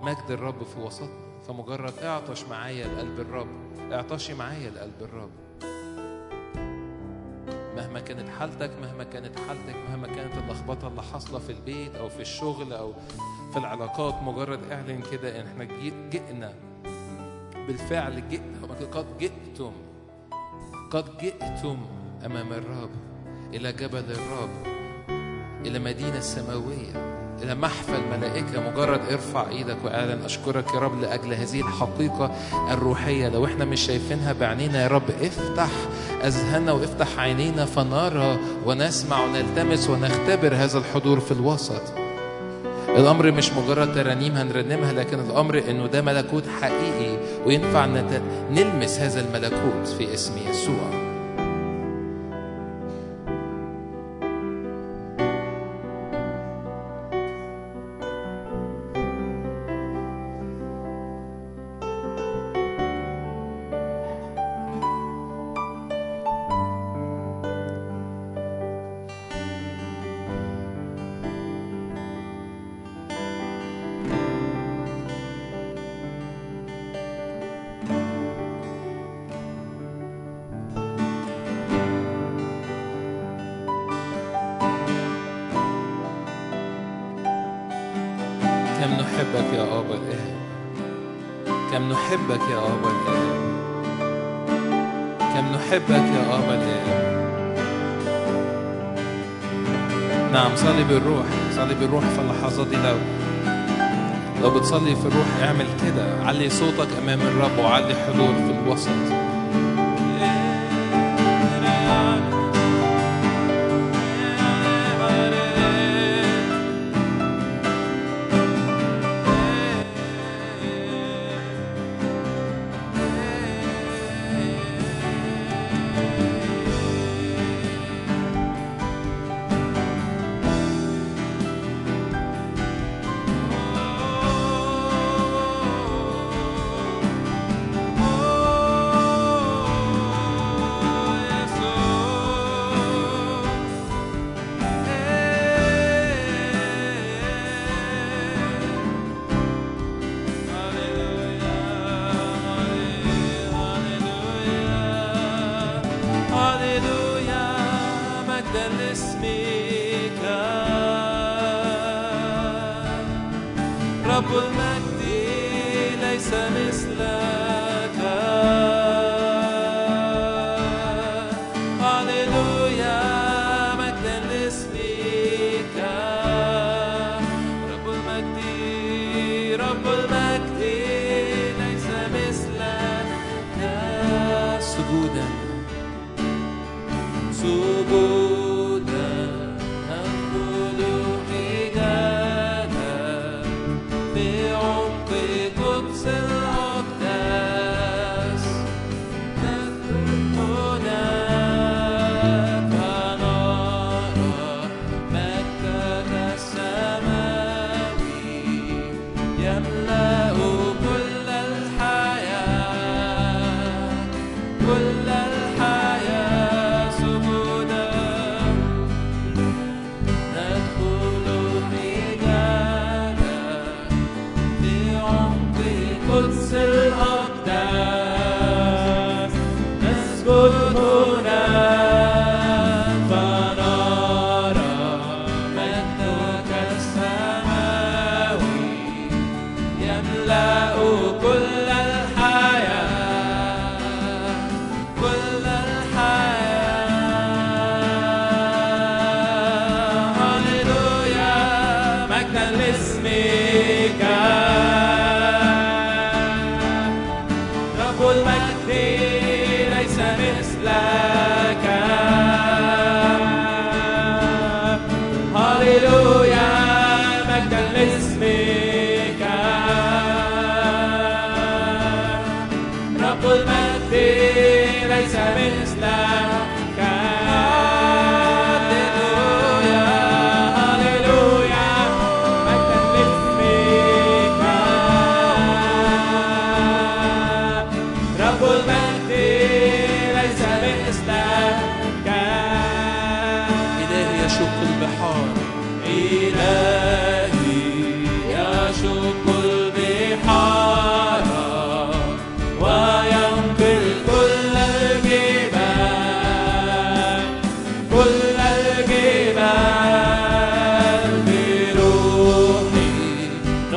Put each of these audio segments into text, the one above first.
مجد الرب في وسطنا فمجرد اعطش معايا لقلب الرب اعطشي معايا لقلب الرب مهما كانت حالتك مهما كانت حالتك مهما كانت اللخبطه اللي حاصله في البيت او في الشغل او في العلاقات مجرد اعلن كده ان احنا جي- جئنا بالفعل جئنا قد جئتم قد جئتم امام الرب الى جبل الرب الى مدينه سماويه الى محفل ملائكه مجرد ارفع ايدك واعلن اشكرك يا رب لاجل هذه الحقيقه الروحيه لو احنا مش شايفينها بعينينا يا رب افتح اذهاننا وافتح عينينا فنرى ونسمع ونلتمس ونختبر هذا الحضور في الوسط الامر مش مجرد ترانيم هنرنمها لكن الامر انه ده ملكوت حقيقي وينفع نت- نلمس هذا الملكوت في اسم يسوع كم نحبك يا أبا الآب كم نحبك يا أبا الآب كم نحبك يا أبا الآب نعم صلي بالروح صلي بالروح في اللحظات دي لو لو بتصلي في الروح اعمل كده علي صوتك أمام الرب وعلي حضور في الوسط هللويا مجدا لاسمك رب المجد ليس مثلك هللويا مجدا لاسمك رب المجد رب المجد ليس مثلك سجودا سجودا ننقل حجاجا في عمق قدس الأقداس ندخل هناك فنرى مجدك السماوي يملأ كل الحياة كل الحياة سجودا ندخل رجالا في عمق قدس الأقداس نسجد هنا فنرى مجدك السماوي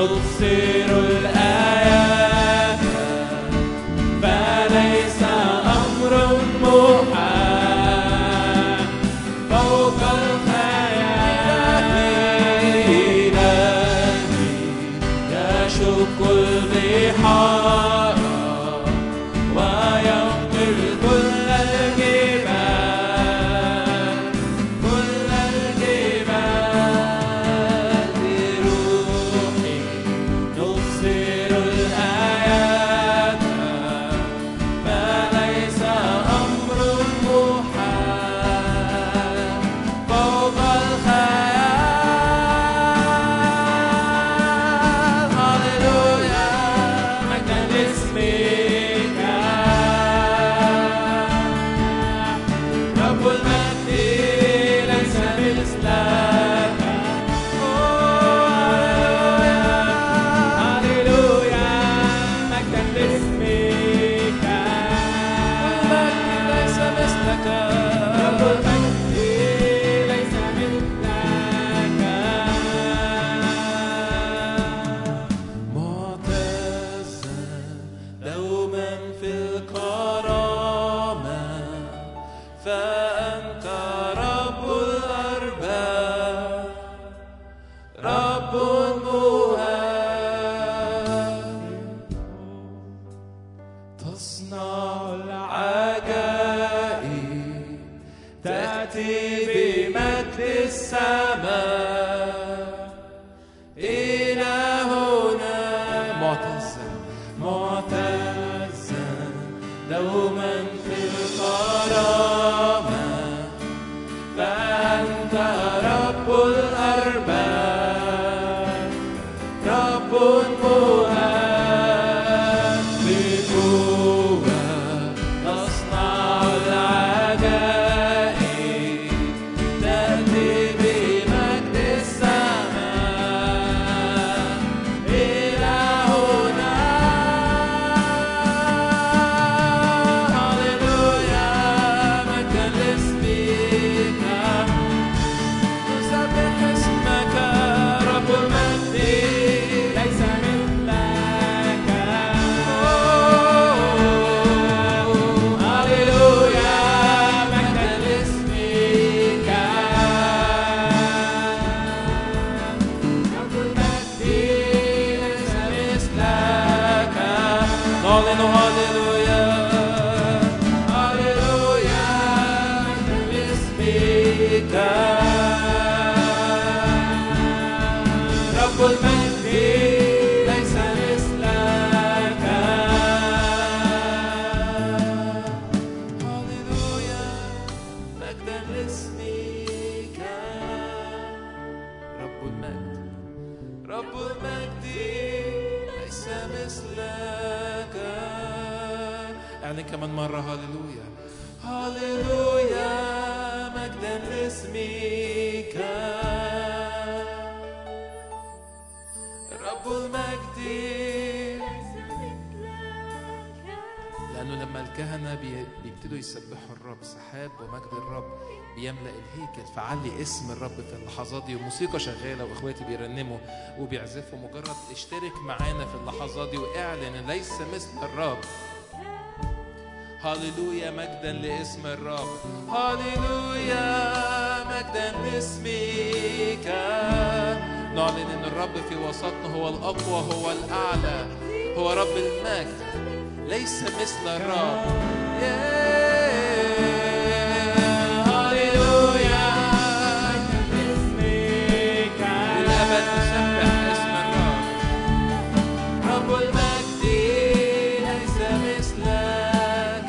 نبصر الآيات فليس أمر محال فوق الخيال إلهي يشق البحار وينقل كل الجبال كل الجبال بروحي نبصر الآيات فليس أمر محال فوق الخيال هللويا مجدا لاسمك رب المجد ليس مثلك هللويا مجدا لاسمك المجد ليس مثلك رب المجد ليس مثلك معتزا دوما في الكرامة فأنت رب الأرباب رب مهاب تصنع العجائب تأتي بمجد السماء إلى هنا معتزا معتزا دوما في الكرامة فأنت رب الأرباب رب مهاب بقوة تصنع العجائب تأتي بمجد السماء إلى هنا هللويا مجدا لاسمك نسبح اسمك رب المجد ليس مثلك هللويا مجدا لاسمك رب المجد ليس مثلك نعلن هللويا هللويا مجدا لاسمك رب المجد ليس مثلك هللويا مجدا لاسمك رب المجد رب المجد ليس مثلك اعلن كمان مرة هللويا هللويا مجدا لاسمك رب المجد لأنه لما الكهنة بي- بيبتدوا يسبحوا الرب سحاب ومجد الرب بيملأ الهيكل فعلي اسم الرب في اللحظات دي والموسيقى شغالة وإخواتي بيرنموا وبيعزفوا مجرد اشترك معانا في اللحظات دي واعلن إن ليس مثل الرب هللويا مجدا لاسم الرب هللويا مجدا لاسمك نعلن ان الرب في وسطنا هو الاقوى هو الاعلى هو رب المجد ليس مثل الرب ياه، هللويا اسمك للابد نسبح اسم الرب رب المجد ليس مثلك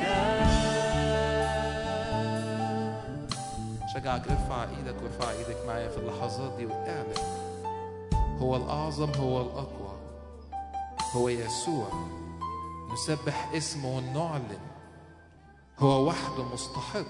شجعك ارفع ايدك وارفع ايدك معايا في اللحظات دي واعلن هو الاعظم هو الاقوى هو يسوع نسبح اسمه ونعلن هو وحده مستحق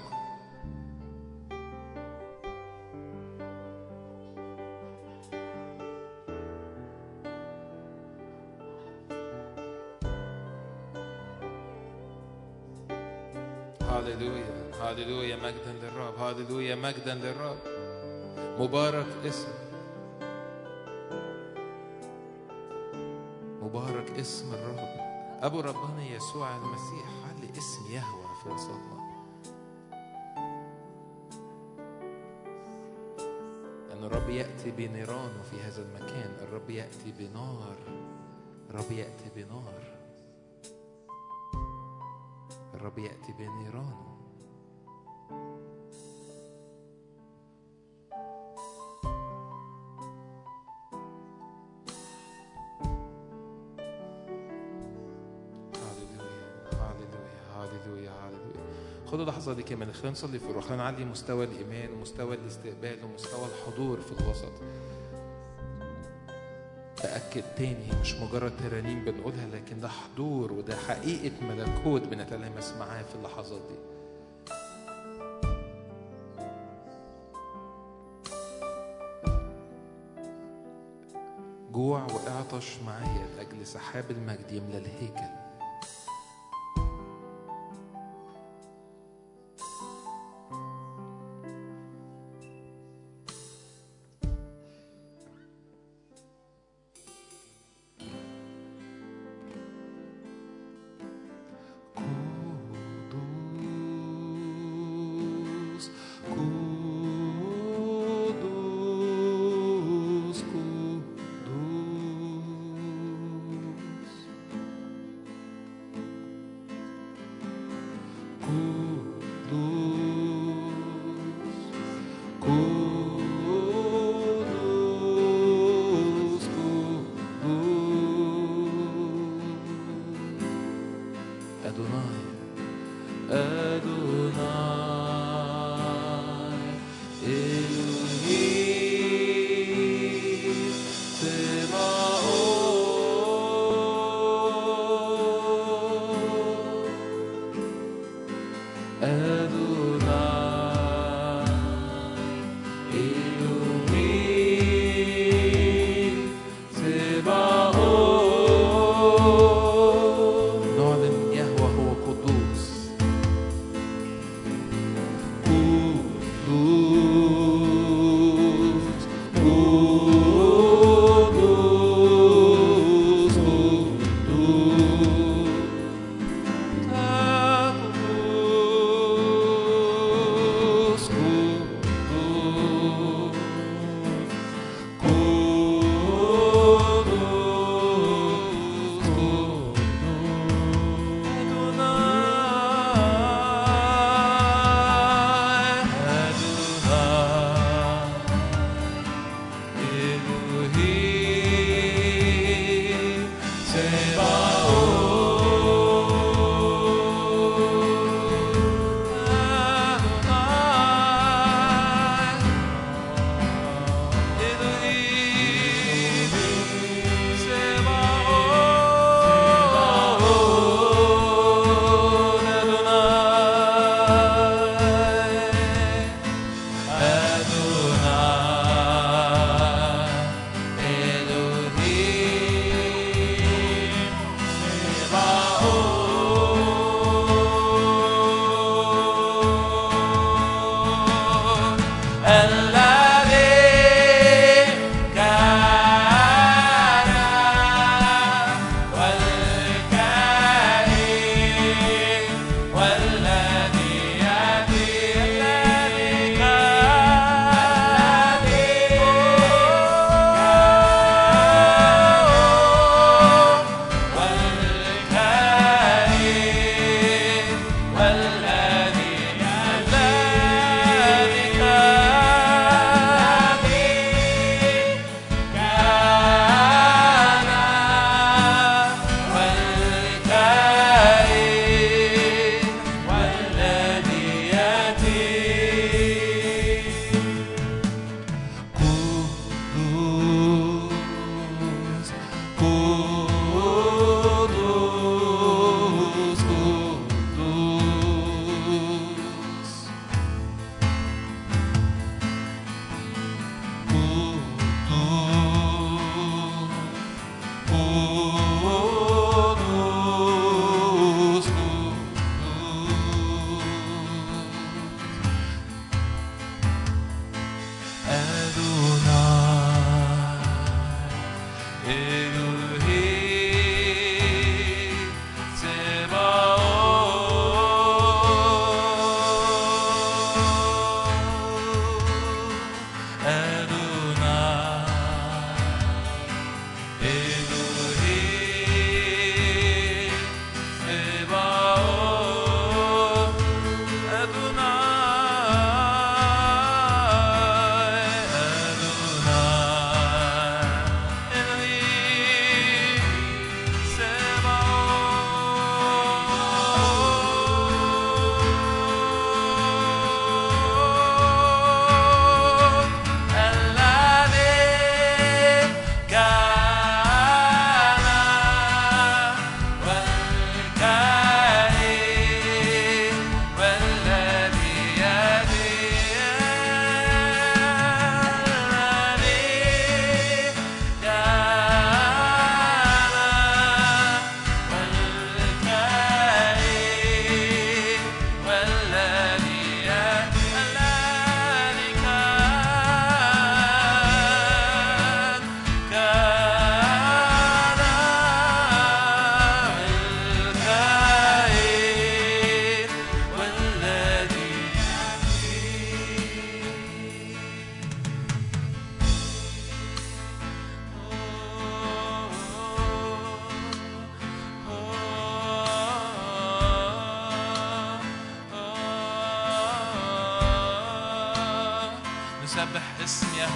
هاليلويا هاليلويا مجدا للرب هاليلويا مجدا للرب مبارك اسم مبارك اسم الرب أبو ربنا يسوع المسيح علي اسم يهوى في وسطنا أن الرب يأتي بنيرانه في هذا المكان الرب يأتي بنار الرب يأتي بنار الرب يأتي بنيرانه هاليلويا هاليلويا هاليلويا هاليلويا خدوا اللحظة دي كمان خلينا نصلي في الروح خلينا نعلي مستوى الإيمان ومستوى الاستقبال ومستوى الحضور في الوسط تأكد تاني مش مجرد ترانيم بنقولها لكن ده حضور وده حقيقة ملكوت بنتلامس معاه في اللحظات دي جوع واعطش معايا لأجل سحاب المجد يملى الهيكل قدوس قدوس قدوس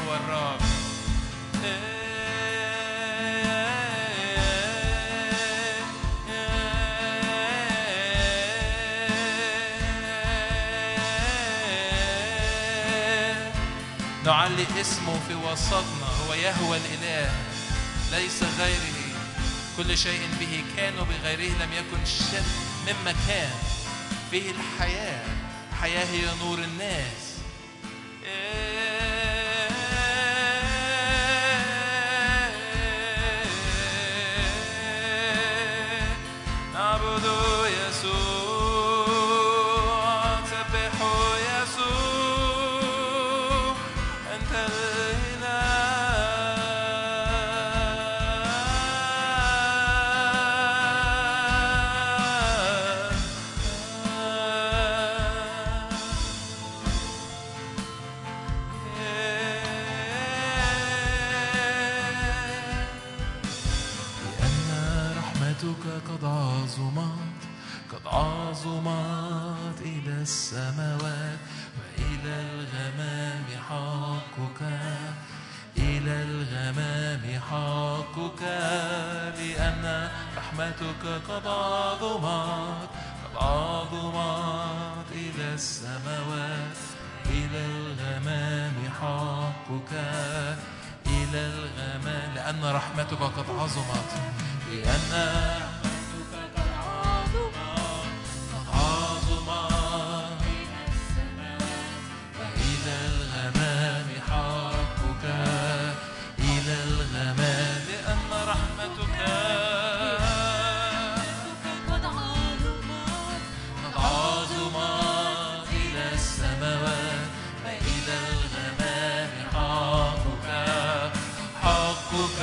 هو الرب نعلي اسمه في وسطنا هو يهوى الإله ليس غيره كل شيء به كان وبغيره لم يكن شيء مما كان به الحياة الحياة هي نور الناس نعبد يسوع نسبح يسوع أنت الإله لأن رحمتك قد عظمت قد عظمت إلى السماوات وإلى الغمام حقك إلى الغمام حقك لأن رحمتك قد عظمت قد عظمت إلى السماوات إلى الغمام حقك إلى الغمام لأن رحمتك قد عظمت لأن رحمتك قد عظمت قد عظمت إلى الغمام حقك إلى الغمام لأن رحمتك قد عظمت قد عظمت إلى السماوات وإلى الغمام حقك حقك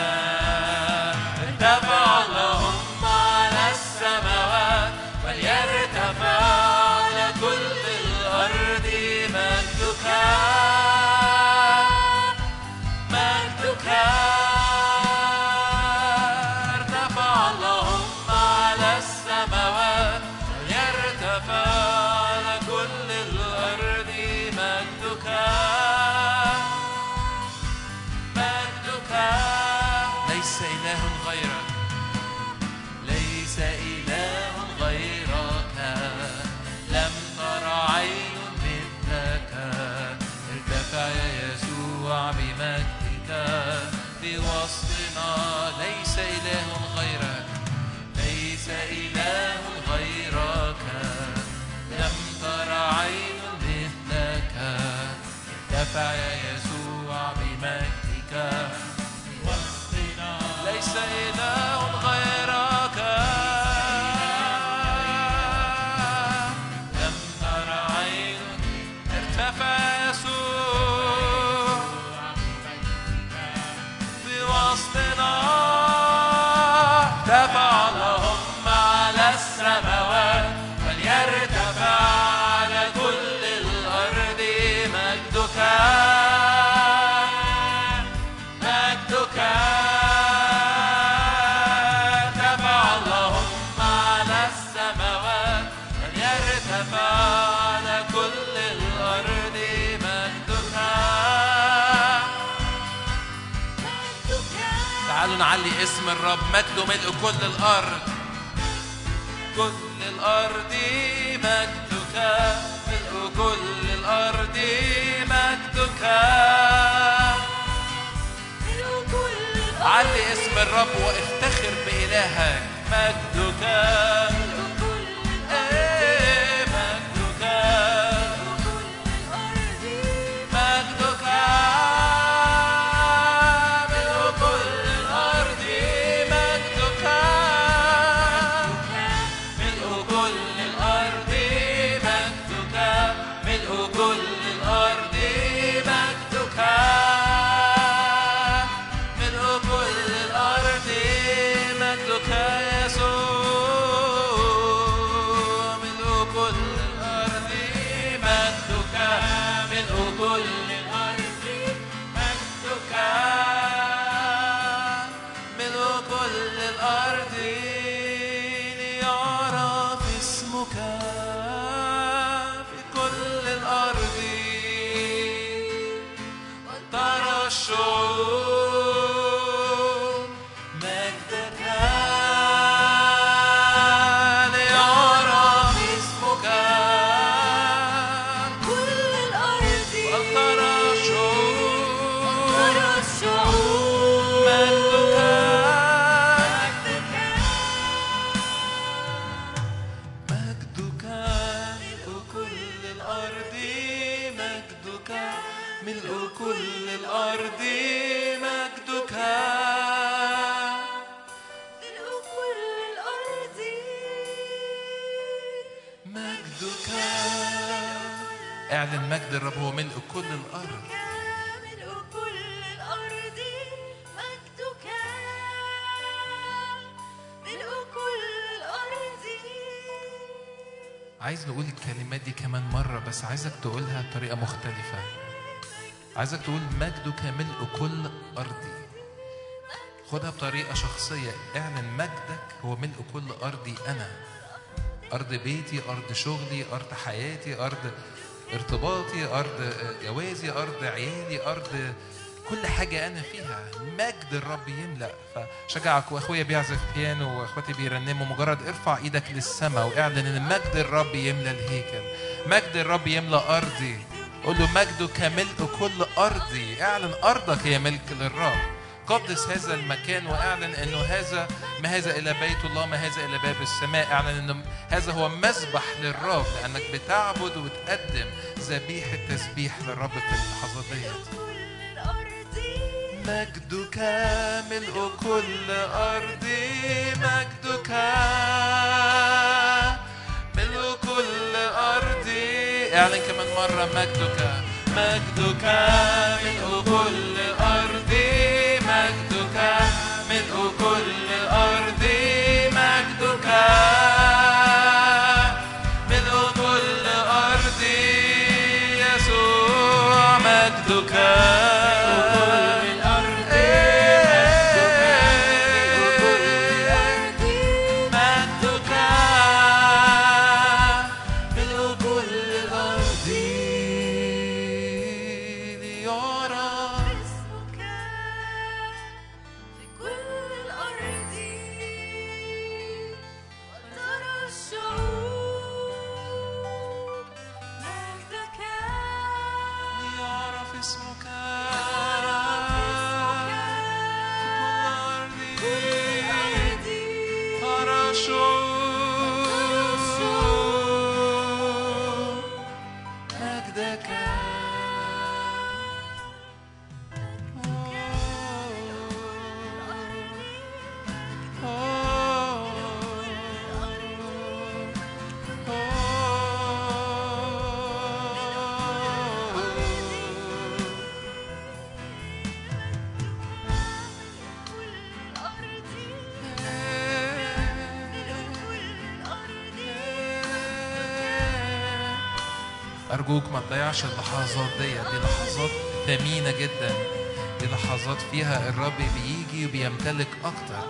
ارتفع اللهم على السماوات وليرتفع على كل الأرض مجدك مجدك ارتفع اللهم على السماوات وليرتفع على كل الأرض مجدك مجدك ليس إله غيرك ليس إله غيرك لم تر عين مثلك ارتفع يا يسوع بمجدك في وسطنا ليس إله غيرك ليس إله غيرك لم تر عين مثلك ارتفع يا يسوع بمجدك في وسطنا ليس إله غيرك لم تر عين ارتفع يسوع في وسطنا ارتفع اللهم على السماوات وليرتفع على كل الأرض مجدك مجدك ارتفع اللهم على السماوات وليرتفع على كل الأرض مجدك تعالوا نعلي اسم الرب مجده ملء كل الأرض كل الأرض مجدك ملء كل الأرض مجدك علي اسم الرب وافتخر بإلهك مجدك إيه مجدك مجدك ملء كل الأرض مجدك ملء كل الأرض مجدك ملء كل الأرض مجدك ملء كل الأرض مجدك يسوع ملء كل الأرض مجدك ملء كل الأرض مجدك ملء كل الأرض ليعرف اسمك في كل الأرض اعلن مجد الرب هو ملء كل الارض ملء كل الأرض مجدك ملء كل الأرض عايز نقول الكلمات دي كمان مرة بس عايزك تقولها بطريقة مختلفة عايزك تقول مجدك ملء كل أرضي خدها بطريقة شخصية اعلن مجدك هو ملء كل أرضي أنا أرض بيتي أرض شغلي أرض حياتي أرض ارتباطي أرض جوازي أرض عيالي أرض كل حاجة أنا فيها مجد الرب يملأ فشجعك وأخويا بيعزف بيانو وأخواتي بيرنموا مجرد ارفع إيدك للسماء واعلن إن مجد الرب يملأ الهيكل مجد الرب يملأ أرضي قول له مجدك ملء كل أرضي اعلن أرضك هي ملك للرب قدس هذا المكان واعلن انه هذا ما هذا الى بيت الله ما هذا الى باب السماء اعلن انه هذا هو مذبح للرب لانك بتعبد وتقدم ذبيحه تسبيح للرب في اللحظات ديت كل الأرض مجدك ملء كل أرضي مجدك ملء كل أرضي اعلن كمان مرة مجدك مجدك ملء كل أرضي مجدك ملء كل أرضي مجدك ملء كل أرضي يسوع مجدك مجدك ملء كل الأرض ليرى اسمك في كل الأرض وترى الشعوب مجدك ليعرف اسمك في في الأرض كل أرض ترى الشعوب مجدك أرجوك ما تضيعش اللحظات دي دي لحظات ثمينة جدا دي لحظات فيها الرب بيجي وبيمتلك أكتر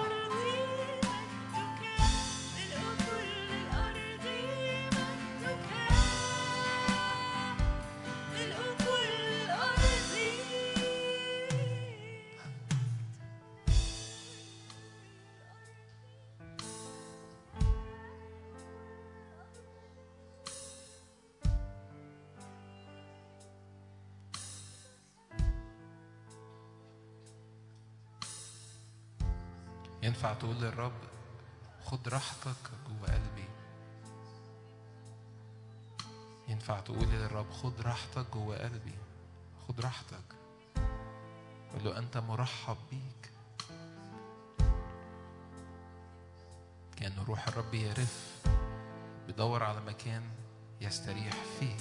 ينفع تقول للرب خد راحتك جوه قلبي ينفع تقول للرب خد راحتك جوه قلبي خد راحتك قول له أنت مرحب بيك كأن روح الرب يرف بيدور على مكان يستريح فيه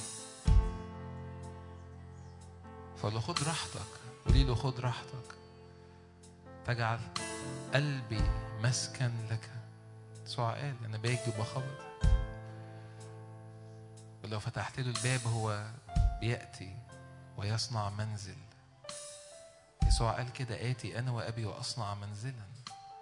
فقول له خد راحتك قولي له خد راحتك تجعل قلبي مسكن لك يسوع قال انا باجي وبخبط ولو فتحت له الباب هو بياتي ويصنع منزل يسوع قال كده اتي انا وابي واصنع منزلا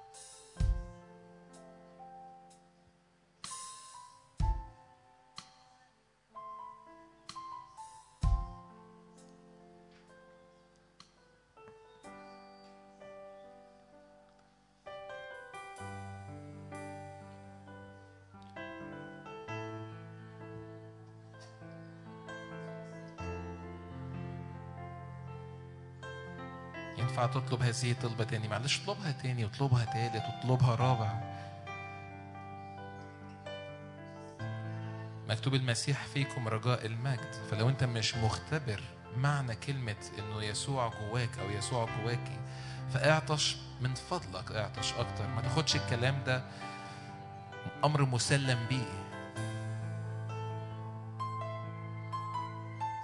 ينفع تطلب هذه الطلبة تاني معلش اطلبها تاني واطلبها تالت واطلبها رابع مكتوب المسيح فيكم رجاء المجد فلو انت مش مختبر معنى كلمة انه يسوع جواك او يسوع جواكي فاعطش من فضلك اعطش اكتر ما تاخدش الكلام ده امر مسلم بيه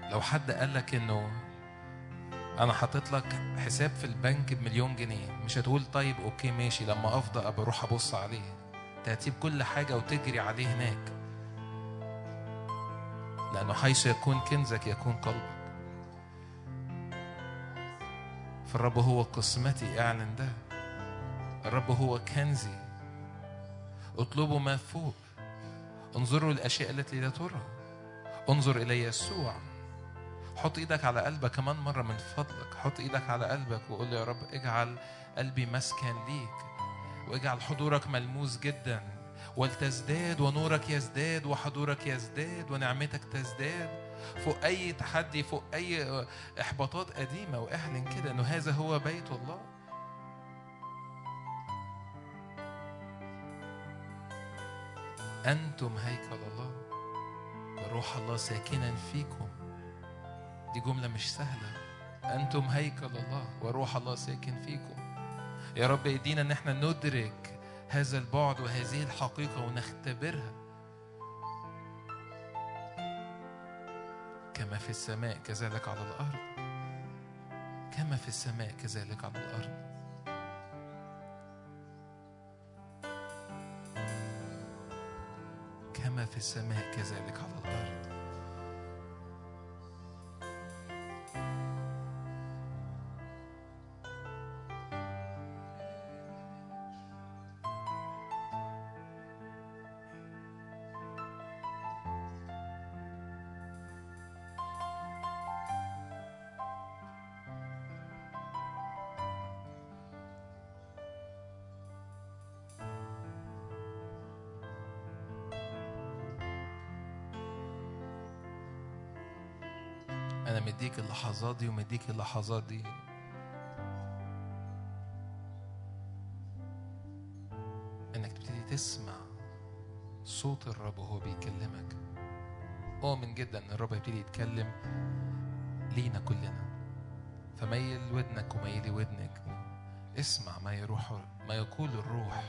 لو حد قال لك انه انا حاطط لك حساب في البنك بمليون جنيه مش هتقول طيب اوكي ماشي لما افضى ابقى اروح ابص عليه انت هتسيب كل حاجه وتجري عليه هناك لانه حيث يكون كنزك يكون قلبك فالرب هو قسمتي اعلن ده الرب هو كنزي اطلبوا ما فوق انظروا الاشياء التي لا ترى انظر الى يسوع حط ايدك على قلبك كمان مرة من فضلك حط ايدك على قلبك وقول له يا رب اجعل قلبي مسكن ليك واجعل حضورك ملموس جدا ولتزداد ونورك يزداد وحضورك يزداد ونعمتك تزداد فوق اي تحدي فوق اي احباطات قديمه واعلن كده انه هذا هو بيت الله انتم هيكل الله وروح الله ساكنا فيكم دي جملة مش سهلة أنتم هيكل الله وروح الله ساكن فيكم يا رب يدينا إن احنا ندرك هذا البعد وهذه الحقيقة ونختبرها كما في السماء كذلك على الأرض كما في السماء كذلك على الأرض كما في السماء كذلك على الأرض أنا مديك اللحظات دي ومديك اللحظات دي إنك تبتدي تسمع صوت الرب وهو بيكلمك أؤمن جدا إن الرب يبتدي يتكلم لينا كلنا فميل ودنك وميلي ودنك اسمع ما يروح ما يقول الروح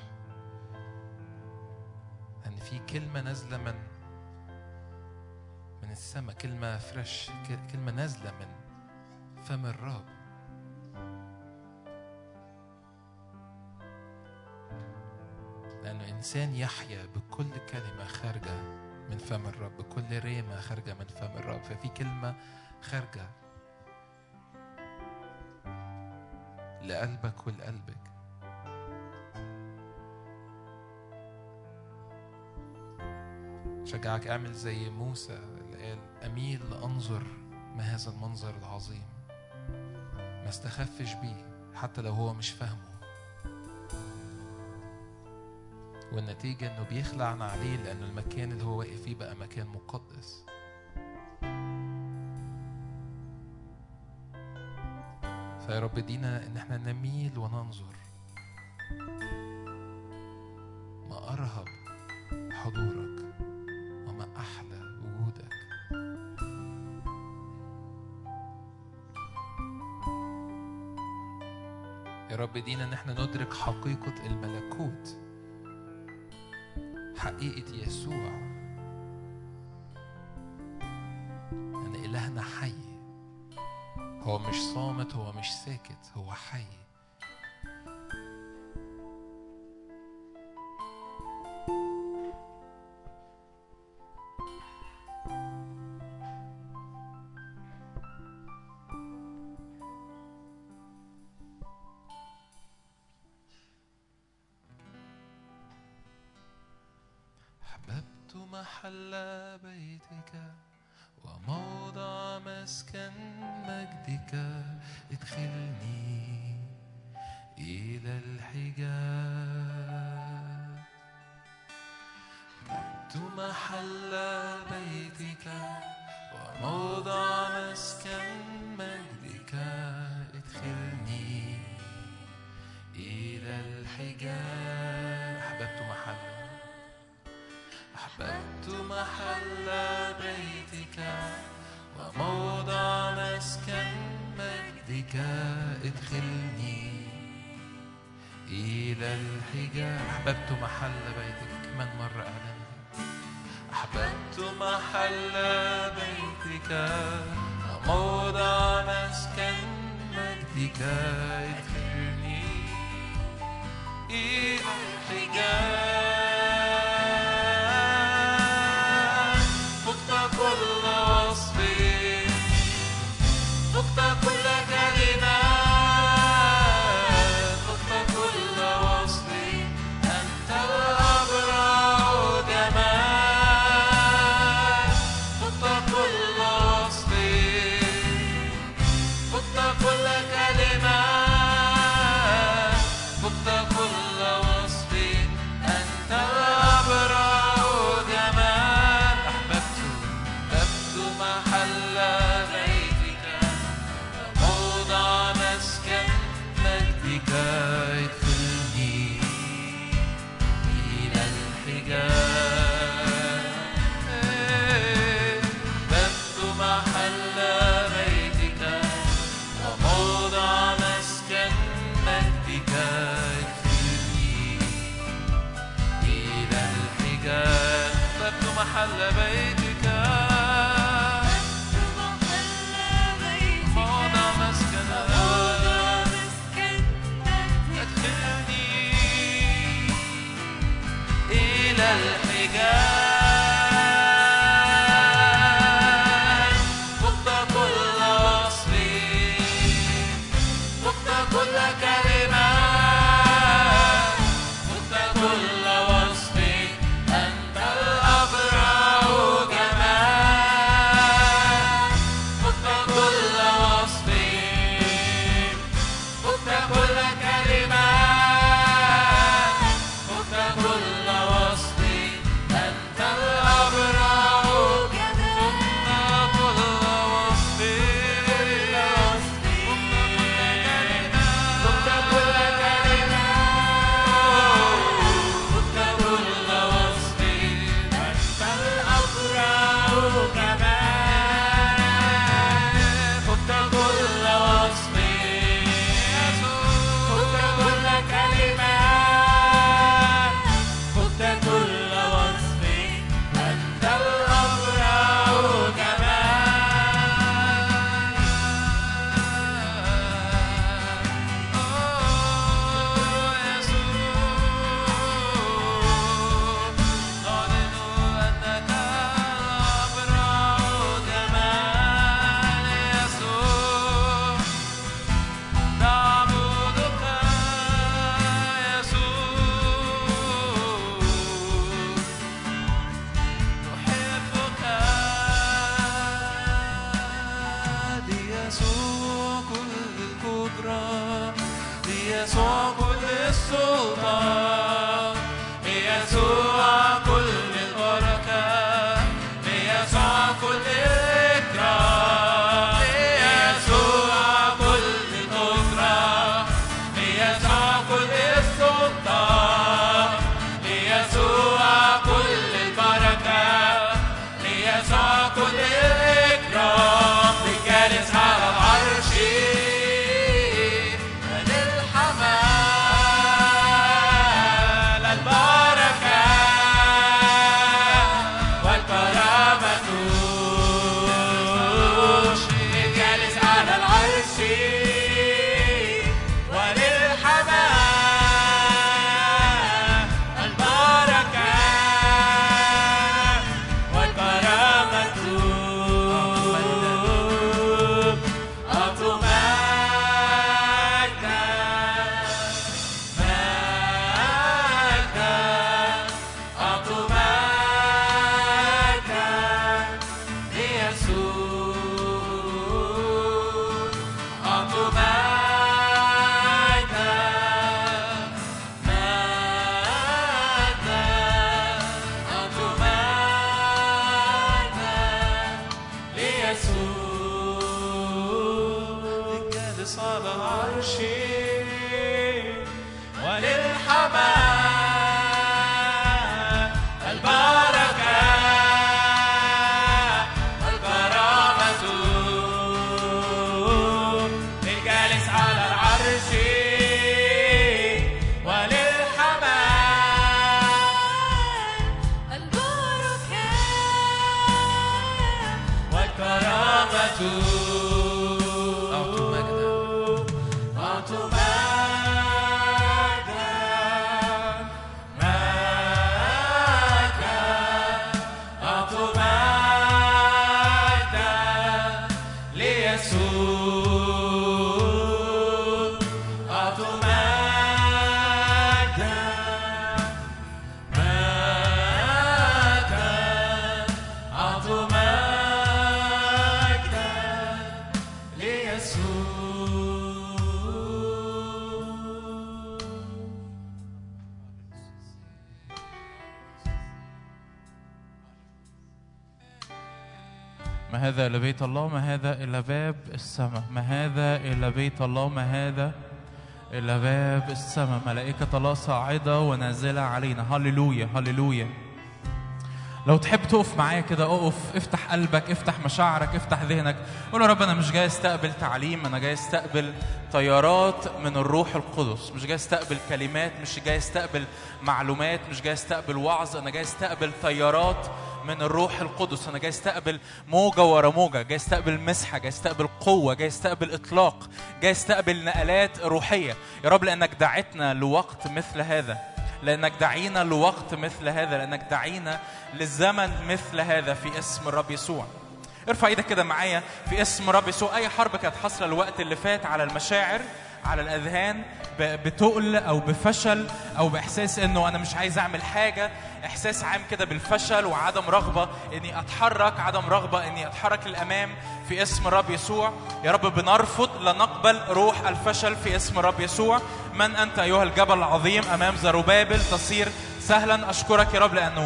أن في كلمة نازلة من من السماء كلمة فريش ك- كلمة نازلة من فم الرب لأنه إنسان يحيا بكل كلمة خارجة من فم الرب بكل ريمة خارجة من فم الرب ففي كلمة خارجة لقلبك ولقلبك شجعك اعمل زي موسى اللي قال اميل لانظر ما هذا المنظر العظيم ما استخفش بيه حتى لو هو مش فاهمه والنتيجة انه بيخلعنا عليه لانه المكان اللي هو واقف فيه بقى مكان مقدس فيا رب دينا ان احنا نميل وننظر ما ارهب حضورك وما احلى وجودك يا رب دينا ان احنا ندرك حقيقة الملكوت حقيقة يسوع ان الهنا حي هو مش صامت هو مش ساكت هو حي أحببت محل بيتك وموضع مسكن مجدك ادخلني إلى الحجاب أحببت محل بيتك وموضع مسكن مجدك ادخلني إلى الحجاب أحببت محل أحببت محل بيتك وموضع مسكن مجدك ادخلني إلى الحجاب أحببت محل بيتك كمان مرة أعلن أحببت محل بيتك وموضع مسكن مجدك ادخلني إلى الحجاب فقت كل وصف فقت كل كلمة فقت كل وصف أنت الأبرع جمال فقت كل وصف فقت كل كلمة فقت كل وصف أنت الأبرع جمال أحببت أحببت محل بيتك موضع مسكن مجدك ادخلني إلى الحجاب أحببت محل بيتك وموضع مسكن مجدك ادخلني إلى الحجاب أحببت محل بيتك موضع مسكن أدخلني إلى الحجاب فقت كل وصف فقت كل كلمة فقت كل وصف أنت الأبرع جمال فقت كل وصف فقت كل كلمة فقت كل وصف أنت ما هذا إلا بيت الله ما هذا إلا باب السماء ما هذا إلا بيت الله ما هذا إلا باب السماء ملائكة الله صاعدة ونازلة علينا هللويا هللويا لو تحب تقف معايا كده اقف افتح قلبك افتح مشاعرك افتح ذهنك قول يا رب انا مش جاي استقبل تعليم انا جاي استقبل طيارات من الروح القدس مش جاي استقبل كلمات مش جاي استقبل معلومات مش جاي استقبل وعظ انا جاي استقبل طيارات من الروح القدس انا جاي استقبل موجه ورا موجه جاي استقبل مسحه جاي استقبل قوه جاي استقبل اطلاق جاي استقبل نقلات روحيه يا رب لانك دعتنا لوقت مثل هذا لأنك دعينا لوقت مثل هذا لأنك دعينا للزمن مثل هذا في اسم الرب يسوع ارفع ايدك كده معايا في اسم الرب يسوع أي حرب كانت حاصلة الوقت اللي فات على المشاعر على الأذهان ب- بتقل أو بفشل أو بإحساس إنه أنا مش عايز أعمل حاجة إحساس عام كده بالفشل وعدم رغبة إني أتحرك عدم رغبة إني أتحرك للأمام في اسم الرب يسوع يا رب بنرفض لا نقبل روح الفشل في اسم الرب يسوع من أنت أيها الجبل العظيم أمام زروبابل تصير سهلا أشكرك يا رب لأنه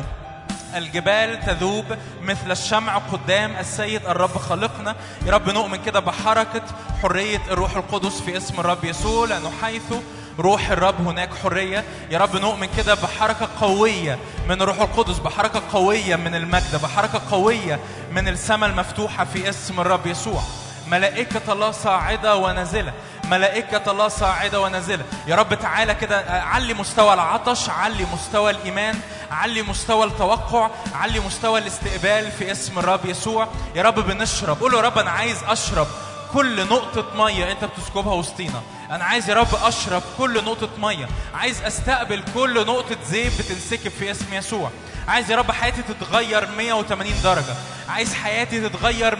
الجبال تذوب مثل الشمع قدام السيد الرب خالقنا يا رب نؤمن كده بحركة حرية الروح القدس في اسم الرب يسوع لأنه حيث روح الرب هناك حرية يا رب نؤمن كده بحركة قوية من الروح القدس بحركة قوية من المجد بحركة قوية من السماء المفتوحة في اسم الرب يسوع ملائكة الله صاعدة ونازلة ملائكة الله صاعدة ونازلة يا رب تعالى كده آه، علي مستوى العطش علي مستوى الإيمان علي مستوى التوقع علي مستوى الاستقبال في اسم الرب يسوع يا رب بنشرب قول له يا رب أنا عايز أشرب كل نقطة مية أنت بتسكبها وسطينا أنا عايز يا رب أشرب كل نقطة مية عايز أستقبل كل نقطة زيت بتنسكب في اسم يسوع عايز يا رب حياتي تتغير 180 درجة عايز حياتي تتغير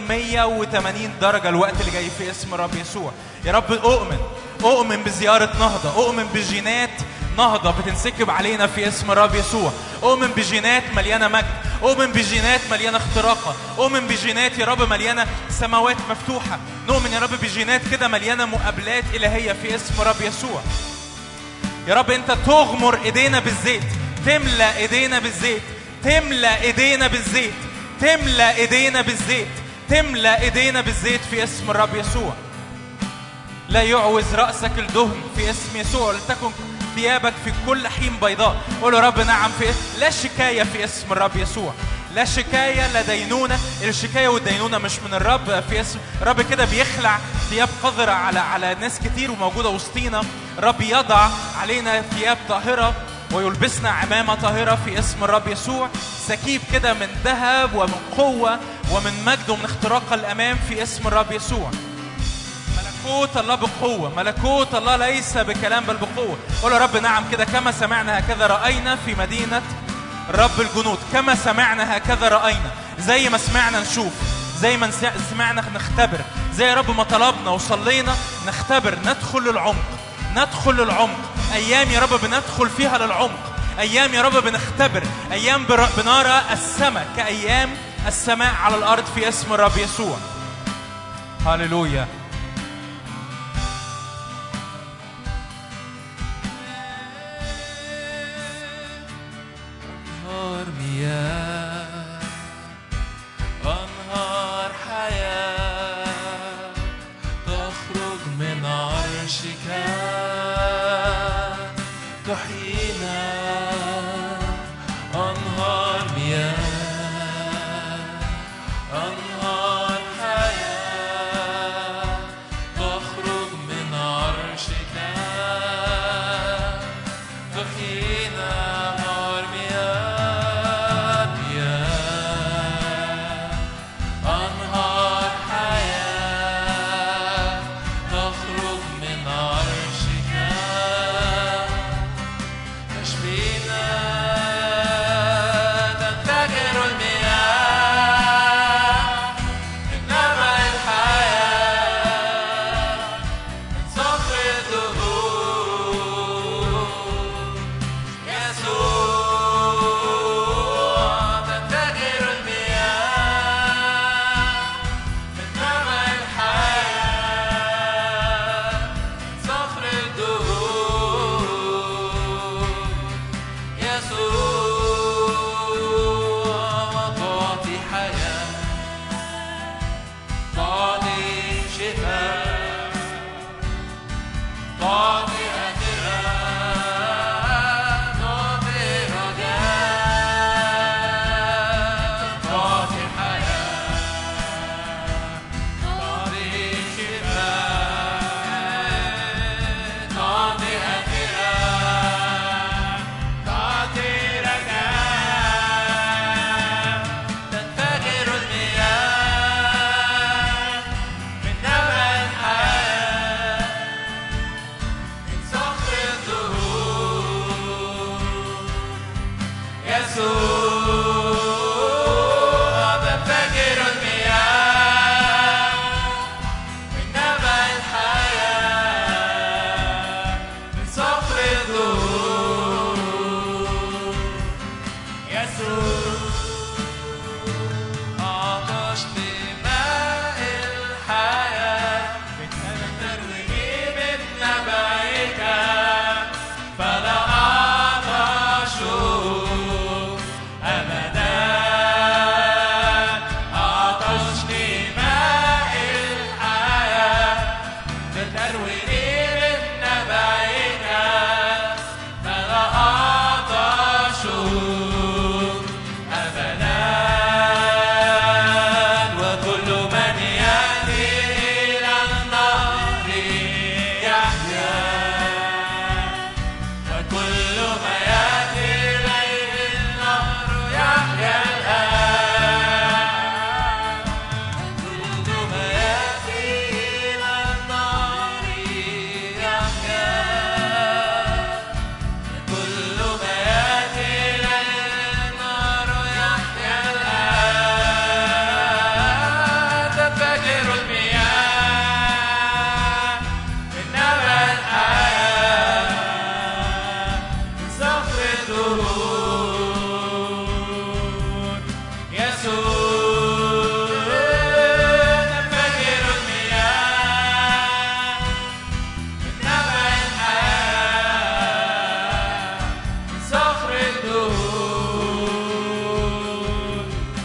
180 درجة الوقت اللي جاي في اسم الرب يسوع يا رب أؤمن أؤمن بزيارة نهضة أؤمن بجينات نهضة بتنسكب علينا في اسم الرب يسوع أؤمن بجينات مليانة مجد أؤمن بجينات مليانة اختراقة أؤمن بجينات يا رب مليانة سماوات مفتوحة نؤمن يا رب بجينات كده مليانة مقابلات إلهية في اسم الرب يسوع يا رب انت تغمر ايدينا بالزيت تملى ايدينا بالزيت تملى ايدينا بالزيت تملى ايدينا بالزيت تملى ايدينا بالزيت في اسم الرب يسوع لا يعوز رأسك الدهن في اسم يسوع لتكن ثيابك في كل حين بيضاء قول يا رب نعم في اسم لا شكاية في اسم الرب يسوع لا شكاية لا دينونة الشكاية والدينونة مش من الرب في اسم الرب كده بيخلع ثياب قذرة على على ناس كتير وموجودة وسطينا الرب يضع علينا ثياب طاهرة ويلبسنا عمامة طاهرة في اسم الرب يسوع سكيب كده من ذهب ومن قوة ومن مجد ومن اختراق الأمام في اسم الرب يسوع ملكوت الله بقوة ملكوت الله ليس بكلام بل بقوة قول يا رب نعم كده كما سمعنا هكذا رأينا في مدينة رب الجنود كما سمعنا هكذا رأينا زي ما سمعنا نشوف زي ما نس- سمعنا نختبر زي يا رب ما طلبنا وصلينا نختبر ندخل للعمق ندخل للعمق أيام يا رب بندخل فيها للعمق أيام يا رب بنختبر أيام بر- بنرى السماء كأيام السماء على الأرض في اسم الرب يسوع هللويا أنهار مياه أنهار حياة تخرج من عرشك تحيينا أنهار مياه أنهار حياة تخرج من عرشك تحيينا نار مياه مياه أنهار حياة تخرج من عرشك تشفينا الدهور يسوع تنفجر المياه من نبع الحياة من صخر الدهور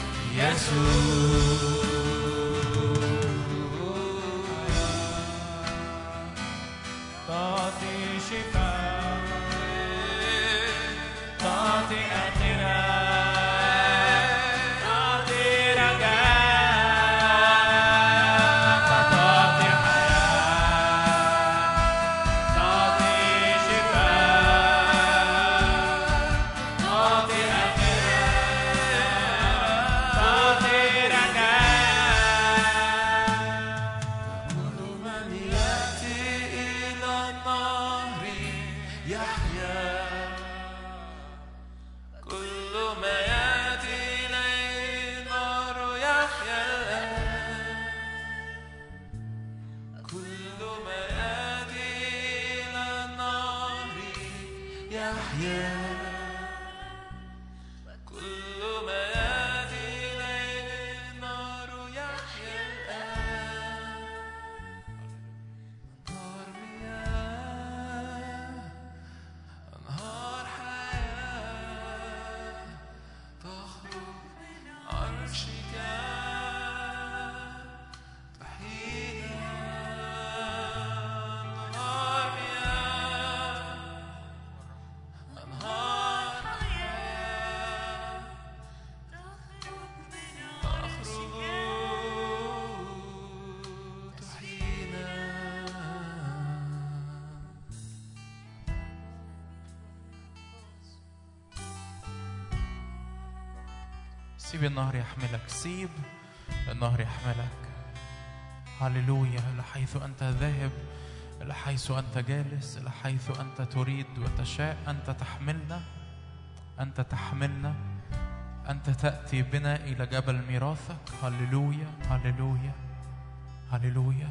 يسوع تعطي شفاء تعطي اعتراف تعطي رجاء تعطي حياة تعطي شفاء تعطي اعتراف تعطي رجاء كل من يأتي إلى النهر يحيا كل ما يأتي إليه النار يحيا الآن كل ما يأتي إلى النار يحيا كل ما يأتي إليه النار يحيا الآن أنهار مياه أنهار حياة تخرج من عرشك تحيينا أنهار مياه أنهار حياة تخرج تحيينا سيب النهر يحملك سيب النهر يحملك هللويا إلى حيث أنت ذاهب إلى حيث أنت جالس إلى حيث أنت تريد وتشاء أنت تحملنا أنت تحملنا أنت تأتي بنا إلى جبل ميراثك هللويا هللويا هللويا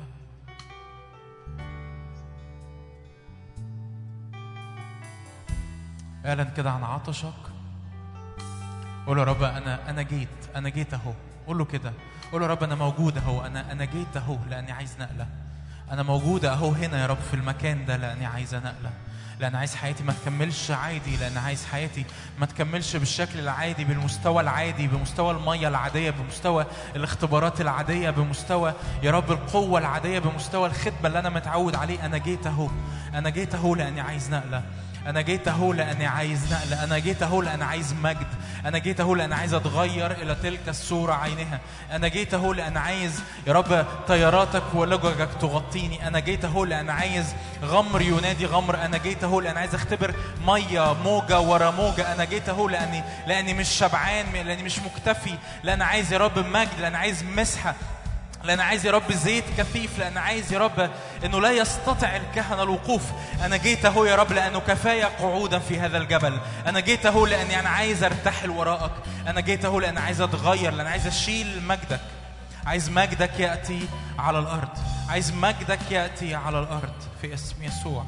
اعلن كده عن عطشك قول له يا رب انا انا جيت انا جيت اهو قول له كده قول له يا رب انا موجود اهو انا انا جيت اهو لاني عايز نقله انا موجودة اهو هنا يا رب في المكان ده لاني عايزه نقله لان عايز حياتي ما تكملش عادي لان عايز حياتي ما تكملش بالشكل العادي بالمستوى العادي بمستوى الميه العاديه بمستوى الاختبارات العاديه بمستوى يا رب القوه العاديه بمستوى الخدمه اللي انا متعود عليه انا جيت اهو انا جيت اهو لاني عايز نقله انا جيت اهو لاني عايز نقله انا جيت اهو لاني عايز مجد انا جيت اهو لاني عايز اتغير الى تلك الصوره عينها انا جيت اهو لاني عايز يا رب طياراتك ولججك تغطيني انا جيت اهو لاني عايز غمر ينادي غمر انا جيت اهو لاني عايز اختبر ميه موجه ورا موجه انا جيت اهو لاني لاني مش شبعان لاني مش مكتفي لان عايز يا رب مجد لان عايز مسحه لأن عايز يا رب زيت كثيف لأن عايز يا رب أنه لا يستطيع الكهنة الوقوف أنا جيت أهو يا رب لأنه كفاية قعودا في هذا الجبل أنا جيت أهو لأني أنا عايز أرتحل وراءك أنا جيت أهو لأن عايز أتغير لأن عايز أشيل مجدك عايز مجدك يأتي على الأرض عايز مجدك يأتي على الأرض في اسم يسوع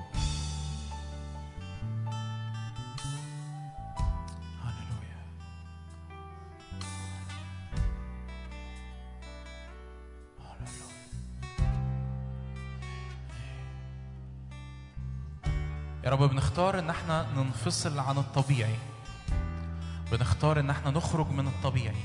هللويا يا رب بنختار ان احنا ننفصل عن الطبيعي بنختار ان احنا نخرج من الطبيعي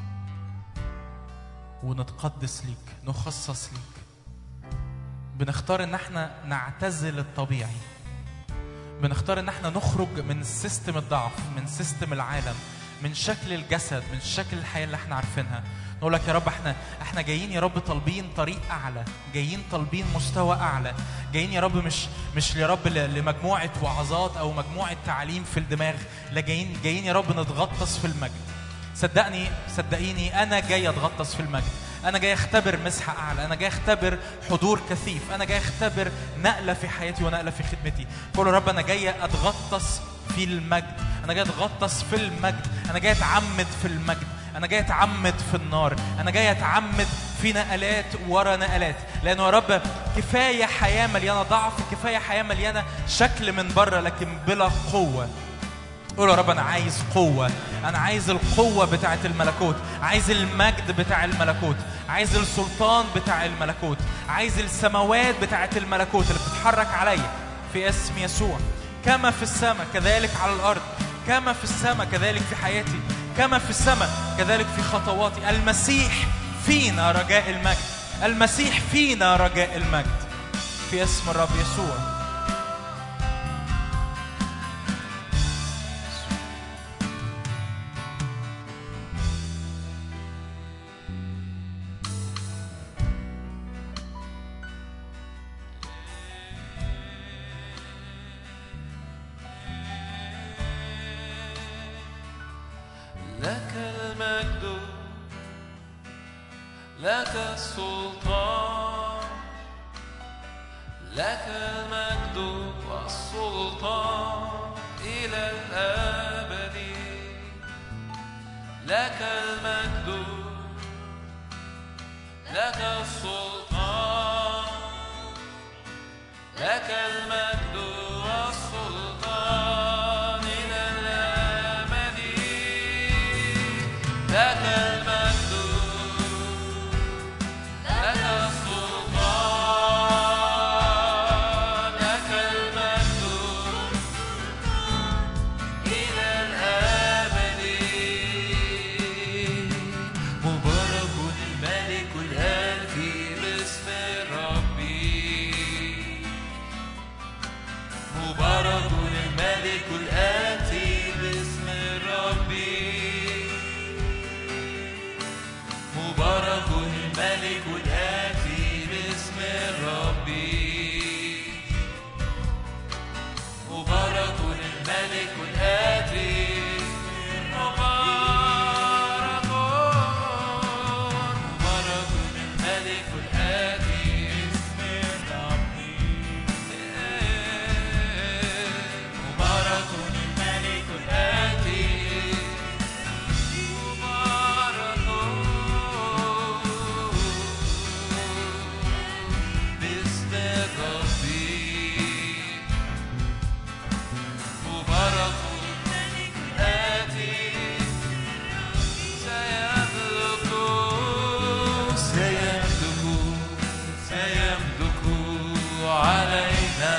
ونتقدس ليك نخصص ليك بنختار ان احنا نعتزل الطبيعي بنختار ان احنا نخرج من سيستم الضعف من سيستم العالم من شكل الجسد من شكل الحياه اللي احنا عارفينها نقول لك يا رب احنا احنا جايين يا رب طالبين طريق اعلى جايين طالبين مستوى اعلى جايين يا رب مش مش يا رب ل- لمجموعه وعظات او مجموعه تعليم في الدماغ لا جايين جايين يا رب نتغطس في المجد صدقني صدقيني انا جاي اتغطس في المجد انا جاي اختبر مسحه اعلى انا جاي اختبر حضور كثيف انا جاي اختبر نقله في حياتي ونقله في خدمتي قول يا رب انا جاي اتغطس في المجد انا جاي اتغطس في المجد انا جاي اتعمد في المجد انا جاي اتعمد في النار انا جاي اتعمد في نقلات ورا نقلات لانه يا رب كفايه حياه مليانه ضعف كفايه حياه مليانه شكل من بره لكن بلا قوه قول يا رب انا عايز قوه انا عايز القوه بتاعه الملكوت عايز المجد بتاع الملكوت عايز السلطان بتاع الملكوت عايز السماوات بتاعه الملكوت اللي بتتحرك عليا في اسم يسوع كما في السماء كذلك على الارض كما في السماء كذلك في حياتي كما في السماء كذلك في خطواتي المسيح فينا رجاء المجد المسيح فينا رجاء المجد في اسم الرب يسوع لك المجد لك السلطان لك المجد والسلطان إلى الأبد لك المجد لك السلطان لك المجد والسلطان إلى الأبد لك المجد لك السلطان لك المجد إلى الأبد مبارك الملك الآتي باسم ربي مبارك الملك الآتي باسم ربي مبارك الملك الآتي باسم ربي مبارك الملك الآتي مبارك مبارك الملك الآتي باسم ربي مبارك الملك الآتي مبارك باسم ربي مبارك آتي سيملك سيملك سيملك علينا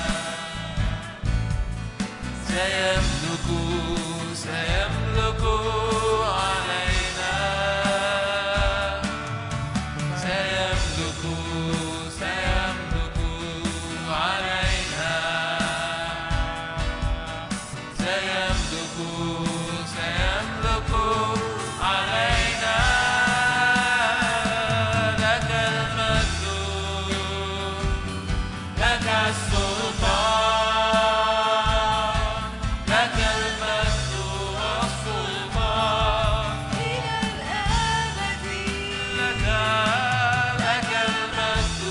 سيملك سيملك علينا سيملك سيملك علينا سيملك سيملك علينا لك المجد لك السلطان لك المجد والسلطان إلى الأبد لك لك المجد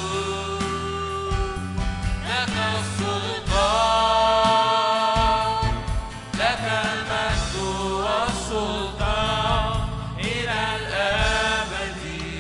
لك السلطان لك المجد والسلطان إلى الأبد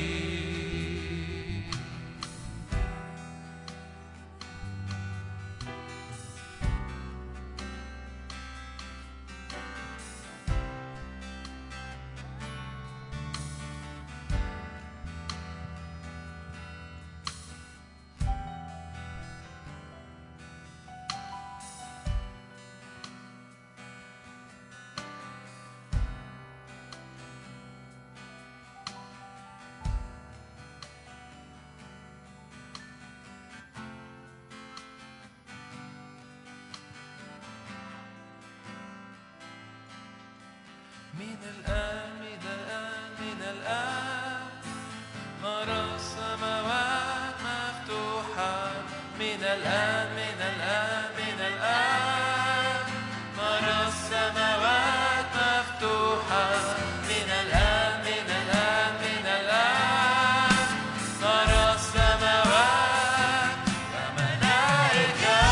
من الآن من الآن من الآن نرى السماوات مفتوحة من الآن من الآن من الآن نرى السماوات مفتوحة من الآن من الآن من الآن نرى السماوات كملائكة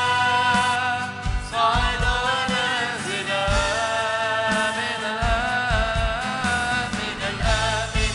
صاعدة ونازلة من الآن من الآن من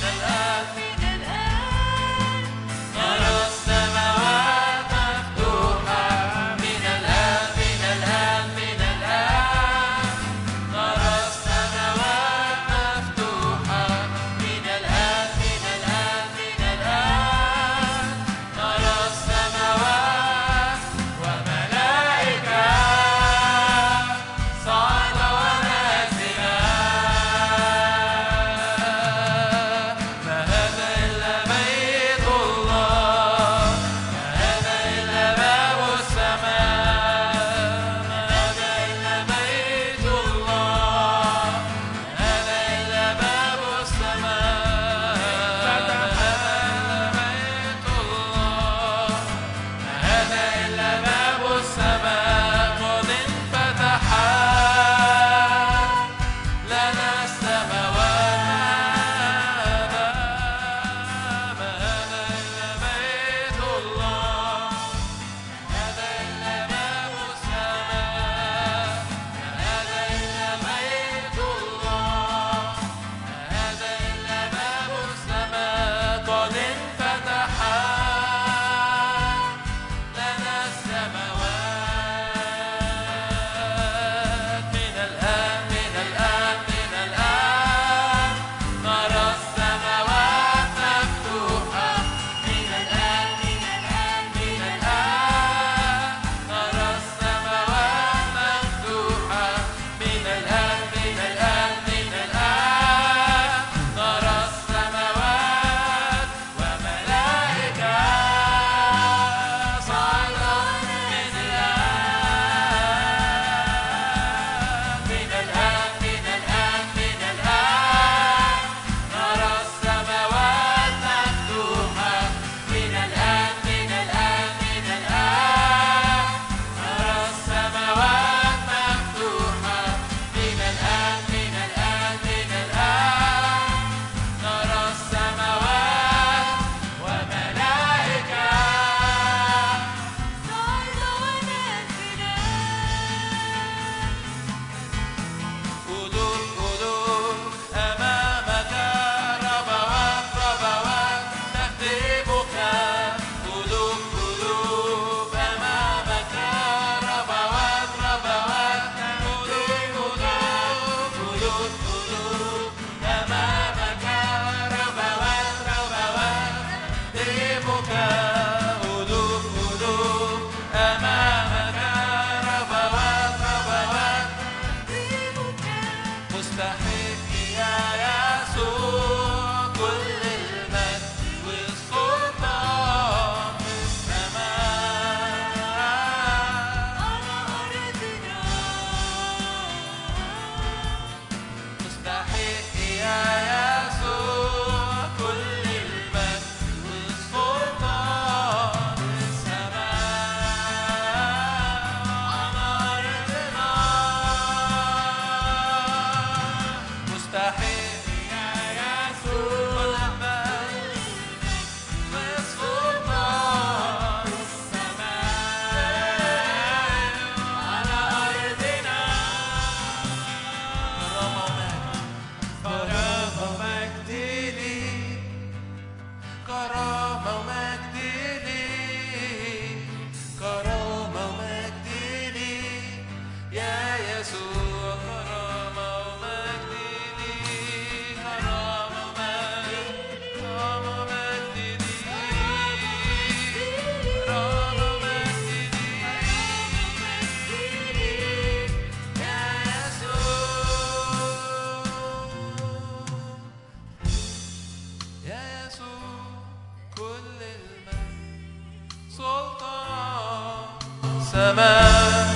السماء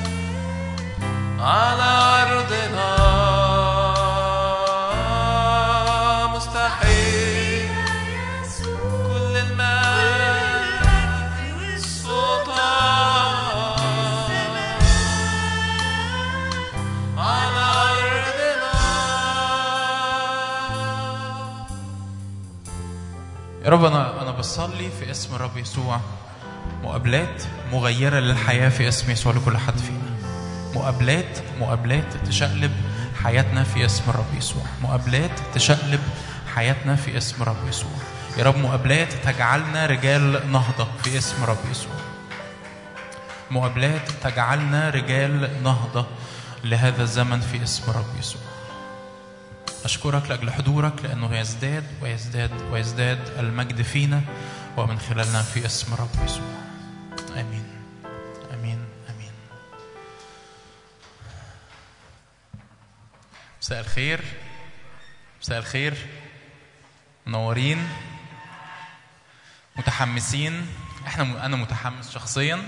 على أرضنا مستحيل كل المجد والسلطان على أرضنا يا رب انا انا بصلي في اسم الرب يسوع مقابلات مغيره للحياه في اسم يسوع لكل حد فينا مقابلات مقابلات تشقلب حياتنا في اسم الرب يسوع مقابلات تشقلب حياتنا في اسم الرب يسوع يا رب مقابلات تجعلنا رجال نهضه في اسم الرب يسوع مقابلات تجعلنا رجال نهضه لهذا الزمن في اسم الرب يسوع أشكرك لأجل حضورك لأنه يزداد ويزداد ويزداد المجد فينا ومن خلالنا في اسم رب يسوع آمين آمين آمين مساء الخير مساء الخير منورين متحمسين احنا انا متحمس شخصيا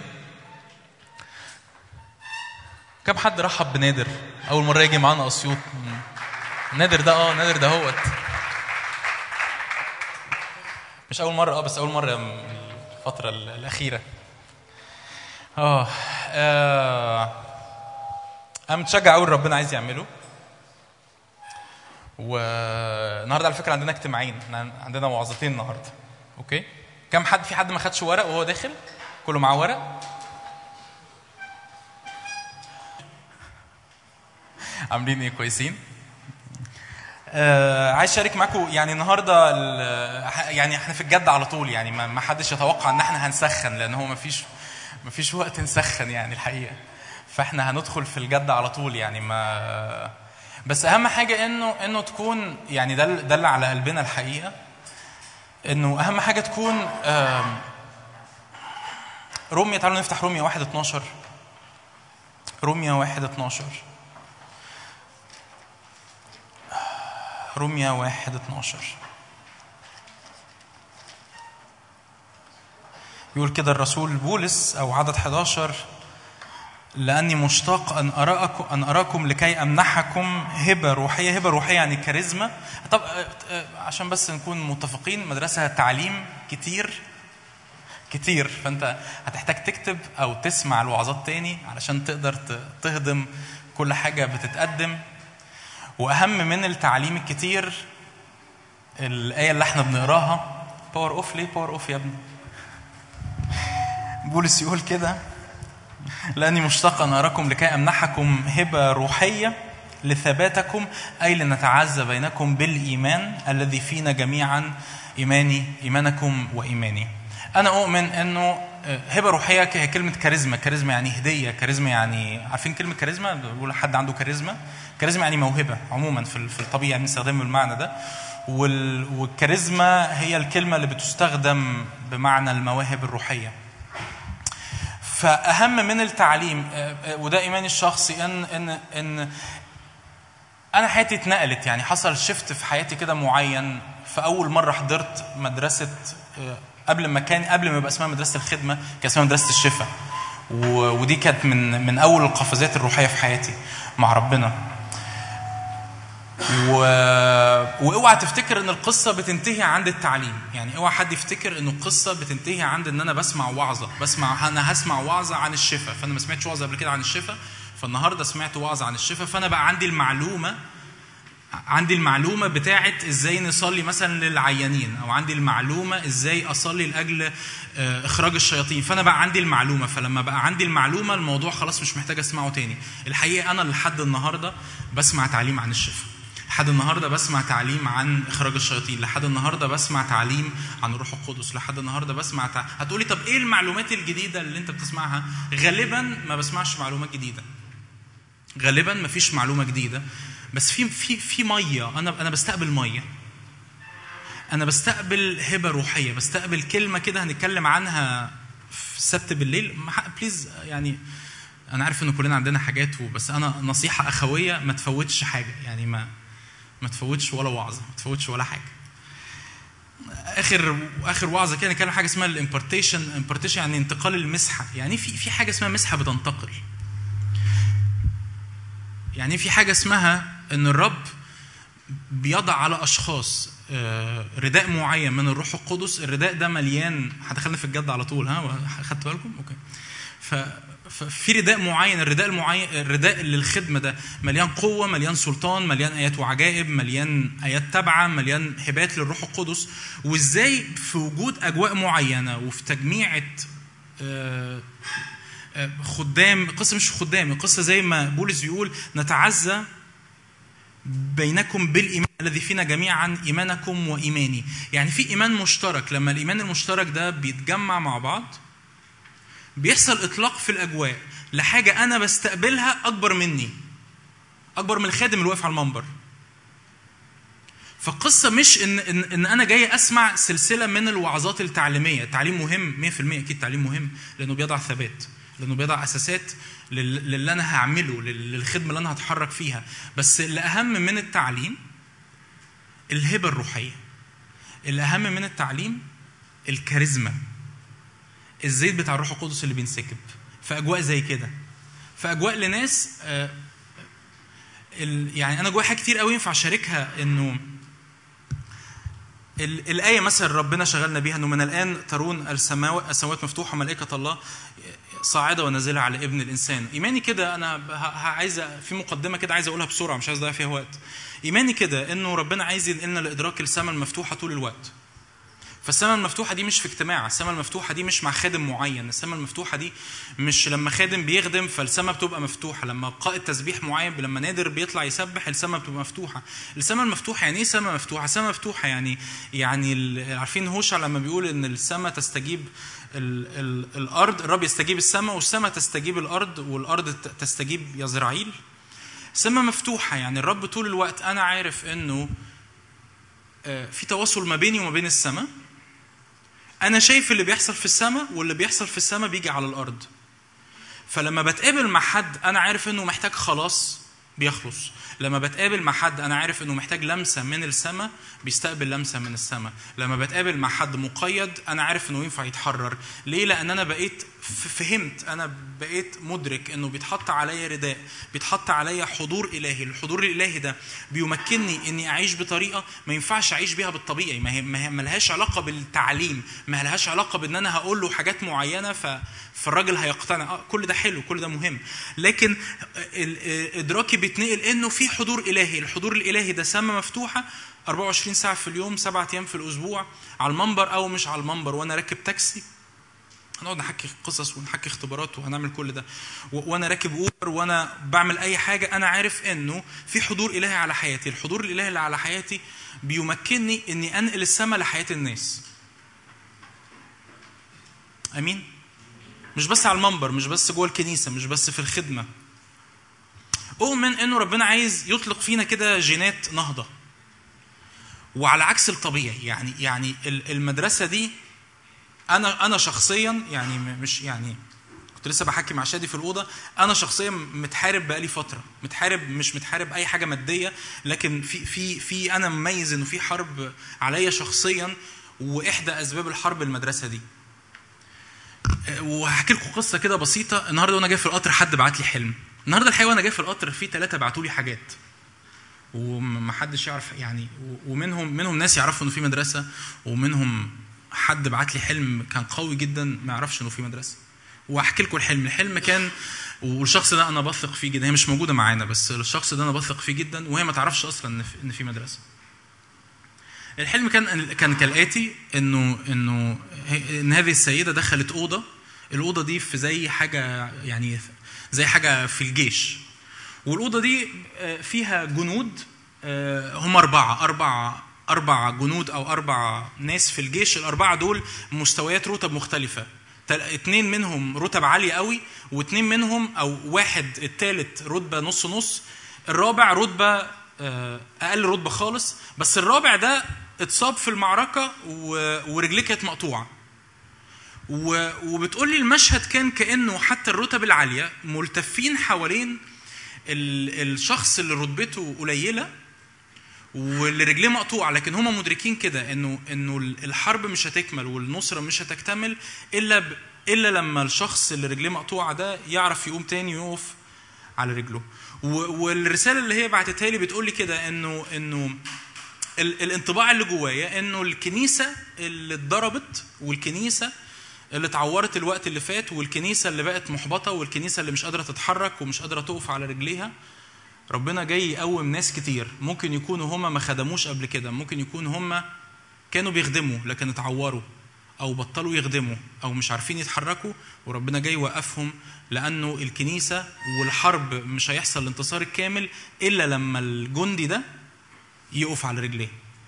كم حد رحب بنادر اول مره يجي معانا اسيوط نادر ده اه نادر ده هوت مش اول مره اه بس اول مره من الفتره ال- الاخيره اه آه، انا متشجع قوي ربنا عايز يعمله والنهارده على فكره عندنا اجتماعين احنا عندنا وعظتين النهارده اوكي كم حد في حد ما خدش ورق وهو داخل كله معاه ورق عاملين ايه كويسين آه عايز اشارك معاكم يعني النهارده ال- ح- يعني احنا في الجد على طول يعني ما ما حدش يتوقع ان احنا هنسخن لان هو ما فيش ما فيش وقت نسخن يعني الحقيقه فاحنا هندخل في الجد على طول يعني ما بس اهم حاجه انه انه تكون يعني ده ال- ده اللي على قلبنا الحقيقه انه اهم حاجه تكون آم، روميا تعالوا نفتح روميا 1 12 روميا 1 12 روميا 1 12 يقول كده الرسول بولس او عدد 11 لاني مشتاق ان اراكم ان اراكم لكي امنحكم هبه روحيه هبه روحيه يعني كاريزما طب آه، آه، عشان بس نكون متفقين مدرسه تعليم كتير كتير فانت هتحتاج تكتب او تسمع الوعظات تاني علشان تقدر ت- تهضم كل حاجه بتتقدم واهم من التعليم الكتير الايه اللي احنا بنقراها باور اوف ليه باور اوف يا ابني بولس يقول كده لاني مشتاق ان اراكم لكي امنحكم هبه روحيه لثباتكم اي لنتعزى بينكم بالايمان الذي فينا جميعا ايماني ايمانكم وايماني انا اؤمن انه هبه روحيه هي كلمه كاريزما كاريزما يعني هديه كاريزما يعني عارفين كلمه كاريزما بيقول حد عنده كاريزما كاريزما يعني موهبه عموما في في الطبيعه بنستخدمه المعنى ده وال- والكاريزما هي الكلمه اللي بتستخدم بمعنى المواهب الروحيه فاهم من التعليم آه، آه، وده ايماني الشخصي ان ان ان انا حياتي اتنقلت يعني حصل شفت في حياتي كده معين فاول مره حضرت مدرسه آه، قبل ما كان قبل ما يبقى اسمها مدرسه الخدمه كان اسمها مدرسه الشفاء و- ودي كانت من من اول القفزات الروحيه في حياتي مع ربنا و... واوعى تفتكر ان القصه بتنتهي عند التعليم يعني اوعى حد يفتكر ان القصه بتنتهي عند ان انا بسمع وعظه بسمع انا هسمع وعظه عن الشفاء فانا ما سمعتش وعظه قبل كده عن الشفاء فالنهارده سمعت وعظه عن الشفاء فانا بقى عندي المعلومه عندي المعلومه بتاعت ازاي نصلي مثلا للعيانين او عندي المعلومه ازاي اصلي لاجل آه، اخراج الشياطين فانا بقى عندي المعلومه فلما بقى عندي المعلومه الموضوع خلاص مش محتاج اسمعه تاني الحقيقه انا لحد النهارده بسمع تعليم عن الشفاء لحد النهارده بسمع تعليم عن اخراج الشياطين لحد النهارده بسمع تعليم عن الروح القدس لحد النهارده بسمع تع... هتقولي طب ايه المعلومات الجديده اللي انت بتسمعها غالبا ما بسمعش معلومات جديده غالبا ما فيش معلومه جديده بس في في في ميه انا انا بستقبل ميه انا بستقبل هبه روحيه بستقبل كلمه كده هنتكلم عنها في السبت بالليل ما ح- بليز يعني انا عارف ان كلنا عندنا حاجات بس انا نصيحه اخويه ما تفوتش حاجه يعني ما ما تفوتش ولا وعظه ما تفوتش ولا حاجه اخر اخر وعظه كده كان حاجه اسمها الامبارتيشن امبارتيشن يعني انتقال المسحه يعني في في حاجه اسمها مسحه بتنتقل يعني في حاجه اسمها ان الرب بيضع على اشخاص آه، رداء معين من الروح القدس الرداء ده مليان هدخلنا في الجد على طول ها خدت بالكم اوكي ف ففي رداء معين الرداء المعين الرداء للخدمه ده مليان قوه مليان سلطان مليان ايات وعجائب مليان ايات تابعه مليان هبات للروح القدس وازاي في وجود اجواء معينه وفي تجميعه آه، آه، خدام القصه مش خدام القصه زي ما بولس بيقول نتعزى بينكم بالايمان الذي فينا جميعا ايمانكم وايماني يعني في ايمان مشترك لما الايمان المشترك ده بيتجمع مع بعض بيحصل اطلاق في الاجواء لحاجه انا بستقبلها اكبر مني اكبر من الخادم اللي واقف على المنبر فالقصه مش ان ان, إن انا جاي اسمع سلسله من الوعظات التعليميه تعليم مهم 100% اكيد تعليم مهم لانه بيضع ثبات لانه بيضع اساسات لل- للي انا هعمله لل- للخدمه اللي انا هتحرك فيها بس الاهم من التعليم الهبه الروحيه الاهم من التعليم الكاريزما الزيت بتاع الروح القدس اللي بينسكب في اجواء زي كده في اجواء لناس آه، ال- يعني انا جوايا حاجات كتير قوي ينفع اشاركها انه ال- الآية مثلا ربنا شغلنا بيها إنه من الآن ترون السماوات السماوات مفتوحة وملائكة الله صاعدة ونازلة على ابن الإنسان إيماني كده أنا ه- ه- عايز في مقدمة كده عايز أقولها بسرعة مش عايز أضيع فيها وقت إيماني كده إنه ربنا عايز ينقلنا لإدراك السماء المفتوحة طول الوقت فالسماء المفتوحة دي مش في اجتماع، السماء المفتوحة دي مش مع خادم معين، السماء المفتوحة دي مش لما خادم بيخدم فالسماء بتبقى مفتوحة، لما قائد تسبيح معين لما نادر بيطلع يسبح السماء بتبقى مفتوحة. السماء المفتوحة يعني ايه سماء مفتوحة؟ سماء مفتوحة يعني يعني ال- عارفين هوشع لما بيقول ان السماء تستجيب ال ال الارض الرب يستجيب السماء والسماء تستجيب الارض والارض ت- تستجيب يزرعيل. السماء مفتوحة يعني الرب طول الوقت انا عارف انه آه، في تواصل ما بيني وما بين السماء انا شايف اللي بيحصل في السماء واللي بيحصل في السماء بيجي على الارض فلما بتقابل مع حد انا عارف انه محتاج خلاص بيخلص لما بتقابل مع حد انا عارف انه محتاج لمسه من السماء بيستقبل لمسه من السماء لما بتقابل مع حد مقيد انا عارف انه ينفع يتحرر ليه لان انا بقيت ف- فهمت انا بقيت مدرك انه بيتحط عليا رداء بيتحط عليا حضور الهي الحضور الالهي ده بيمكنني اني اعيش بطريقه ما ينفعش اعيش بيها بالطبيعي ما هي ما هي ملهاش علاقه بالتعليم ما لهاش علاقه بان انا هقول له حاجات معينه ف فالراجل هيقتنع آه كل ده حلو كل ده مهم لكن ال- ال- ادراكي بيتنقل انه في حضور الهي الحضور الالهي ده سما مفتوحه 24 ساعه في اليوم سبعة ايام في الاسبوع على المنبر او مش على المنبر وانا راكب تاكسي هنقعد نحكي قصص ونحكي اختبارات وهنعمل كل ده و- وانا راكب اوبر وانا بعمل اي حاجه انا عارف انه في حضور الهي على حياتي الحضور الالهي اللي على حياتي بيمكنني اني انقل السماء لحياه الناس امين مش بس على المنبر مش بس جوه الكنيسه مش بس في الخدمه اؤمن انه ربنا عايز يطلق فينا كده جينات نهضه وعلى عكس الطبيعي يعني يعني ال- المدرسه دي انا انا شخصيا يعني م- مش يعني كنت لسه بحكي مع شادي في الاوضه انا شخصيا متحارب بقالي فتره متحارب مش متحارب اي حاجه ماديه لكن في في في انا مميز انه في حرب عليا شخصيا واحدى اسباب الحرب المدرسه دي وهحكي لكم قصه كده بسيطه النهارده وانا جاي في القطر حد بعت لي حلم النهارده الحقيقه وانا جاي في القطر في ثلاثه بعتوا لي حاجات ومحدش يعرف يعني و- ومنهم منهم ناس يعرفوا انه في مدرسه ومنهم حد بعت لي حلم كان قوي جدا ما يعرفش انه في مدرسه واحكي لكم الحلم الحلم كان والشخص ده انا بثق فيه جدا هي مش موجوده معانا بس الشخص ده انا بثق فيه جدا وهي ما تعرفش اصلا ان في, إن في مدرسه الحلم كان كان كالاتي انه انه هي- ان هذه السيده دخلت اوضه الاوضه دي في زي حاجه يعني زي حاجه في الجيش والاوضه دي آه، فيها جنود آه، هم اربعه اربع اربع جنود او اربع ناس في الجيش الاربعه دول مستويات رتب مختلفه تل- اتنين منهم رتب عاليه قوي واتنين منهم او واحد التالت رتبه نص نص الرابع رتبه آه، اقل رتبه خالص بس الرابع ده اتصاب في المعركه و- ورجليه كانت مقطوعه و- وبتقول لي المشهد كان كانه حتى الرتب العاليه ملتفين حوالين ال- الشخص اللي رتبته قليله واللي رجليه مقطوعه لكن هم مدركين كده انه انه الحرب مش هتكمل والنصره مش هتكتمل الا ب... الا لما الشخص اللي رجليه مقطوعه ده يعرف يقوم تاني ويقف على رجله و... والرساله اللي هي بعتتها لي بتقول لي كده انه انه ال... الانطباع اللي جوايا انه الكنيسه اللي اتضربت والكنيسه اللي اتعورت الوقت اللي فات والكنيسه اللي بقت محبطه والكنيسه اللي مش قادره تتحرك ومش قادره تقف على رجليها ربنا جاي يقوم ناس كتير ممكن يكونوا هما ما خدموش قبل كده ممكن يكون هما كانوا بيخدموا لكن اتعوروا او بطلوا يخدموا او مش عارفين يتحركوا وربنا جاي يوقفهم لانه الكنيسه والحرب مش هيحصل الانتصار الكامل الا لما الجندي ده يقف على رجليه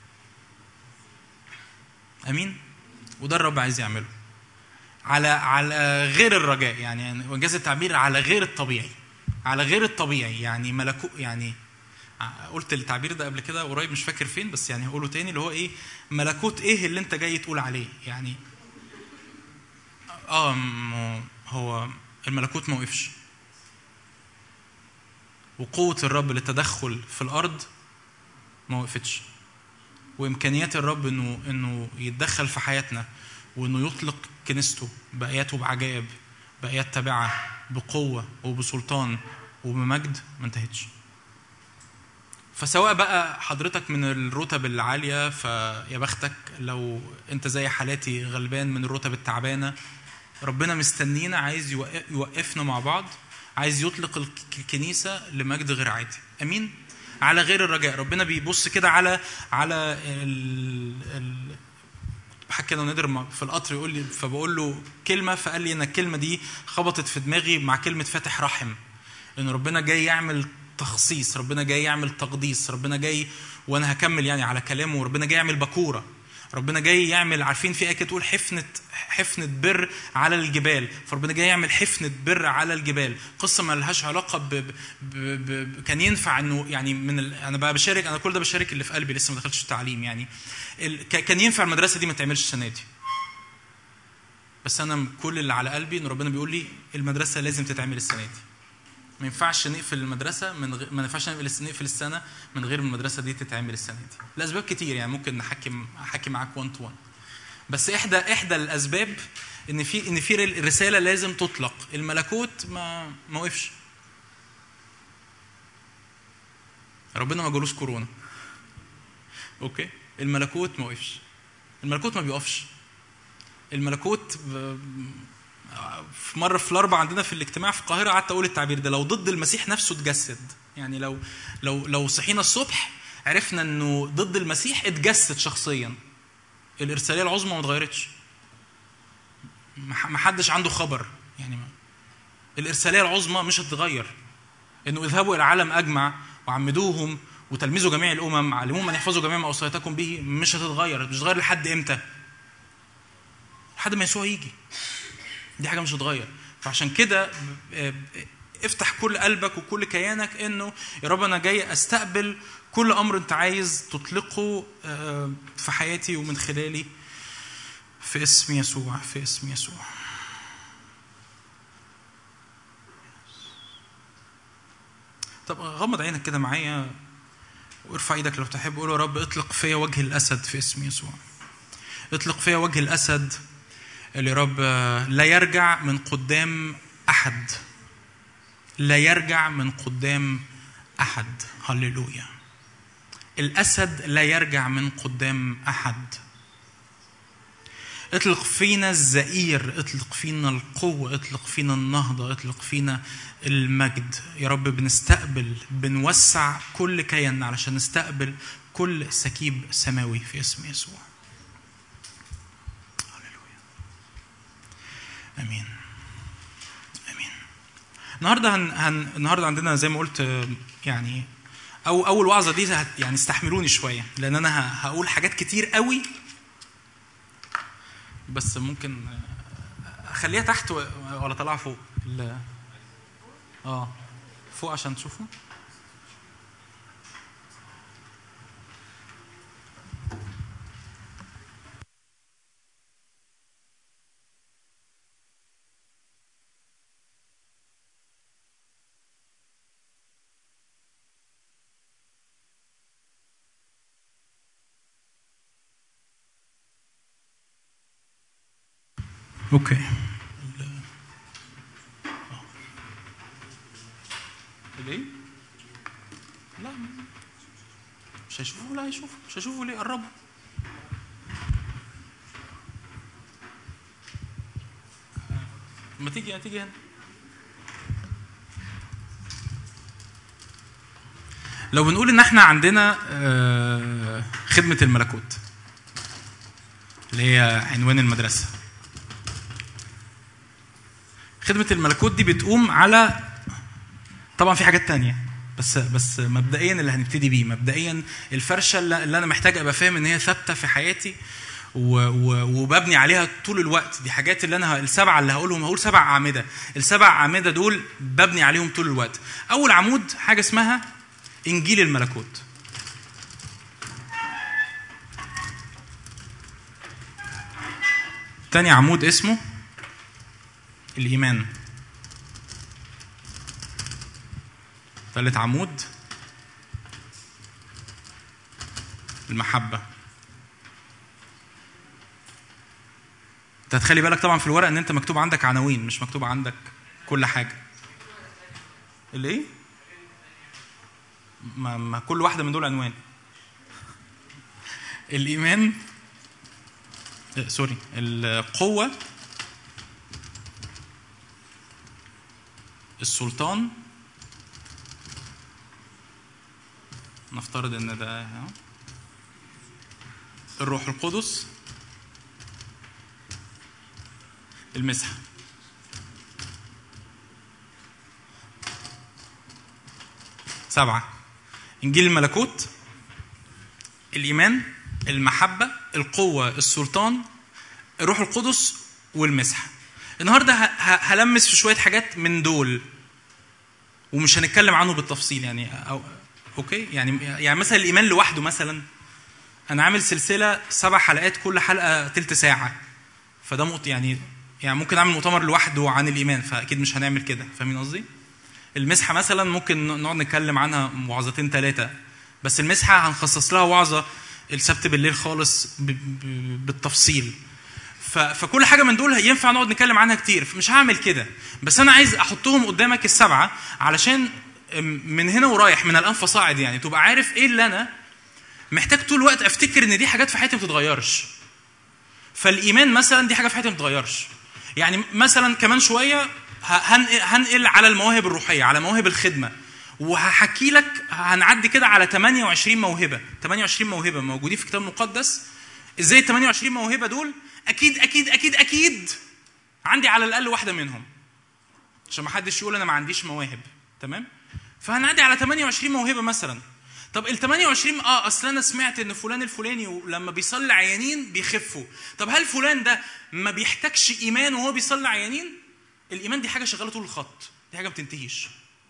امين وده الرب عايز يعمله على على غير الرجاء يعني وانجاز التعبير على غير الطبيعي على غير الطبيعي يعني ملكو يعني قلت التعبير ده قبل كده قريب مش فاكر فين بس يعني هقوله تاني اللي هو ايه ملكوت ايه اللي انت جاي تقول عليه يعني اه م- هو الملكوت ما وقفش وقوة الرب للتدخل في الأرض ما وقفتش وإمكانيات الرب إنه إنه يتدخل في حياتنا وإنه يطلق كنيسته بآيات وبعجائب بآيات تابعة بقوة وبسلطان وبمجد ما انتهتش فسواء بقى حضرتك من الرتب العالية فيا بختك لو انت زي حالاتي غلبان من الرتب التعبانة ربنا مستنينا عايز يوقف- يوقفنا مع بعض عايز يطلق الك- الكنيسة لمجد غير عادي امين على غير الرجاء ربنا بيبص كده على على ال ال بحكي انا ونادر م- في القطر يقول لي فبقول له كلمه فقال لي ان الكلمه دي خبطت في دماغي مع كلمه فاتح رحم ان ربنا جاي يعمل تخصيص ربنا جاي يعمل تقديس ربنا جاي وانا هكمل يعني على كلامه ربنا جاي يعمل بكوره ربنا جاي يعمل عارفين في ايه كده تقول حفنه حفنه بر على الجبال فربنا جاي يعمل حفنه بر على الجبال قصه ما لهاش علاقه ب... ب... ب... ب... كان ينفع انه يعني من ال... انا بقى بشارك انا كل ده بشارك اللي في قلبي لسه ما دخلتش التعليم يعني ال... ك- كان ينفع المدرسه دي ما تعملش السنه دي بس انا كل اللي على قلبي ان ربنا بيقول لي المدرسه لازم تتعمل السنه دي ما ينفعش نقفل المدرسه من غير ما ينفعش نقفل الس- نقفل السنه من غير ما المدرسه دي تتعمل السنه دي لاسباب كتير يعني ممكن نحكم احكي معاك 1 تو 1 بس احدى احدى الاسباب ان في ان في رساله لازم تطلق الملكوت ما ما وقفش ربنا ما جالوش كورونا اوكي الملكوت ما وقفش الملكوت ما بيقفش الملكوت ب- في مره في الاربع عندنا في الاجتماع في القاهره قعدت اقول التعبير ده لو ضد المسيح نفسه اتجسد يعني لو لو لو صحينا الصبح عرفنا انه ضد المسيح اتجسد شخصيا الارساليه العظمى ما اتغيرتش ما ح- ما حدش عنده خبر يعني ما- الارساليه العظمى مش هتتغير انه اذهبوا الى العالم اجمع وعمدوهم وتلمذوا جميع الامم علموهم ان يحفظوا جميع ما اوصيتكم به مش هتتغير مش هتتغير لحد امتى لحد ما يسوع يجي دي حاجه مش هتتغير فعشان كده آه، افتح كل قلبك وكل كيانك انه يا رب انا جاي استقبل كل امر انت عايز تطلقه آه، في حياتي ومن خلالي في اسم يسوع في اسم يسوع طب غمض عينك كده معايا وارفع ايدك لو تحب قول يا رب اطلق فيا وجه الاسد في اسم يسوع اطلق فيا وجه الاسد اللي يا رب لا يرجع من قدام احد لا يرجع من قدام احد هللويا الاسد لا يرجع من قدام احد اطلق فينا الزئير اطلق فينا القوة اطلق فينا النهضة اطلق فينا المجد يا رب بنستقبل بنوسع كل كياننا علشان نستقبل كل سكيب سماوي في اسم يسوع هللويا امين امين النهارده هن... هن... النهارده عندنا زي ما قلت آه، يعني او اول وعظه دي هت... يعني استحملوني شويه لان انا ه... هقول حاجات كتير قوي بس ممكن آه، اخليها تحت و- ولا اطلعها فوق ال- اه فوق عشان تشوفوا اوكي ليه؟ لا مش هيشوفوا لا هيشوفوا مش هيشوفوا ليه قربوا ما تيجي تيجي هنا لو بنقول ان احنا عندنا آه، خدمه الملكوت اللي هي عنوان المدرسه خدمه الملكوت دي بتقوم على طبعا في حاجات تانية بس بس مبدئيا اللي هنبتدي بيه مبدئيا الفرشه اللي اللي انا محتاج ابقى فاهم ان هي ثابته في حياتي و و وببني عليها طول الوقت دي حاجات اللي انا ه- السبعه اللي هقولهم هقول سبع اعمده السبع اعمده دول ببني عليهم طول الوقت اول عمود حاجه اسمها انجيل الملكوت تاني عمود اسمه الايمان ثالث عمود المحبة انت هتخلي بالك طبعا في الورق ان انت مكتوب عندك عناوين مش مكتوب عندك كل حاجة اللي ايه؟ ما, ما كل واحدة من دول عنوان الإيمان آه، سوري القوة السلطان نفترض ان ده أهو. الروح القدس المسحة سبعة إنجيل الملكوت الإيمان المحبة القوة السلطان الروح القدس والمسحة النهاردة ه- ه- هلمس في شوية حاجات من دول ومش هنتكلم عنه بالتفصيل يعني أو اوكي يعني يعني مثلا الايمان لوحده مثلا انا عامل سلسله سبع حلقات كل حلقه تلت ساعه فده مقط يعني يعني ممكن اعمل مؤتمر لوحده عن الايمان فاكيد مش هنعمل كده فاهمين قصدي؟ المسحه مثلا ممكن نقعد نتكلم عنها وعظتين ثلاثه بس المسحه هنخصص لها وعظه السبت بالليل خالص ب- ب- بالتفصيل ف- فكل حاجه من دول ينفع نقعد نتكلم عنها كتير مش هعمل كده بس انا عايز احطهم قدامك السبعه علشان أم، من هنا ورايح من الان فصاعد يعني تبقى عارف ايه اللي انا محتاج طول الوقت افتكر ان دي حاجات في حياتي ما بتتغيرش فالايمان مثلا دي حاجه في حياتي ما بتتغيرش يعني مثلا كمان شويه ه- هنقل, هنقل على المواهب الروحيه على مواهب الخدمه وهحكي لك هنعدي كده على 28 موهبه 28 موهبه موجودين في الكتاب المقدس ازاي ال 28 موهبه دول اكيد اكيد اكيد اكيد عندي على الاقل واحده منهم عشان ما حدش يقول انا ما عنديش مواهب تمام فهنعدي على 28 موهبه مثلا طب ال 28 اه اصل انا سمعت ان فلان الفلاني لما بيصلي عيانين بيخفوا طب هل فلان ده ما بيحتاجش ايمان وهو بيصلي عيانين الايمان دي حاجه شغاله طول الخط دي حاجه ما بتنتهيش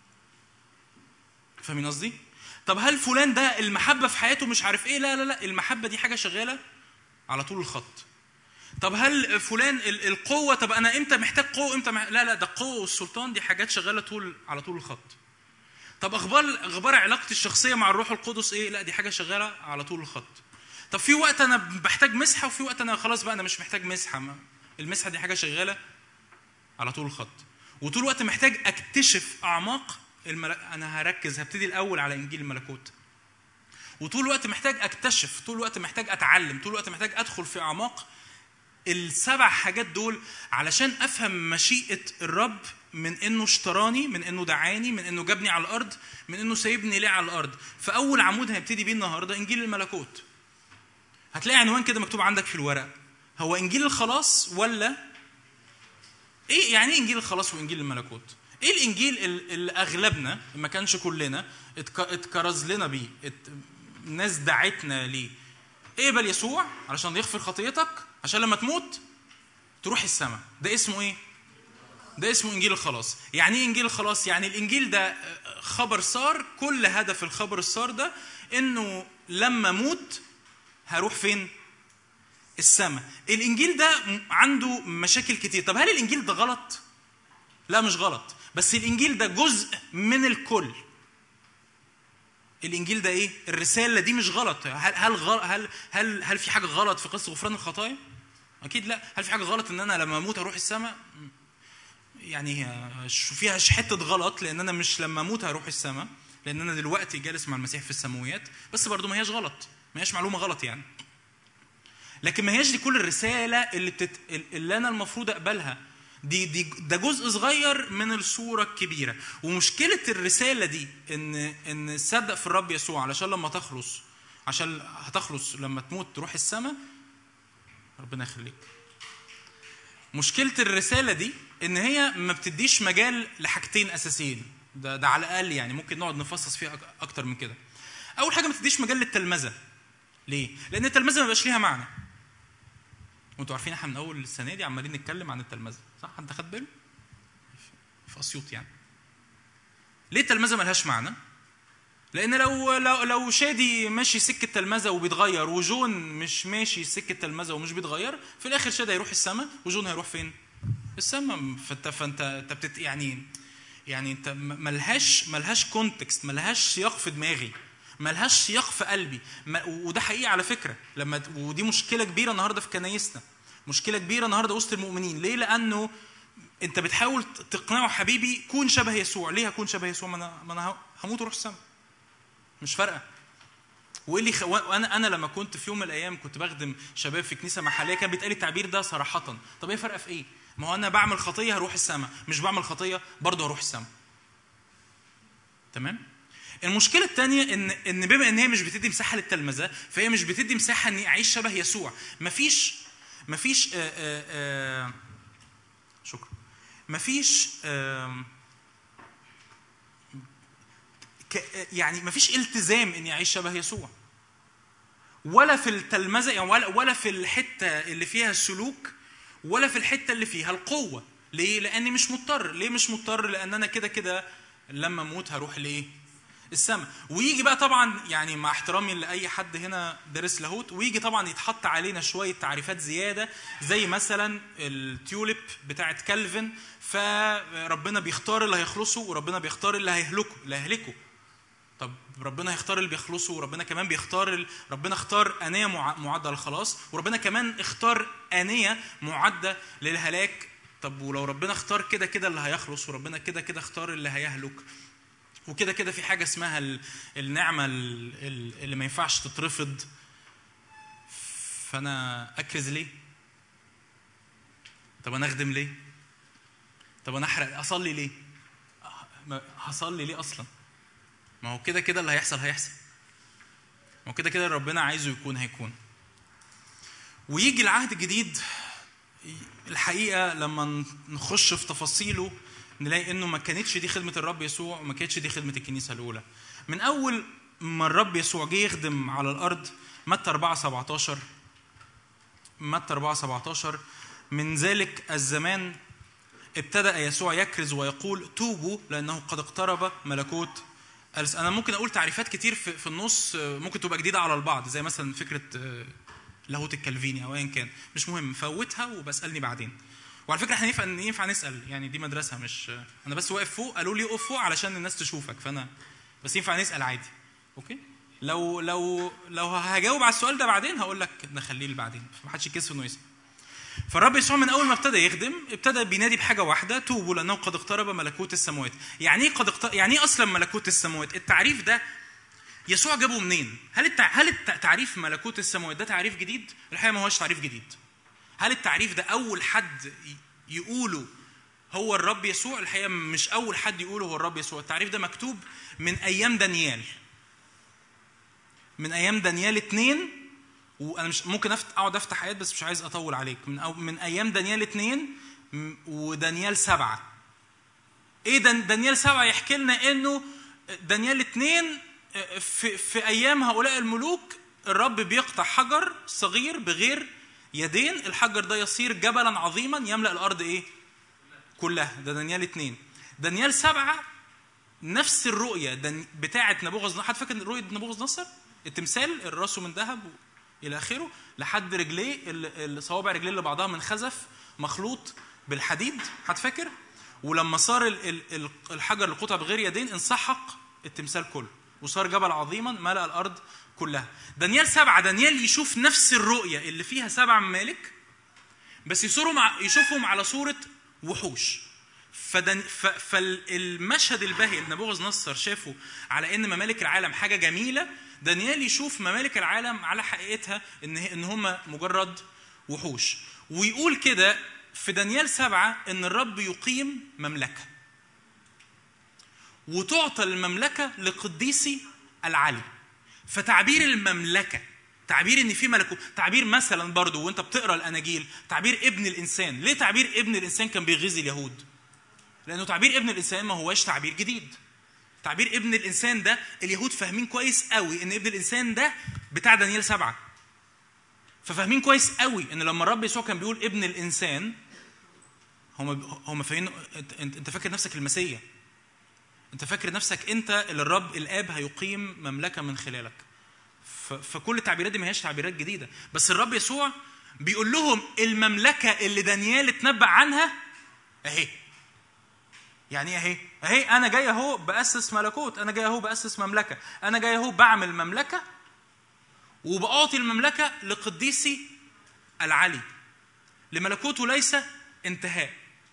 فاهمين قصدي طب هل فلان ده المحبه في حياته مش عارف ايه لا لا لا المحبه دي حاجه شغاله على طول الخط طب هل فلان ال- القوه طب انا امتى محتاج قوه امتى مح... لا لا ده القوه والسلطان دي حاجات شغاله طول على طول الخط طب اخبار اخبار علاقتي الشخصيه مع الروح القدس ايه لا دي حاجه شغاله على طول الخط طب في وقت انا بحتاج مسحه وفي وقت انا خلاص بقى انا مش محتاج مسحه ما. المسحه دي حاجه شغاله على طول الخط وطول الوقت محتاج اكتشف اعماق الملك... انا هركز هبتدي الاول على انجيل الملكوت وطول الوقت محتاج اكتشف طول الوقت محتاج اتعلم طول الوقت محتاج ادخل في اعماق السبع حاجات دول علشان افهم مشيئه الرب من انه اشتراني من انه دعاني من انه جابني على الارض من انه سايبني ليه على الارض فاول عمود هنبتدي بيه النهارده انجيل الملكوت هتلاقي عنوان كده مكتوب عندك في الورق هو انجيل الخلاص ولا ايه يعني ايه انجيل الخلاص وانجيل الملكوت ايه الانجيل ال- اللي اغلبنا ما كانش كلنا اتك- اتكرز لنا بيه ات... الناس دعتنا ليه اقبل يسوع علشان يغفر خطيتك عشان لما تموت تروح السماء ده اسمه ايه ده اسمه انجيل الخلاص يعني ايه انجيل الخلاص يعني الانجيل ده آه، خبر صار كل هدف الخبر الصار ده انه لما اموت هروح فين السماء الانجيل ده م- عنده مشاكل كتير طب هل الانجيل ده غلط لا مش غلط بس الانجيل ده جزء من الكل الانجيل ده ايه الرساله دي مش غلط هل هل غل- هل هل, هل في حاجه غلط في قصه غفران الخطايا اكيد لا هل في حاجه غلط ان انا لما اموت اروح السماء يعني هي ش- فيها ش- حته غلط لان انا مش لما اموت هروح السماء لان انا دلوقتي جالس مع المسيح في السماويات بس برضو ما هياش غلط ما هياش معلومه غلط يعني لكن ما هياش دي كل الرساله اللي بتت... اللي انا المفروض اقبلها دي دي ده جزء صغير من الصوره الكبيره ومشكله الرساله دي ان ان تصدق في الرب يسوع علشان لما تخلص عشان هتخلص لما تموت تروح السماء ربنا يخليك مشكله الرساله دي ان هي ما بتديش مجال لحاجتين اساسيين ده ده على الاقل يعني ممكن نقعد نفصص فيها أك- اكتر من كده اول حاجه ما تديش مجال للتلمذه ليه لان التلمذه ما بقاش ليها معنى وانتوا عارفين احنا من اول السنه دي عمالين نتكلم عن التلمذه صح انت خد باله في اسيوط يعني ليه التلمذه ملهاش معنى لان لو لو لو شادي ماشي سكه تلمذه وبيتغير وجون مش ماشي سكه تلمذه ومش بيتغير في الاخر شادي هيروح السماء وجون هيروح فين السماء فانت فانت انت بتت يعني يعني انت م- ملهاش ملهاش كونتكست ملهاش سياق في دماغي ملهاش سياق في قلبي ما- وده حقيقي على فكره لما ت- ودي مشكله كبيره النهارده في كنايسنا مشكله كبيره النهارده وسط المؤمنين ليه لانه انت بتحاول ت- تقنعه حبيبي كون شبه يسوع ليه هكون شبه يسوع ما انا ما انا هموت واروح السماء مش فارقه وايه اللي خ... وانا انا لما كنت في يوم من الايام كنت بخدم شباب في كنيسه محليه كان بيتقال لي التعبير ده صراحه طب ايه فرق في ايه ما هو انا بعمل خطيه هروح السماء مش بعمل خطيه برضه هروح السماء تمام المشكله الثانيه ان ان بما ان هي مش بتدي مساحه للتلمذه فهي مش بتدي مساحه اني اعيش شبه يسوع مفيش مفيش آآ آآ شكرا مفيش آم، ك- يعني مفيش التزام اني اعيش شبه يسوع ولا في التلمذه يعني ولا ولا في الحته اللي فيها السلوك ولا في الحته اللي فيها القوه ليه لاني مش مضطر ليه مش مضطر لان انا كده كده لما اموت هروح لايه السماء ويجي بقى طبعا يعني مع احترامي لاي حد هنا دارس لاهوت ويجي طبعا يتحط علينا شويه تعريفات زياده زي مثلا التيوليب بتاعت كالفن فربنا بيختار اللي هيخلصه وربنا بيختار اللي هيهلكه اللي هيهلكه طب ربنا هيختار اللي بيخلصه وربنا كمان بيختار ال... ربنا اختار آنية مع... معدة للخلاص وربنا كمان اختار آنية معدة للهلاك طب ولو ربنا اختار كده كده اللي هيخلص وربنا كده كده اختار اللي هيهلك وكده كده في حاجة اسمها ال... النعمة ال... ال- اللي ما ينفعش تترفض فأنا أكرز ليه؟ طب أنا أخدم ليه؟ طب أنا أحرق أصلي ليه؟ ما- هصلي ليه أصلاً؟ ما هو كده كده اللي هيحصل هيحصل ما هو كده كده ربنا عايزه يكون هيكون ويجي العهد الجديد الحقيقه لما نخش في تفاصيله نلاقي انه ما كانتش دي خدمه الرب يسوع وما كانتش دي خدمه الكنيسه الاولى من اول ما الرب يسوع جه يخدم على الارض متى 4 17 متى 4 17 من ذلك الزمان ابتدأ يسوع يكرز ويقول توبوا لأنه قد اقترب ملكوت الس- أنا ممكن أقول تعريفات كتير في, في النص آه، ممكن تبقى جديدة على البعض زي مثلا فكرة آه، لاهوت الكالفيني أو أيا كان مش مهم فوتها وبسألني بعدين وعلى فكرة احنا ينفع ينفع نسأل يعني دي مدرسة مش آه، أنا بس واقف فوق قالوا لي اقف فوق علشان الناس تشوفك فأنا بس ينفع نسأل عادي أوكي لو لو لو هجاوب على السؤال ده بعدين هقول لك نخليه لبعدين فمحدش يكسف انه يسأل فالرب يسوع من اول ما ابتدى يخدم ابتدى بينادي بحاجه واحده توبوا لانه قد اقترب ملكوت السماوات يعني ايه قد اقترب يعني ايه اصلا ملكوت السماوات التعريف ده يسوع جابه منين هل التع... هل الت- تعريف ملكوت السماوات ده تعريف جديد الحقيقه ما هوش تعريف جديد هل التعريف ده اول حد ي- يقوله هو الرب يسوع الحقيقه مش اول حد يقوله هو الرب يسوع التعريف ده مكتوب من ايام دانيال من ايام دانيال اتنين وانا مش ممكن أفت... اقعد افتح ايات بس مش عايز اطول عليك من أو... من ايام دانيال اتنين م- ودانيال سبعه ايه دان... دانيال سبعه يحكي لنا انه دانيال اتنين آه، في في ايام هؤلاء الملوك الرب بيقطع حجر صغير بغير يدين الحجر ده يصير جبلا عظيما يملا الارض ايه كلها ده دانيال اتنين دانيال سبعه نفس الرؤيه دن... بتاعه نبوخذ نصر حد فاكر رؤيه نبوخذ نصر التمثال الراس من ذهب و... الى اخره لحد رجليه ال- الصوابع رجليه اللي بعضها من خزف مخلوط بالحديد حد فاكر ولما صار ال- ال- ال- الحجر اللي قطع بغير يدين انسحق التمثال كله وصار جبل عظيما ملأ الارض كلها دانيال سبعه دانيال يشوف نفس الرؤيه اللي فيها سبع ممالك بس يصورهم ع- يشوفهم على صوره وحوش فدن ف... فالمشهد البهي اللي نبوغذ نصر شافه على ان ممالك العالم حاجه جميله دانيال يشوف ممالك العالم على حقيقتها ان هي- ان هم مجرد وحوش ويقول كده في دانيال سبعة ان الرب يقيم مملكه وتعطى المملكه لقديسي العلي فتعبير المملكه تعبير ان في ملكوت تعبير مثلا برضو وانت بتقرا الاناجيل تعبير ابن الانسان ليه تعبير ابن الانسان كان بيغيظ اليهود لانه تعبير ابن الانسان ما هواش تعبير جديد تعبير ابن الانسان ده اليهود فاهمين كويس قوي ان ابن الانسان ده بتاع دانيال سبعة ففاهمين كويس قوي ان لما الرب يسوع كان بيقول ابن الانسان هم هم فاهمين انت, انت انت فاكر نفسك المسيح انت فاكر نفسك انت اللي الرب الاب هيقيم مملكه من خلالك ف- فكل التعبيرات دي ما هياش تعبيرات جديده بس الرب يسوع بيقول لهم المملكه اللي دانيال اتنبأ عنها اهي يعني ايه اهي اهي انا جاي اهو باسس ملكوت انا جاي اهو باسس مملكه انا جاي اهو بعمل مملكه وبأعطي المملكه لقديسي العلي لملكوته ليس انتهاء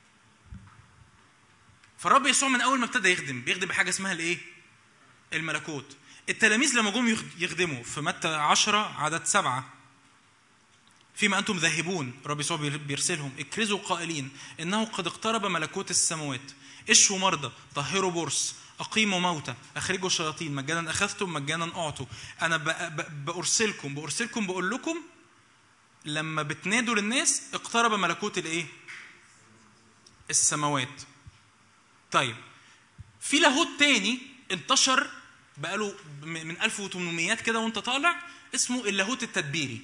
فالرب يسوع من اول ما ابتدى يخدم بيخدم بحاجه اسمها الايه الملكوت التلاميذ لما جم يخ- يخدموا في متى 10 عدد سبعة فيما أنتم ذاهبون الرب يسوع بير- بيرسلهم اكرزوا قائلين إنه قد اقترب ملكوت السماوات اشفوا مرضى طهروا برص أقيموا موتى أخرجوا شياطين مجانا أخذتم مجانا أعطوا أنا ب- ب- بأرسلكم بأرسلكم بقول لكم لما بتنادوا للناس اقترب ملكوت الإيه؟ السماوات طيب في لاهوت تاني انتشر بقاله م- من 1800 كده وانت طالع اسمه اللاهوت التدبيري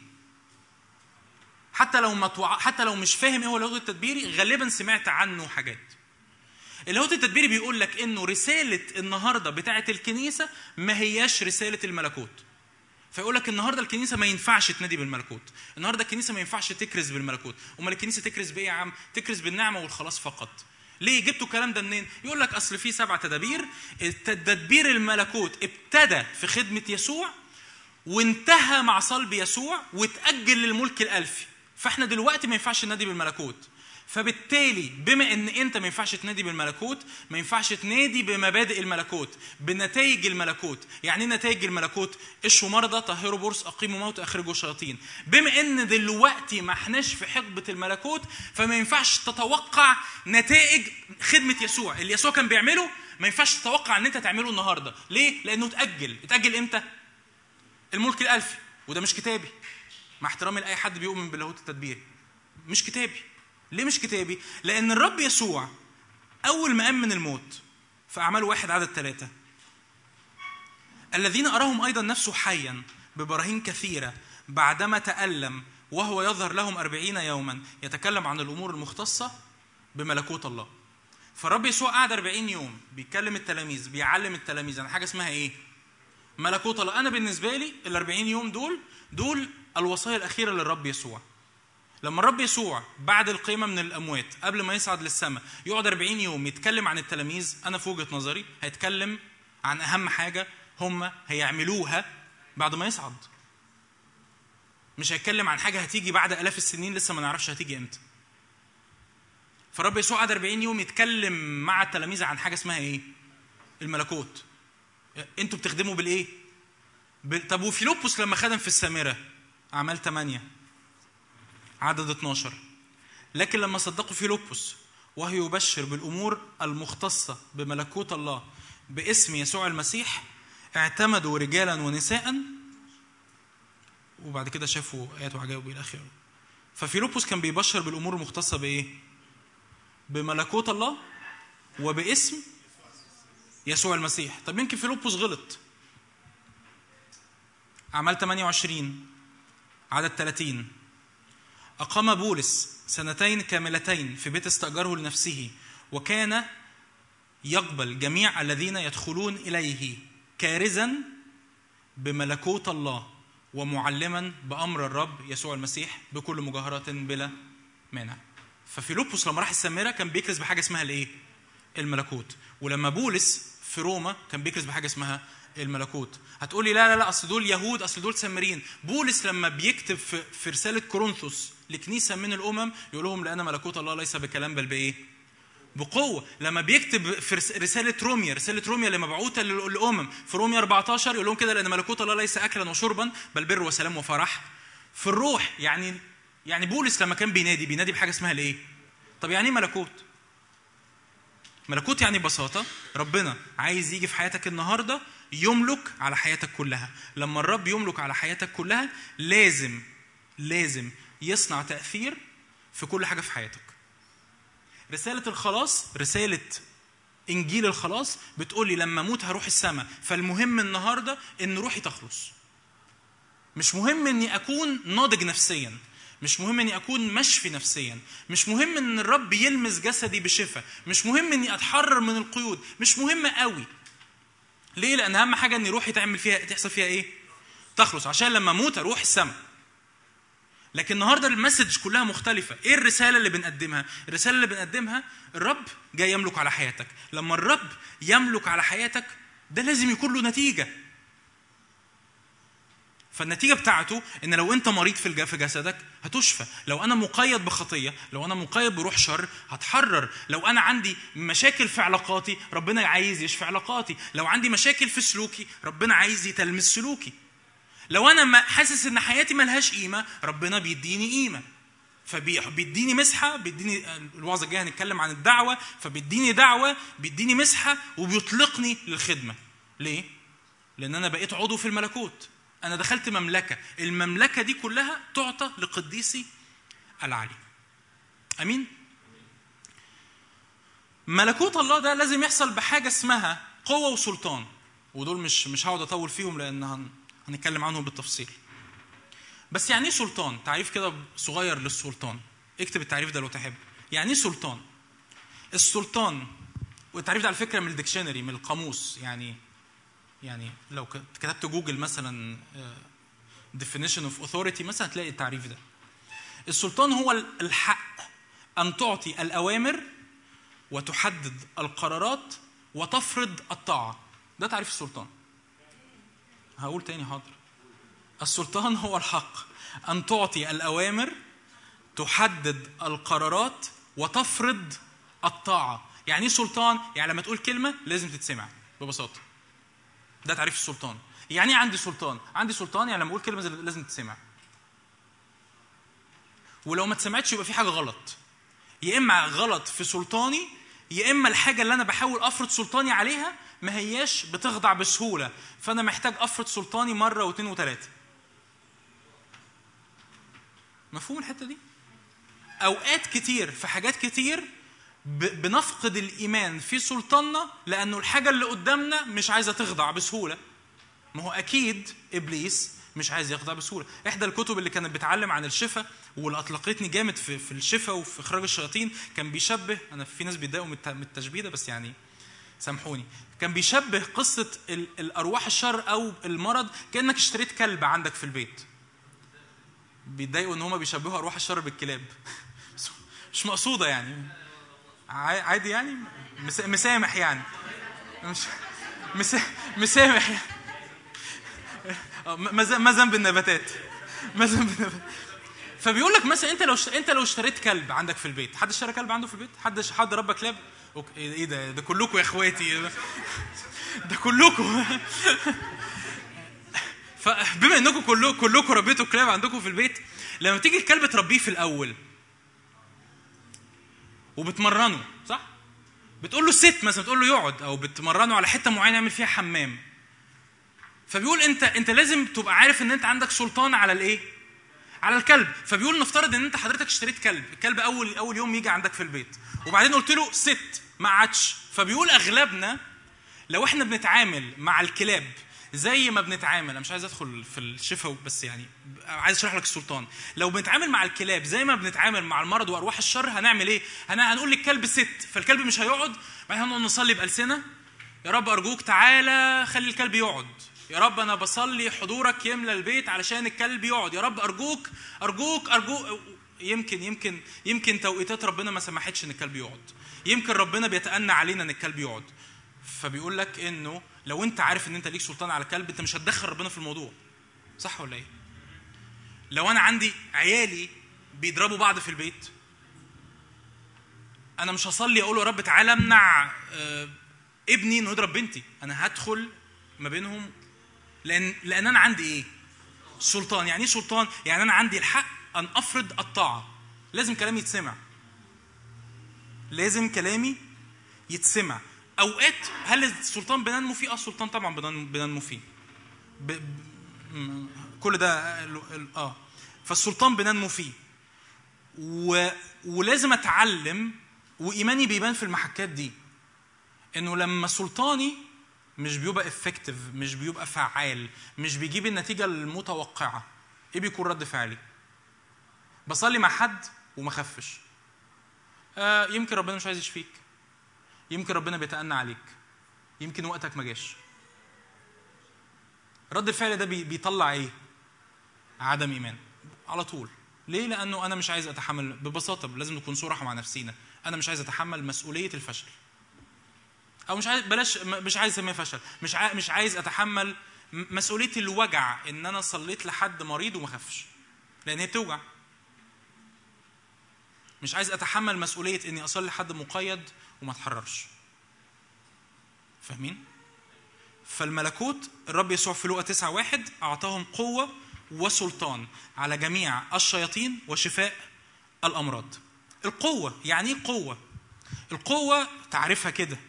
حتى لو ما توع... حتى لو مش فاهم ايه هو اللاهوت التدبيري غالبا سمعت عنه حاجات اللاهوت التدبيري بيقول لك انه رساله النهارده بتاعه الكنيسه ما هياش رساله الملكوت فيقول لك النهارده الكنيسه ما ينفعش تنادي بالملكوت النهارده الكنيسه ما ينفعش تكرز بالملكوت امال الكنيسه تكرز بايه يا عم تكرز بالنعمه والخلاص فقط ليه جبتوا الكلام ده منين يقول لك اصل في سبع تدابير الت- تدبير الملكوت ابتدى في خدمه يسوع وانتهى مع صلب يسوع واتاجل للملك الالفي فاحنا دلوقتي ما ينفعش ننادي بالملكوت فبالتالي بما ان انت ما ينفعش تنادي بالملكوت ما ينفعش تنادي بمبادئ الملكوت بنتائج الملكوت يعني ايه نتائج الملكوت اشوا مرضى طهروا برص اقيموا موت اخرجوا شياطين بما ان دلوقتي ما احناش في حقبه الملكوت فما ينفعش تتوقع نتائج خدمه يسوع اللي يسوع كان بيعمله ما ينفعش تتوقع ان انت تعمله النهارده ليه لانه اتاجل اتاجل امتى الملك الالفي وده مش كتابي مع احترامي لاي حد بيؤمن باللاهوت التدبيري مش كتابي ليه مش كتابي لان الرب يسوع اول ما قام من الموت في اعمال واحد عدد ثلاثة الذين اراهم ايضا نفسه حيا ببراهين كثيره بعدما تالم وهو يظهر لهم أربعين يوما يتكلم عن الامور المختصه بملكوت الله فالرب يسوع قعد 40 يوم بيكلم التلاميذ بيعلم التلاميذ عن حاجه اسمها ايه ملكوت الله انا بالنسبه لي ال 40 يوم دول دول الوصايا الاخيره للرب يسوع لما الرب يسوع بعد القيامه من الاموات قبل ما يصعد للسماء يقعد 40 يوم يتكلم عن التلاميذ انا في وجهه نظري هيتكلم عن اهم حاجه هم هيعملوها بعد ما يصعد مش هيتكلم عن حاجه هتيجي بعد الاف السنين لسه ما نعرفش هتيجي امتى فالرب يسوع قعد 40 يوم يتكلم مع التلاميذ عن حاجه اسمها ايه الملكوت انتوا بتخدموا بالايه ب... طب وفيلبس لما خدم في السامره اعمال 8 عدد 12 لكن لما صدقوا فيلبس وهو يبشر بالامور المختصه بملكوت الله باسم يسوع المسيح اعتمدوا رجالا ونساء وبعد كده شافوا ايات وعجائب الى اخره ففيلبس كان بيبشر بالامور المختصه بايه بملكوت الله وباسم يسوع المسيح طب يمكن فيلبس غلط أعمال 28 عدد 30 أقام بولس سنتين كاملتين في بيت استأجره لنفسه وكان يقبل جميع الذين يدخلون إليه كارزا بملكوت الله ومعلما بأمر الرب يسوع المسيح بكل مجاهرة بلا مانع ففيلبس لما راح السامرة كان بيكرز بحاجة اسمها الإيه؟ الملكوت ولما بولس في في روما كان بيكرز بحاجه اسمها الملكوت هتقولي لا لا لا اصل دول يهود اصل دول سامريين بولس لما بيكتب في, في رساله كورنثوس لكنيسه من الامم يقول لهم لان ملكوت الله ليس بكلام بل بايه بقوه لما بيكتب في رس- رساله روميا رساله روميا اللي مبعوثه لل- للامم في روميا 14 يقول لهم كده لان ملكوت الله ليس اكلا وشربا بل بر وسلام وفرح في الروح يعني يعني بولس لما كان بينادي بينادي بحاجه اسمها الايه طب يعني ايه ملكوت ملكوت يعني ببساطة ربنا عايز يجي في حياتك النهاردة يملك على حياتك كلها لما الرب يملك على حياتك كلها لازم لازم يصنع تأثير في كل حاجة في حياتك رسالة الخلاص رسالة إنجيل الخلاص بتقول لي لما أموت هروح السماء فالمهم النهاردة إن روحي تخلص مش مهم اني اكون ناضج نفسيا مش مهم اني اكون مشفي نفسيا مش مهم ان الرب يلمس جسدي بشفاء مش مهم اني اتحرر من القيود مش مهم قوي ليه لان اهم حاجه ان روحي تعمل فيها تحصل فيها ايه تخلص عشان لما اموت اروح السماء لكن النهارده المسج كلها مختلفه ايه الرساله اللي بنقدمها الرساله اللي بنقدمها الرب جاي يملك على حياتك لما الرب يملك على حياتك ده لازم يكون له نتيجه فالنتيجه بتاعته ان لو انت مريض في الج- في جسدك هتشفى لو انا مقيد بخطيه لو انا مقيد بروح شر هتحرر لو انا عندي مشاكل في علاقاتي ربنا عايز يشفي علاقاتي لو عندي مشاكل في سلوكي ربنا عايز يتلمس سلوكي لو انا ما- حاسس ان حياتي ملهاش قيمه ربنا بيديني قيمه فبيديني مسحه بيديني الوعظه الجايه هنتكلم عن الدعوه فبيديني دعوه بيديني مسحه وبيطلقني للخدمه ليه لان انا بقيت عضو في الملكوت انا دخلت مملكه المملكه دي كلها تعطى لقديسي العلي امين ملكوت الله ده لازم يحصل بحاجه اسمها قوه وسلطان ودول مش مش هقعد اطول فيهم لان هن هنتكلم عنهم بالتفصيل بس يعني ايه سلطان تعريف كده صغير للسلطان اكتب التعريف ده لو تحب يعني ايه سلطان السلطان والتعريف ده على فكره من الديكشنري من القاموس يعني يعني لو ك- كتبت جوجل مثلا آه، definition of authority مثلا هتلاقي التعريف ده السلطان هو ال- الحق ان تعطي الاوامر وتحدد القرارات وتفرض الطاعه ده تعريف السلطان هقول تاني حاضر السلطان هو الحق ان تعطي الاوامر تحدد القرارات وتفرض الطاعه يعني ايه سلطان يعني لما تقول كلمه لازم تتسمع ببساطه ده تعريف السلطان يعني ايه عندي سلطان عندي سلطان يعني لما اقول كلمه لازم تتسمع ولو ما اتسمعتش يبقى في حاجه غلط يا اما غلط في سلطاني يا اما الحاجه اللي انا بحاول افرض سلطاني عليها ما هياش بتخضع بسهوله فانا محتاج افرض سلطاني مره واثنين وثلاثه مفهوم الحته دي اوقات كتير في حاجات كتير ب- بنفقد الايمان في سلطاننا لانه الحاجه اللي قدامنا مش عايزه تخضع بسهوله ما هو اكيد ابليس مش عايز يخضع بسهوله احدى الكتب اللي كانت بتعلم عن الشفاء واللي اطلقتني جامد في في الشفاء وفي اخراج الشياطين كان بيشبه انا في ناس بيتضايقوا من الت- من التشبيه ده بس يعني سامحوني كان بيشبه قصه ال- الارواح الشر او المرض كانك اشتريت كلب عندك في البيت بيتضايقوا ان هم بيشبهوا ارواح الشر بالكلاب بس مش مقصوده يعني عا- عادي يعني مس- مسامح يعني مش مس- مسامح يعني آه، ما ذ- ما ذنب النباتات ما ذنب النباتات فبيقول لك مثلا انت لو اشت- انت لو اشتريت كلب عندك في البيت حد اشترى كلب عنده في البيت حد حد ربى كلاب أوك- ايه إيه ده ده كلكم يا اخواتي ده كلكم فبما انكم كلكم كلكم ربيتوا كلاب عندكم في البيت لما تيجي الكلب تربيه في الاول وبتمرنه صح بتقول له ست مثلا بتقول له يقعد او بتمرنه على حته معينه يعمل فيها حمام فبيقول انت انت لازم تبقى عارف ان انت عندك سلطان على الايه على الكلب فبيقول نفترض ان انت حضرتك اشتريت كلب الكلب اول اول يوم يجي عندك في البيت وبعدين قلت له ست ما عادش فبيقول اغلبنا لو احنا بنتعامل مع الكلاب زي ما بنتعامل انا مش عايز ادخل في الشفا بس يعني عايز اشرح لك السلطان لو بنتعامل مع الكلاب زي ما بنتعامل مع المرض وارواح الشر هنعمل ايه هن- هنقول للكلب ست فالكلب مش هيقعد بعدين هنقعد نصلي بالسنه يا رب ارجوك تعالى خلي الكلب يقعد يا رب انا بصلي حضورك يملى البيت علشان الكلب يقعد يا رب ارجوك ارجوك ارجوك يمكن يمكن يمكن توقيتات ربنا ما سمحتش ان الكلب يقعد يمكن ربنا بيتأنى علينا ان الكلب يقعد فبيقول لك انه لو انت عارف ان انت ليك سلطان على كلب انت مش هتدخل ربنا في الموضوع صح ولا ايه لو انا عندي عيالي بيضربوا بعض في البيت انا مش هصلي اقول له يا رب تعالى امنع آه، ابني انه يضرب بنتي انا هدخل ما بينهم لان لان انا عندي ايه سلطان يعني ايه سلطان يعني انا عندي الحق ان افرض الطاعه لازم كلامي يتسمع لازم كلامي يتسمع اوقات هل السلطان بننمو فيه اه السلطان طبعا بنن- بننمو فيه ب... ب... م- كل ده ال- ال- اه فالسلطان بننمو فيه و... ولازم اتعلم وايماني بيبان في المحكات دي انه لما سلطاني مش بيبقى افكتيف مش بيبقى فعال مش بيجيب النتيجه المتوقعه ايه بيكون رد فعلي بصلي مع حد وما خفش آه يمكن ربنا مش عايز يشفيك يمكن ربنا بيتأنى عليك يمكن وقتك ما جاش رد الفعل ده بي- بيطلع ايه عدم ايمان على طول ليه لانه انا مش عايز اتحمل ببساطه لازم نكون صراحه مع نفسينا انا مش عايز اتحمل مسؤوليه الفشل او مش عايز بلاش م- مش عايز اسميها فشل مش عايز مش عايز اتحمل م- مسؤوليه الوجع ان انا صليت لحد مريض وما خفش لان هي بتوجع مش عايز اتحمل مسؤوليه اني اصلي لحد مقيد وما اتحررش فاهمين فالملكوت الرب يسوع في لوقا 9 واحد اعطاهم قوه وسلطان على جميع الشياطين وشفاء الامراض القوه يعني ايه قوه القوه تعرفها كده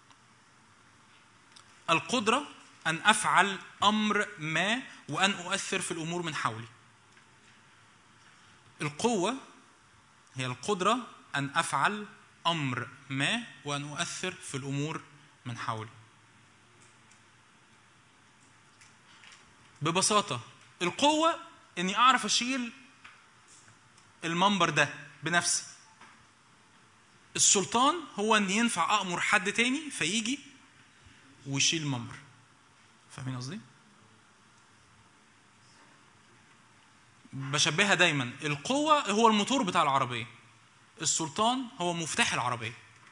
القدره ان افعل امر ما وان اؤثر في الامور من حولي القوه هي القدرة أن أفعل أمر ما وأن أؤثر في الأمور من حولي. ببساطة القوة إني أعرف أشيل المنبر ده بنفسي. السلطان هو إن ينفع أأمر حد تاني فيجي ويشيل المنبر. فاهمين قصدي؟ بشبهها دايما القوة هو الموتور بتاع العربية السلطان هو مفتاح العربية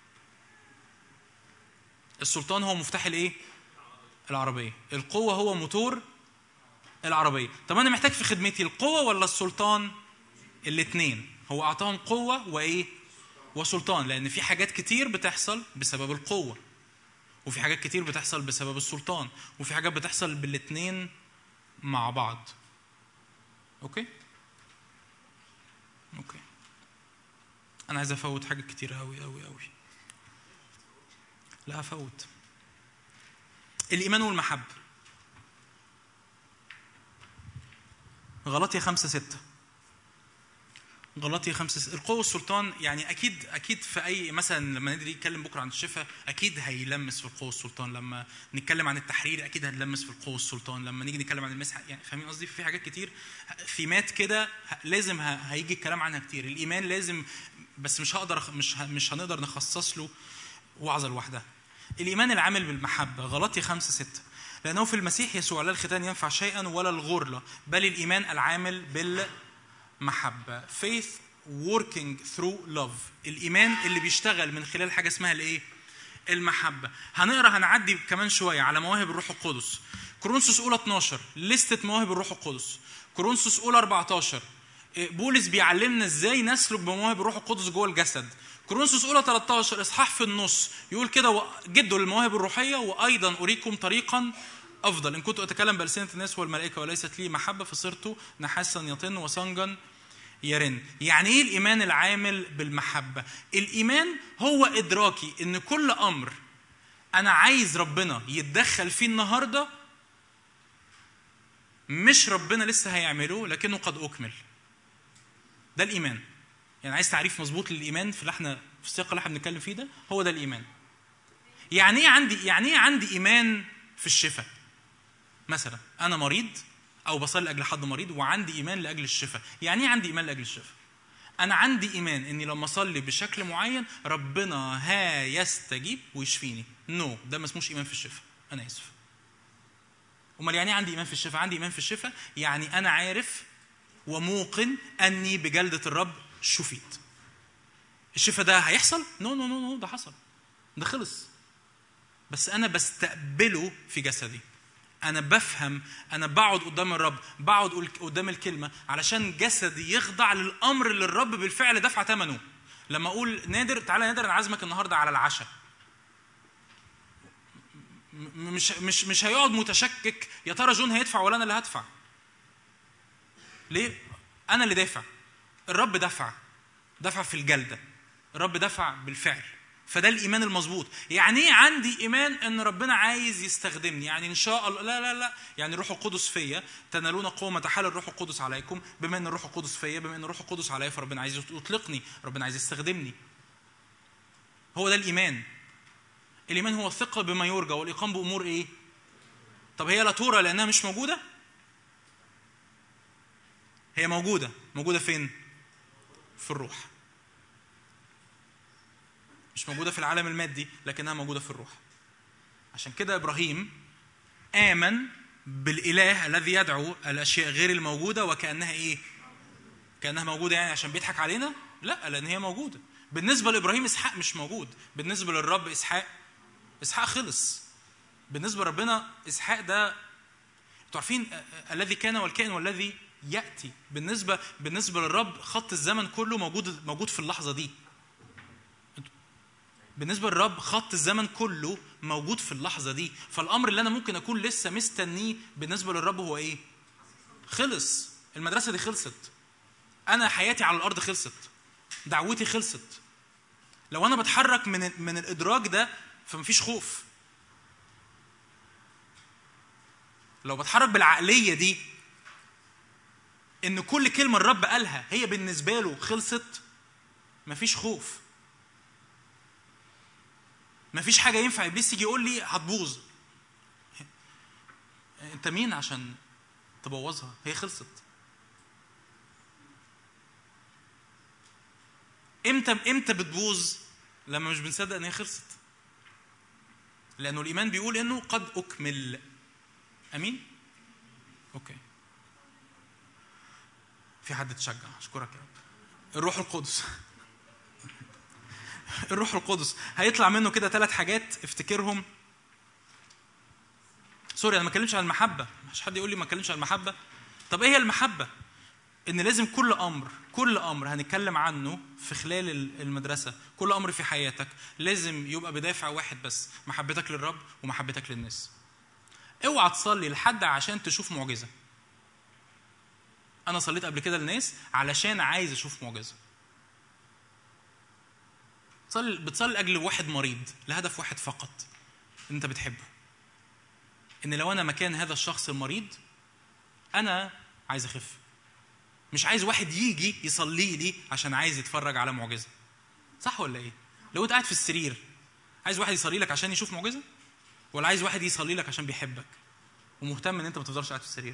السلطان هو مفتاح الايه العربية القوة هو موتور العربية طب أنا محتاج في خدمتي القوة ولا السلطان الاثنين هو أعطاهم قوة وإيه وسلطان لأن في حاجات كتير بتحصل بسبب القوة وفي حاجات كتير بتحصل بسبب السلطان وفي حاجات بتحصل بالاثنين مع بعض اوكي اوكي انا عايز افوت حاجات كتير قوي قوي قوي لا افوت الايمان والمحبه غلطية خمسة ستة غلطية خمسة ستة القوة والسلطان يعني أكيد أكيد في أي مثلا لما ندري نتكلم بكرة عن الشفاء أكيد هيلمس في القوة والسلطان لما نتكلم عن التحرير أكيد هنلمس في القوة والسلطان لما نيجي نتكلم عن المسح يعني فاهمين قصدي في حاجات كتير ثيمات كده ه- لازم ه- هيجي الكلام عنها كتير الإيمان لازم بس مش هقدر أخ- مش ه- مش هنقدر نخصص له وعظة لوحدها الإيمان العامل بالمحبة غلطي خمسة ستة لأنه في المسيح يسوع لا الختان ينفع شيئا ولا الغرلة بل الإيمان العامل بالمحبة faith working through love الإيمان اللي بيشتغل من خلال حاجة اسمها الإيه؟ المحبة هنقرا هنعدي كمان شوية على مواهب الروح القدس كورنثوس أولى 12 لستة مواهب الروح القدس كورنثوس أولى 14 إيه، بولس بيعلمنا ازاي نسلك بمواهب الروح القدس جوه الجسد كورنثوس اولى 13 اصحاح في النص يقول كده و- جدوا للمواهب الروحيه وايضا اريكم طريقا افضل ان كنت اتكلم بالسنه الناس والملائكه وليست لي محبه فصرت نحاسا يطن وصنجا يرن يعني ايه الايمان العامل بالمحبه الايمان هو ادراكي ان كل امر انا عايز ربنا يتدخل فيه النهارده مش ربنا لسه هيعمله لكنه قد اكمل ده الايمان يعني عايز تعريف مظبوط للايمان في اللي احنا في السياق اللي احنا بنتكلم فيه ده هو ده الايمان يعني ايه عندي يعني ايه عندي ايمان في الشفاء مثلا انا مريض او بصلي لاجل حد مريض وعندي ايمان لاجل الشفاء يعني ايه عندي ايمان لاجل الشفاء انا عندي ايمان اني لما اصلي بشكل معين ربنا هيستجيب ويشفيني نو no. ده ما اسموش ايمان في الشفاء انا اسف امال يعني ايه عندي ايمان في الشفاء عندي ايمان في الشفاء يعني انا عارف وموقن اني بجلده الرب شفيت الشفاء ده هيحصل نو نو نو نو ده حصل ده خلص بس انا بستقبله في جسدي انا بفهم انا بقعد قدام الرب بقعد قل- قدام الكلمه علشان جسدي يخضع للامر اللي الرب بالفعل دفع ثمنه لما اقول نادر تعالى يا نادر انا عازمك النهارده على العشاء م- مش مش مش هيقعد متشكك يا ترى جون هيدفع ولا انا اللي هدفع ليه انا اللي دافع الرب دفع دفع في الجلده الرب دفع بالفعل فده الايمان المظبوط يعني ايه عندي ايمان ان ربنا عايز يستخدمني يعني ان شاء الله لا لا لا يعني الروح القدس فيا تنالون قوه تحل الروح القدس عليكم بما ان الروح القدس فيا بما ان الروح القدس عليا فربنا عايز يطلقني ربنا عايز يستخدمني هو ده الايمان الايمان هو الثقه بما يرجى والاقام بامور ايه طب هي لا ترى لانها مش موجوده هي موجوده موجوده فين في الروح مش موجوده في العالم المادي لكنها موجوده في الروح عشان كده ابراهيم امن بالاله الذي يدعو الاشياء غير الموجوده وكانها ايه كانها موجوده يعني عشان بيضحك علينا لا لان هي موجوده بالنسبه لابراهيم اسحاق مش موجود بالنسبه للرب اسحاق اسحاق خلص بالنسبه لربنا اسحاق ده انتوا عارفين آه، آه، الذي كان والكائن والذي ياتي بالنسبه بالنسبه للرب خط الزمن كله موجود موجود في اللحظه دي بالنسبه للرب خط الزمن كله موجود في اللحظه دي فالامر اللي انا ممكن اكون لسه مستنيه بالنسبه للرب هو ايه خلص المدرسه دي خلصت انا حياتي على الارض خلصت دعوتي خلصت لو انا بتحرك من من الادراك ده فمفيش خوف لو بتحرك بالعقليه دي ان كل كلمه الرب قالها هي بالنسبه له خلصت مفيش خوف مفيش حاجه ينفع ابليس يجي يقول لي هتبوظ انت مين عشان تبوظها هي خلصت امتى امتى بتبوظ لما مش بنصدق ان هي خلصت لانه الايمان بيقول انه قد اكمل امين اوكي في حد تشجع اشكرك يا رب الروح القدس الروح القدس هيطلع منه كده ثلاث حاجات افتكرهم سوري انا ما اتكلمش عن المحبه مش حد يقول لي ما اتكلمش عن المحبه طب ايه هي المحبه ان لازم كل امر كل امر هنتكلم عنه في خلال ال- المدرسه كل امر في حياتك لازم يبقى بدافع واحد بس محبتك للرب ومحبتك للناس اوعى تصلي لحد عشان تشوف معجزه انا صليت قبل كده لناس علشان عايز اشوف معجزه تصلي بتصلي لاجل واحد مريض لهدف واحد فقط ان انت بتحبه ان لو انا مكان هذا الشخص المريض انا عايز اخف مش عايز واحد يجي يصلي لي عشان عايز يتفرج على معجزه صح ولا ايه لو انت قاعد في السرير عايز واحد يصلي لك عشان يشوف معجزه ولا عايز واحد يصلي لك عشان بيحبك ومهتم ان انت ما تفضلش قاعد في السرير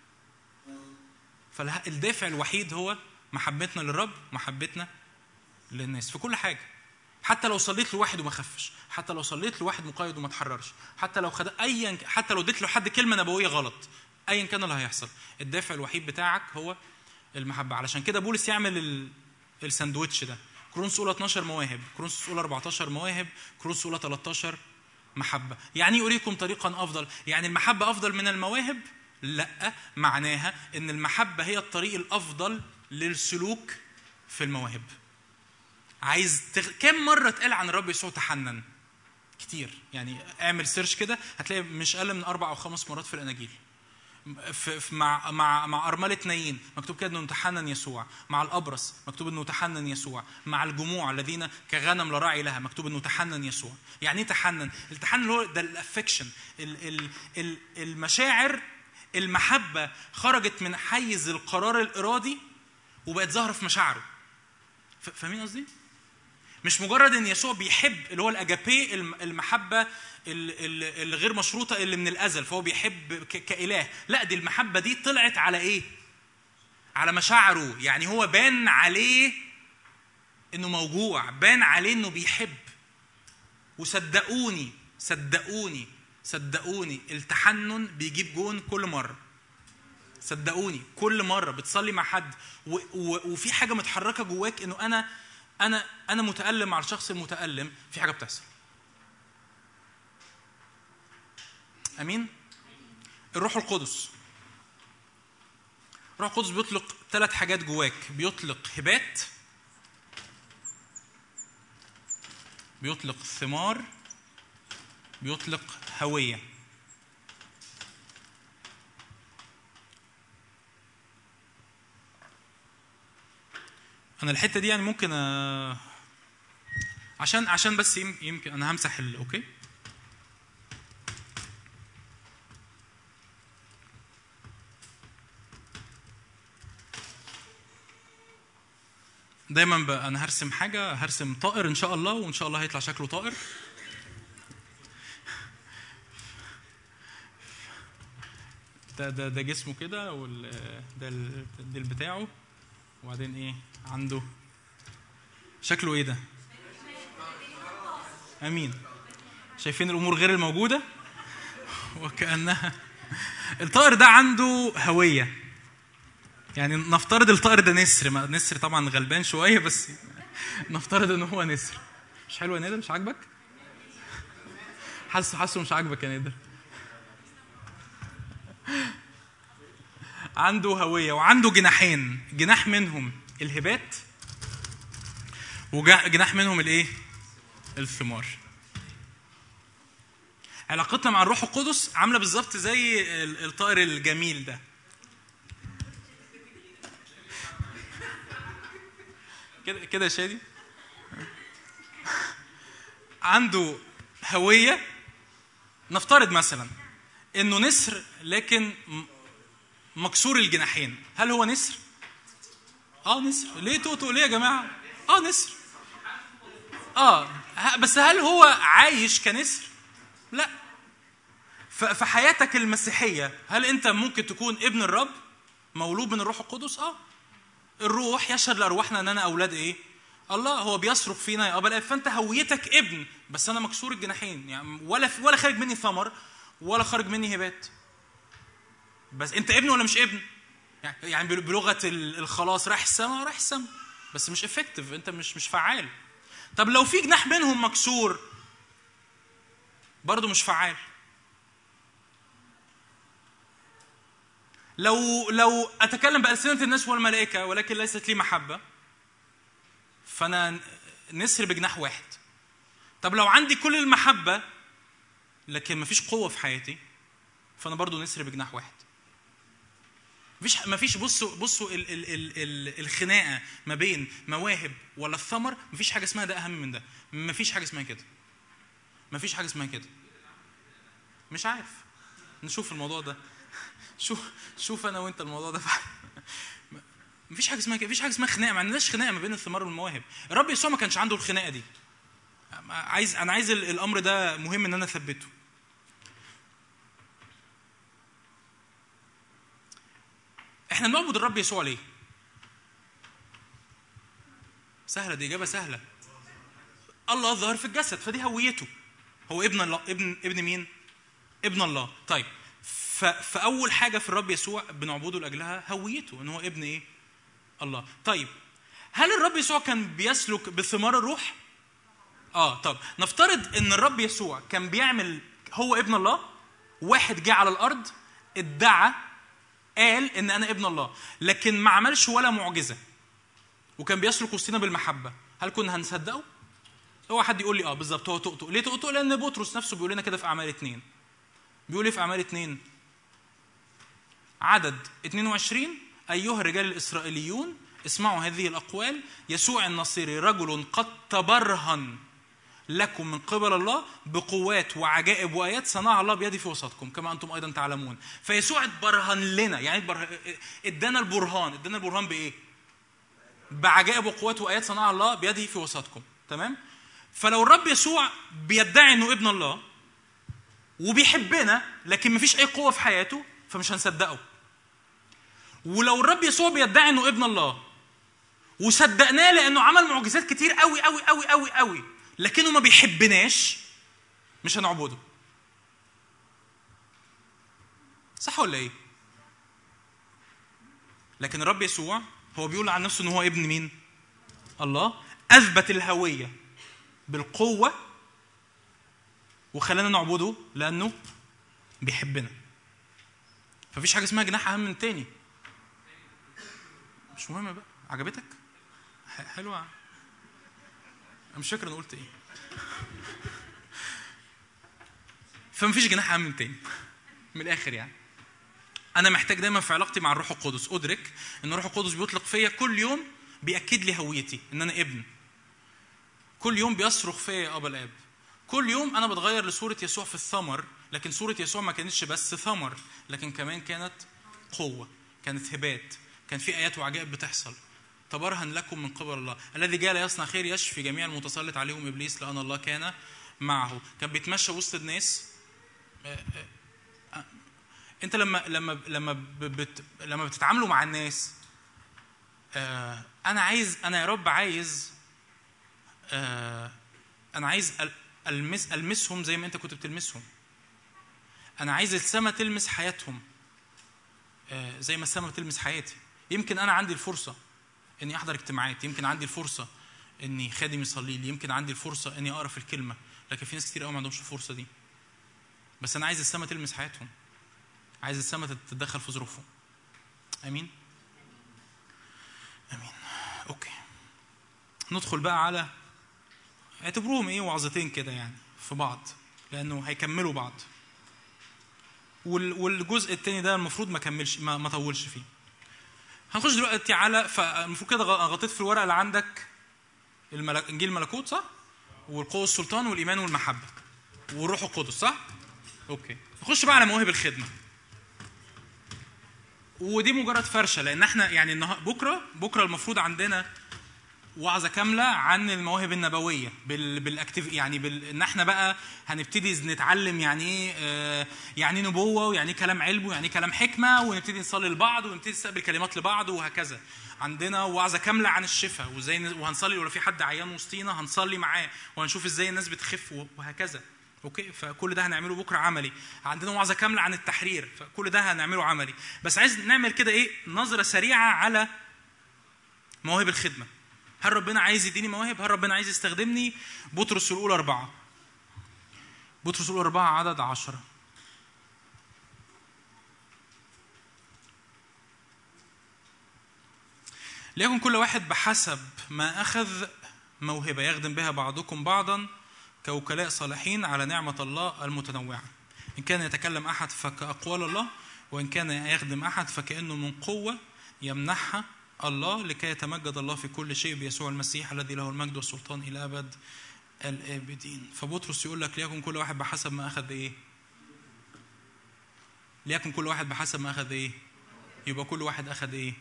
فالدافع الوحيد هو محبتنا للرب محبتنا للناس في كل حاجه حتى لو صليت لواحد وما خفش حتى لو صليت لواحد مقيد وما اتحررش حتى لو خد ايا حتى لو اديت له حد كلمه نبويه غلط ايا كان اللي هيحصل الدافع الوحيد بتاعك هو المحبه علشان كده بولس يعمل ال... الساندوتش ده كرونس اولى 12 مواهب كرونس اولى 14 مواهب كرونس اولى 13 محبه يعني إيه اريكم طريقا افضل يعني المحبه افضل من المواهب لا معناها ان المحبه هي الطريق الافضل للسلوك في المواهب عايز تغ... كم مره اتقال عن الرب يسوع تحنن كتير يعني اعمل سيرش كده هتلاقي مش اقل من اربع او خمس مرات في الاناجيل في في- مع مع مع ارمله نايين مكتوب كده انه تحنن يسوع مع الابرص مكتوب انه تحنن يسوع مع الجموع الذين كغنم لا راعي لها مكتوب انه تحنن يسوع يعني ايه تحنن التحنن هو ده الافكشن المشاعر المحبه خرجت من حيز القرار الارادي وبقت ظاهره في مشاعره ف- فاهمين قصدي مش مجرد ان يسوع بيحب اللي هو الاجابي الم- المحبه ال- ال- الغير مشروطه اللي من الازل فهو بيحب ك- كاله لا دي المحبه دي طلعت على ايه على مشاعره يعني هو بان عليه انه موجوع بان عليه انه بيحب وصدقوني صدقوني صدقوني التحنن بيجيب جون كل مره صدقوني كل مره بتصلي مع حد و و وفي حاجه متحركه جواك انه انا انا انا متالم مع الشخص المتالم في حاجه بتحصل امين الروح القدس الروح القدس بيطلق ثلاث حاجات جواك بيطلق هبات بيطلق ثمار بيطلق هويه انا الحته دي يعني ممكن أ... عشان عشان بس يم- يمكن انا همسح ال... اوكي دايما ب... انا هرسم حاجه هرسم طائر ان شاء الله وان شاء الله هيطلع شكله طائر ده ده ده جسمه كده وال ده ال- الديل بتاعه وبعدين ايه عنده شكله ايه ده امين شايفين الامور غير الموجوده وكانها الطائر ده عنده هويه يعني نفترض الطائر ده نسر ما نسر طبعا غلبان شويه بس نفترض ان هو نسر مش حلو يا نادر مش عاجبك حاسه حاسه مش عاجبك يا نادر عنده هويه وعنده جناحين جناح منهم الهبات وجناح منهم الايه الثمار علاقتنا مع الروح القدس عامله بالظبط زي ال- الطائر الجميل ده كده كده يا شادي عنده هويه نفترض مثلا انه نسر لكن م- مكسور الجناحين هل هو نسر اه نسر ليه توتو ليه يا جماعه اه نسر اه ه- بس هل هو عايش كنسر لا ف- في حياتك المسيحيه هل انت ممكن تكون ابن الرب مولود من الروح القدس اه الروح يشهد لارواحنا اننا اولاد ايه الله هو بيصرخ فينا يا ابا الاب فانت هويتك ابن بس انا مكسور الجناحين يعني ولا ولا خارج مني ثمر ولا خارج مني هبات بس انت ابن ولا مش ابن يعني- يعني بل- بلغه ال- الخلاص رايح السما رايح السما بس مش افكتيف انت مش مش فعال طب لو في جناح منهم مكسور برضه مش فعال لو لو اتكلم بالسنه الناس والملائكه ولكن ليست لي محبه فانا نسر بجناح واحد طب لو عندي كل المحبه لكن مفيش قوه في حياتي فانا برضو نسر بجناح واحد مفيش مفيش بصوا بصوا ال ال ال ال الخناقه ما بين مواهب ولا الثمر مفيش حاجه اسمها ده اهم من ده مفيش حاجه اسمها كده مفيش حاجه اسمها كده مش عارف نشوف الموضوع ده شوف شوف انا وانت الموضوع ده فعلا مفيش حاجه اسمها كده مفيش حاجه اسمها خناقه ما عندناش خناقه ما بين الثمار والمواهب الرب يسوع ما كانش عنده الخناقه دي عايز انا عايز ال- الامر ده مهم ان انا اثبته احنا بنعبد الرب يسوع ليه سهله دي اجابه سهله الله ظهر في الجسد فدي هويته هو ابن الله ابن ابن مين ابن الله طيب ف... فاول حاجه في الرب يسوع بنعبده لاجلها هويته ان هو ابن ايه الله طيب هل الرب يسوع كان بيسلك بثمار الروح اه طب نفترض ان الرب يسوع كان بيعمل هو ابن الله واحد جه على الارض ادعى قال ان انا ابن الله لكن ما عملش ولا معجزه وكان بيسلك وسطنا بالمحبه هل كنا هنصدقه هو حد يقول لي اه بالظبط هو تؤتؤ ليه تؤتؤ لان بطرس نفسه بيقول لنا كده في اعمال اتنين بيقول ايه في اعمال اتنين عدد 22 ايها الرجال الاسرائيليون اسمعوا هذه الاقوال يسوع النصيري رجل قد تبرهن لكم من قبل الله بقوات وعجائب وايات صنعها الله بيده في وسطكم كما انتم ايضا تعلمون فيسوع اتبرهن لنا يعني اتبره- ادانا البرهان ادانا البرهان بايه بعجائب وقوات وايات صنعها الله بيده في وسطكم تمام فلو الرب يسوع بيدعي انه ابن الله وبيحبنا لكن مفيش اي قوه في حياته فمش هنصدقه ولو الرب يسوع بيدعي انه ابن الله وصدقناه لانه عمل معجزات كتير قوي قوي قوي قوي قوي لكنه ما بيحبناش مش هنعبده صح ولا ايه لكن الرب يسوع هو بيقول عن نفسه ان هو ابن مين الله اثبت الهويه بالقوه وخلانا نعبده لانه بيحبنا فمفيش حاجه اسمها جناح اهم من التاني مش مهم بقى عجبتك ح- حلوه انا مش فاكر انا قلت ايه فمفيش جناح اهم من التاني من الاخر يعني انا محتاج دايما في علاقتي مع الروح القدس ادرك ان الروح القدس بيطلق فيا كل يوم بياكد لي هويتي ان انا ابن كل يوم بيصرخ فيا يا ابا الاب كل يوم انا بتغير لصوره يسوع في الثمر لكن صوره يسوع ما كانتش بس ثمر لكن كمان كانت قوه كانت هبات كان في ايات وعجائب بتحصل تبرهن لكم من قبل الله الذي جاء ليصنع خير يشفي جميع المتسلط عليهم ابليس لان الله كان معه كان بيتمشى وسط الناس انت لما لما لما ب- بت لما بتتعاملوا مع الناس آه انا عايز انا يا رب عايز آه انا عايز أل- المس المسهم زي ما انت كنت بتلمسهم انا عايز السما تلمس حياتهم آه زي ما السما بتلمس حياتي يمكن انا عندي الفرصه اني احضر اجتماعات يمكن عندي الفرصه اني خادم يصلي لي يمكن عندي الفرصه اني اقرا في الكلمه لكن في ناس كتير قوي ما عندهمش الفرصه دي بس انا عايز السما تلمس حياتهم عايز السما تتدخل في ظروفهم امين امين اوكي ندخل بقى على اعتبروهم ايه وعظتين كده يعني في بعض لانه هيكملوا بعض وال- والجزء التاني ده المفروض ما كملش ما, ما طولش فيه هنخش دلوقتي على فالمفروض كده غ- غطيت في الورقه اللي عندك الملك... انجيل الملكوت صح والقوه والسلطان والايمان والمحبه والروح القدس صح اوكي نخش بقى على مواهب الخدمه ودي مجرد فرشه لان احنا يعني النها... بكره بكره المفروض عندنا وعظه كامله عن المواهب النبويه بال... بالاكتيف يعني بال... ان احنا بقى هنبتدي نتعلم يعني ايه آه، يعني ايه نبوه ويعني ايه كلام علم ويعني ايه كلام حكمه ونبتدي نصلي لبعض ونبتدي نستقبل كلمات لبعض وهكذا عندنا وعظه كامله عن الشفاء وازاي ن- وهنصلي ولو في حد عيان وسطينا هنصلي معاه وهنشوف ازاي الناس بتخف وهكذا اوكي فكل ده هنعمله بكره عملي عندنا وعظه كامله عن التحرير فكل ده هنعمله عملي بس عايز نعمل كده ايه نظره سريعه على مواهب الخدمه هل ربنا عايز يديني مواهب هل ربنا عايز يستخدمني بطرس الاولى أربعة بطرس الاولى أربعة عدد عشرة ليكن كل واحد بحسب ما أخذ موهبة يخدم بها بعضكم بعضا كوكلاء صالحين على نعمة الله المتنوعة إن كان يتكلم أحد فكأقوال الله وإن كان يخدم أحد فكأنه من قوة يمنحها الله لكي يتمجد الله في كل شيء بيسوع المسيح الذي له المجد والسلطان إلى أبد الآبدين فبطرس يقول لك ليكن كل واحد بحسب ما أخذ إيه ليكن كل واحد بحسب ما أخذ إيه يبقى كل واحد أخذ إيه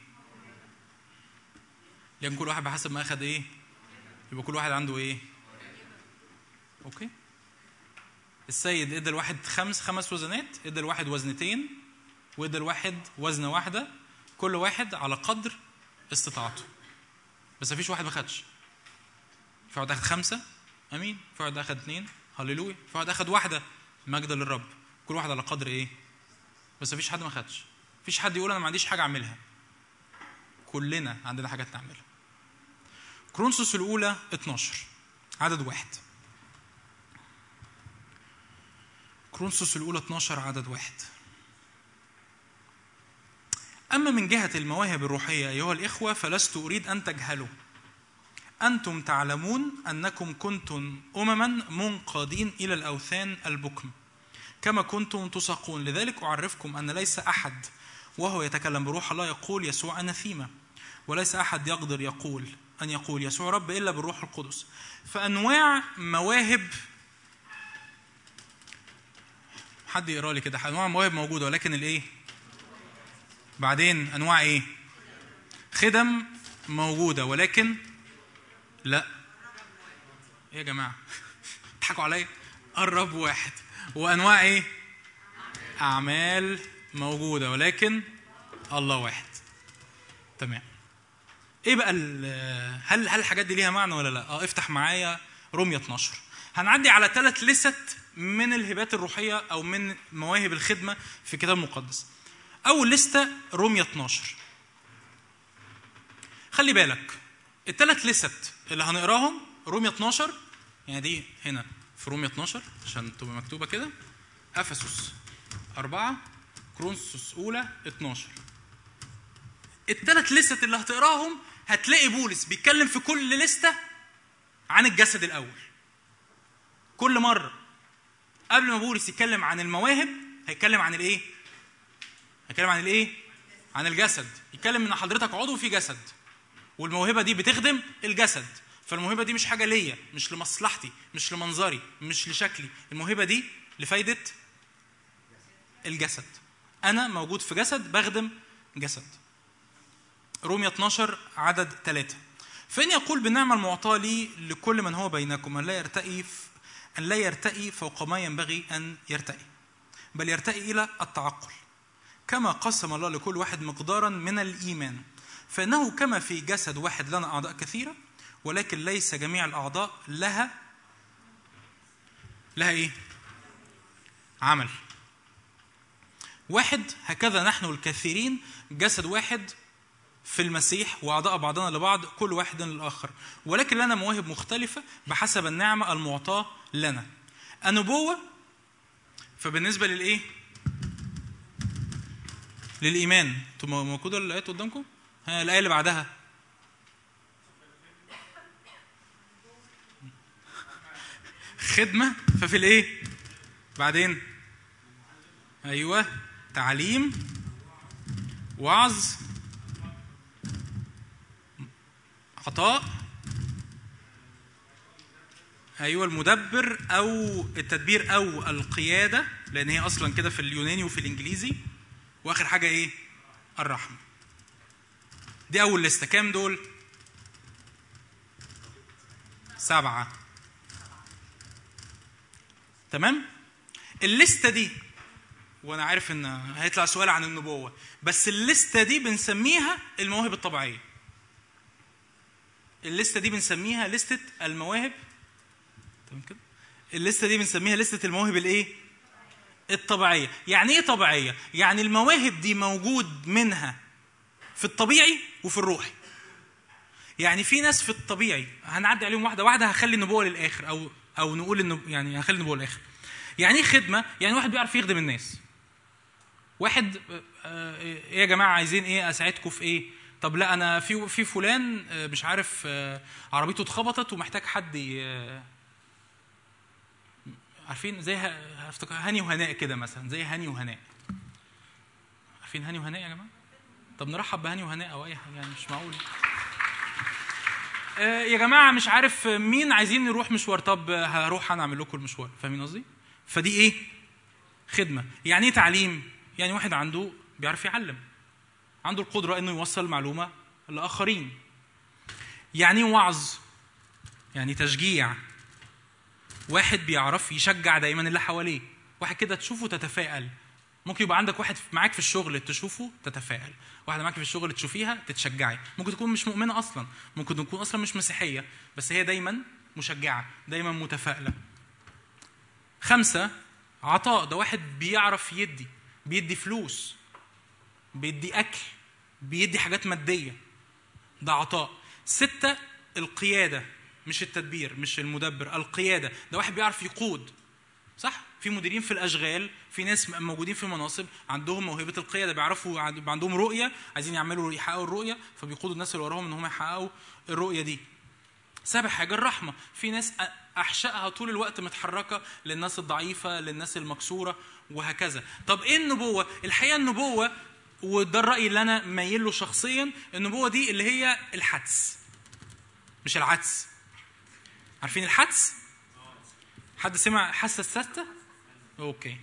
ليكن كل واحد بحسب ما أخذ إيه يبقى كل واحد عنده إيه أوكي السيد ادى الواحد خمس خمس وزنات ادى الواحد وزنتين وادى الواحد وزنه واحده كل واحد على قدر استطاعته بس مفيش واحد ما خدش في واحد اخد خمسه امين في واحد اخد اثنين هللويا في واحد اخد واحده مجدا للرب كل واحد على قدر ايه بس مفيش حد ما خدش مفيش حد يقول انا ما عنديش حاجه اعملها كلنا عندنا حاجات نعملها كرونسوس الاولى 12 عدد واحد كرونسوس الأولى 12 عدد واحد أما من جهة المواهب الروحية أيها الإخوة فلست أريد أن تجهلوا أنتم تعلمون أنكم كنتم أمما منقادين إلى الأوثان البكم كما كنتم تساقون لذلك أعرفكم أن ليس أحد وهو يتكلم بروح الله يقول يسوع أناثيما وليس أحد يقدر يقول أن يقول يسوع رب إلا بالروح القدس فأنواع مواهب حد يقرا لي كده انواع مواهب موجوده ولكن الايه بعدين انواع ايه خدم موجوده ولكن لا ايه يا جماعه بتضحكوا عليا الرب واحد وانواع ايه اعمال موجوده ولكن الله واحد تمام ايه بقى ال- هل هل الحاجات دي ليها معنى ولا لا اه افتح معايا رومية 12 هنعدي على ثلاث لست من الهبات الروحيه او من مواهب الخدمه في الكتاب المقدس اول لسته رومية 12 خلي بالك الثلاث لست اللي هنقراهم رومية 12 يعني دي هنا في رومية 12 عشان تبقى مكتوبه كده افسس أربعة كرونسوس أولى 12 الثلاث لستة اللي هتقراهم هتلاقي بولس بيتكلم في كل لستة عن الجسد الأول كل مرة قبل ما بولس يتكلم عن المواهب هيتكلم عن الايه؟ هيتكلم عن الايه؟ عن الجسد يتكلم ان حضرتك عضو في جسد والموهبة دي بتخدم الجسد فالموهبة دي مش حاجة ليا مش لمصلحتي مش لمنظري مش لشكلي الموهبة دي لفايدة الجسد أنا موجود في جسد بخدم جسد رومية 12 عدد ثلاثة فإن يقول بالنعمة المعطاة لي لكل من هو بينكم أن لا يرتقي أن لا يرتقي فوق ما ينبغي أن يرتقي بل يرتقي إلى التعقل كما قسم الله لكل واحد مقدارا من الإيمان فإنه كما في جسد واحد لنا أعضاء كثيرة ولكن ليس جميع الأعضاء لها لها إيه؟ عمل واحد هكذا نحن الكثيرين جسد واحد في المسيح وأعضاء بعضنا لبعض كل واحد للآخر ولكن لنا مواهب مختلفة بحسب النعمة المعطاة لنا النبوة فبالنسبة للإيه؟ للإيمان انتوا موجودة الآيات قدامكم؟ ها الآية اللي بعدها خدمة ففي الإيه؟ بعدين أيوه تعليم وعظ عطاء ايوه المدبر او التدبير او القياده لان هي اصلا كده في اليوناني وفي الانجليزي واخر حاجه ايه الرحمه دي اول لسته كام دول سبعه تمام الليسته دي وانا عارف ان هيطلع سؤال عن النبوه بس الليسته دي بنسميها المواهب الطبيعيه الليسته دي بنسميها لسته المواهب تمام كده الليسته دي بنسميها لسته المواهب الايه الطبيعيه يعني ايه طبيعيه يعني المواهب دي موجود منها في الطبيعي وفي الروحي يعني في ناس في الطبيعي هنعدي عليهم واحده واحده هخلي النبوه للاخر او او نقول انه يعني هخلي النبوه للاخر يعني ايه خدمه يعني واحد بيعرف يخدم الناس واحد آه، ايه يا جماعه عايزين ايه اساعدكم في ايه طب لا انا في في فلان آه، مش عارف آه، عربيته اتخبطت ومحتاج حد ي- آه، عارفين زي ه- هفتكر هاني وهناء كده مثلا زي هاني وهناء عارفين هاني وهناء يا جماعه طب نرحب بهاني وهناء او اي حاجه يعني مش معقول آه، يا جماعه مش عارف مين عايزين نروح مشوار طب هروح انا اعمل لكم المشوار فاهمين قصدي فدي ايه خدمه يعني ايه تعليم يعني واحد عنده بيعرف يعلم عنده القدره انه يوصل معلومه لاخرين يعني ايه وعظ يعني تشجيع واحد بيعرف يشجع دايما اللي حواليه واحد كده تشوفه تتفائل ممكن يبقى عندك واحد معاك في الشغل تشوفه تتفائل واحده معاك في الشغل تشوفيها تتشجعي ممكن تكون مش مؤمنه اصلا ممكن تكون اصلا مش مسيحيه بس هي دايما مشجعه دايما متفائله خمسة عطاء ده واحد بيعرف يدي بيدي فلوس بيدي أكل بيدي حاجات مادية ده عطاء ستة القيادة مش التدبير مش المدبر القيادة ده واحد بيعرف يقود صح في مديرين في الاشغال في ناس موجودين في مناصب عندهم موهبه القياده بيعرفوا عند- بيبقى عندهم رؤيه عايزين يعملوا يحققوا الرؤيه فبيقودوا الناس اللي وراهم ان هم يحققوا الرؤيه دي سابع حاجه الرحمه في ناس أ- احشائها طول الوقت متحركه للناس الضعيفه للناس المكسوره وهكذا طب ايه النبوه الحقيقه النبوه وده الراي اللي انا مايل له شخصيا النبوه دي اللي هي الحدس مش العدس عارفين الحدس حد سمع حاسه السادسه اوكي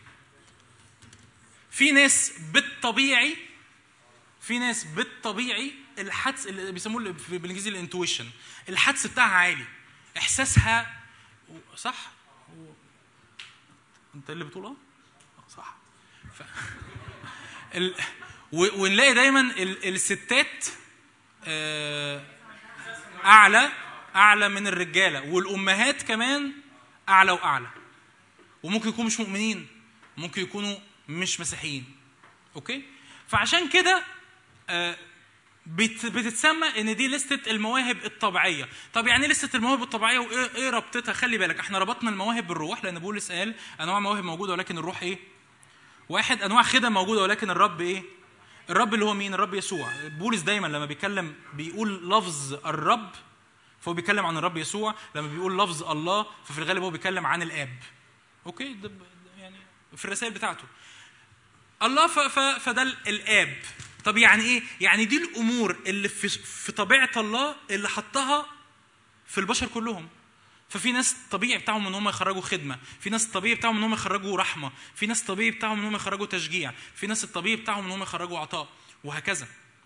في ناس بالطبيعي في ناس بالطبيعي الحدس اللي بيسموه في- بالانجليزي الانتويشن الحدس بتاعها عالي احساسها و- صح و... انت اللي بتقول اه آه، صح ف... ال... و... ونلاقي دايما ال... الستات آه... اعلى اعلى من الرجاله والامهات كمان اعلى واعلى وممكن يكونوا مش مؤمنين ممكن يكونوا مش مسيحيين اوكي فعشان كده آه، بت- بتتسمى ان دي لستة المواهب الطبيعية طب يعني ايه لستة المواهب الطبيعية وايه ايه ربطتها خلي بالك احنا ربطنا المواهب بالروح لان بولس قال انواع مواهب موجودة ولكن الروح ايه واحد انواع خدم موجوده ولكن الرب ايه الرب اللي هو مين الرب يسوع بولس دايما لما بيتكلم بيقول لفظ الرب فهو بيتكلم عن الرب يسوع لما بيقول لفظ الله ففي الغالب هو بيتكلم عن الاب اوكي ده ده يعني في الرسائل بتاعته الله ف ف فده ال- الاب طب يعني ايه يعني دي الامور اللي في في طبيعه الله اللي حطها في البشر كلهم ففي ناس الطبيعي بتاعهم ان هم يخرجوا خدمه في ناس الطبيعي بتاعهم ان هم يخرجوا رحمه في ناس الطبيعي بتاعهم ان هم يخرجوا تشجيع في ناس الطبيعي بتاعهم ان هم يخرجوا عطاء وهكذا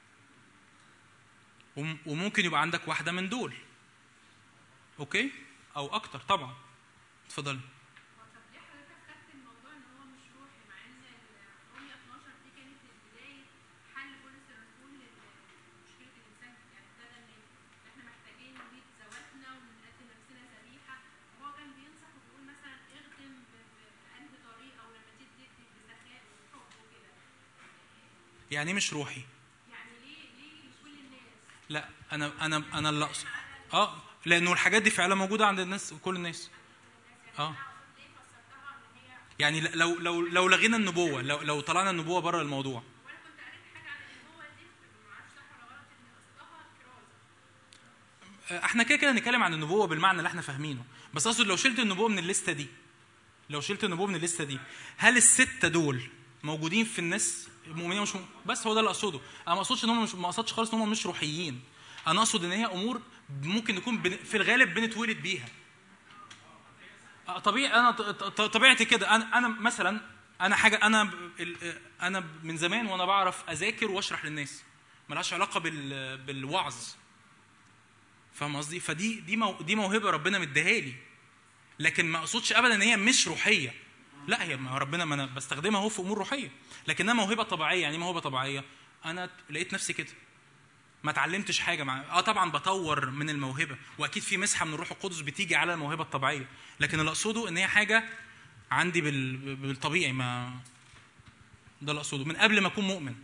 وم- وممكن يبقى عندك واحده من دول اوكي او اكتر طبعا اتفضلي طب ليه حضرتك خدت الموضوع ان هو مش روحي مع ان رومية 12 دي كانت بداية حل بولس الرسول لمشكلة الإنسان يعني ابتدى ان احنا محتاجين نبيد ذواتنا ونقدم نفسنا ذبيحة وهو كان بينصح وبيقول مثلا اخدم ب- ب- بأنهي طريقة ولما تدي تدي بسخاء وحب وكده يعني إيه مش روحي يعني ليه ليه لكل الناس لا انا انا انا اللي اقصد اه لانه الحاجات دي فعلا موجوده عند الناس كل الناس اه يعني ل- لو لو لو لغينا النبوه لو لو طلعنا النبوه بره الموضوع وانا كنت قريت حاجة عن النبوة دي ما اعرفش صح ولا غلط ان اصلها كرازة آه، احنا كده كده هنتكلم عن النبوه بالمعنى اللي احنا فاهمينه بس اقصد لو شلت النبوه من الليسته دي لو شلت النبوه من الليسته دي هل السته دول موجودين في الناس المؤمنين مش م... بس هو ده اللي اقصده انا ما اقصدش ان هم مش ما اقصدش خالص ان هم مش روحيين انا اقصد ان هي امور ممكن نكون بن... في الغالب بنتولد بيها آه، طبيعي انا ط- ط- طبيعتي كده انا انا مثلا انا حاجه انا ب- ال- انا من زمان وانا بعرف اذاكر واشرح للناس ملهاش علاقه بال... بالوعظ فاهم قصدي فدي دي مو... دي موهبه ربنا مديها لي لكن ما اقصدش ابدا ان هي مش روحيه لا هي ما ربنا ما انا بستخدمها اهو في امور روحيه لكنها موهبه طبيعيه يعني إيه موهبه طبيعيه انا لقيت نفسي كده ما اتعلمتش حاجه مع اه طبعا بطور من الموهبه واكيد في مسحه من الروح القدس بتيجي على الموهبه الطبيعيه لكن اللي اقصده ان هي حاجه عندي بال... بالطبيعي ما ده اللي اقصده من قبل ما اكون مؤمن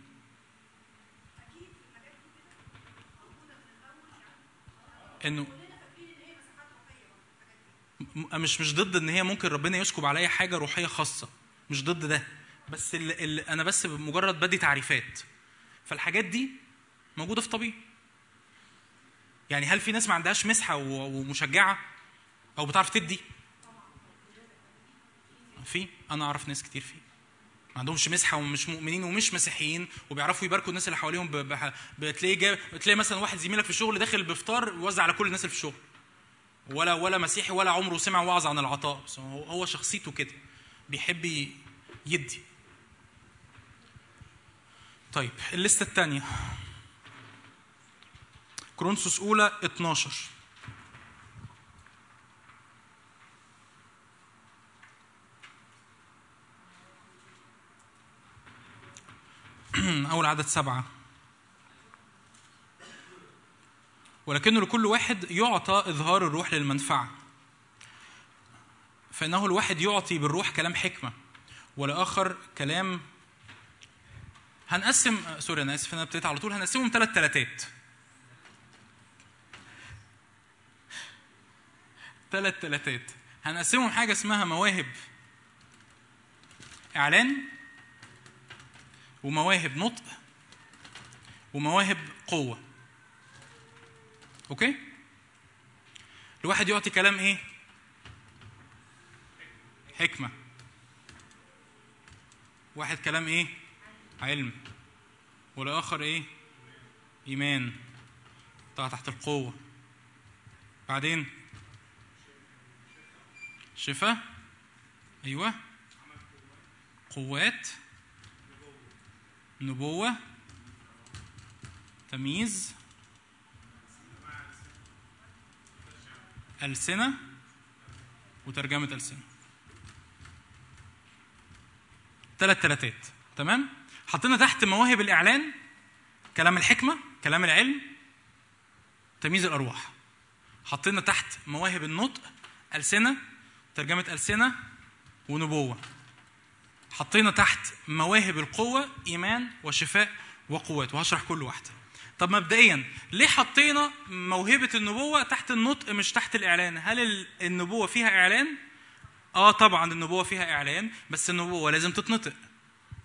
انه م- مش مش ضد ان هي ممكن ربنا يسكب عليا حاجه روحيه خاصه مش ضد ده بس اللي اللي انا بس مجرد بدي تعريفات فالحاجات دي موجوده في طبيعي يعني هل في ناس ما عندهاش مسحه و- ومشجعه او بتعرف تدي في انا اعرف ناس كتير فيه ما عندهمش مسحه ومش مؤمنين ومش مسيحيين وبيعرفوا يباركوا الناس اللي حواليهم ب- بح- بتلاقيه جاب بتلاقي مثلا واحد زميلك في الشغل داخل بفطار يوزع على كل الناس اللي في الشغل ولا ولا مسيحي ولا عمره سمع وعظ عن العطاء بس هو هو شخصيته كده بيحب ي- يدي طيب الليسته الثانيه كرونسوس اولى 12 أول عدد سبعة ولكن لكل واحد يعطى إظهار الروح للمنفعة فإنه الواحد يعطي بالروح كلام حكمة والآخر كلام هنقسم آه، سوري أنا آسف أنا ابتديت على طول هنقسمهم ثلاث تلاتات ثلاث تلاتات هنقسمهم حاجة اسمها مواهب إعلان ومواهب نطق ومواهب قوة أوكي؟ الواحد يعطي كلام إيه؟ حكمة واحد كلام إيه؟ علم والآخر إيه؟ إيمان طلع تحت القوة بعدين شفاء أيوه قوات نبوة تمييز ألسنة وترجمة ألسنة ثلاث تلاتات تمام حطينا تحت مواهب الإعلان كلام الحكمة كلام العلم تمييز الأرواح حطينا تحت مواهب النطق ألسنة ترجمة ألسنة ونبوة حطينا تحت مواهب القوة إيمان وشفاء وقوات وهشرح كل واحدة طب مبدئيا ليه حطينا موهبة النبوة تحت النطق مش تحت الإعلان هل ال- النبوة فيها إعلان؟ آه طبعا النبوة فيها إعلان بس النبوة لازم تتنطق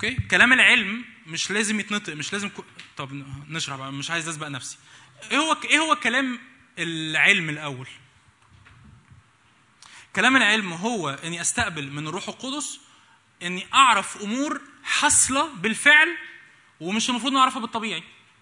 اوكي كلام العلم مش لازم يتنطق مش لازم كو... طب نشرح بقى مش عايز اسبق نفسي ايه هو ايه هو كلام العلم الاول كلام العلم هو اني استقبل من الروح القدس اني اعرف امور حاصله بالفعل ومش المفروض نعرفها بالطبيعي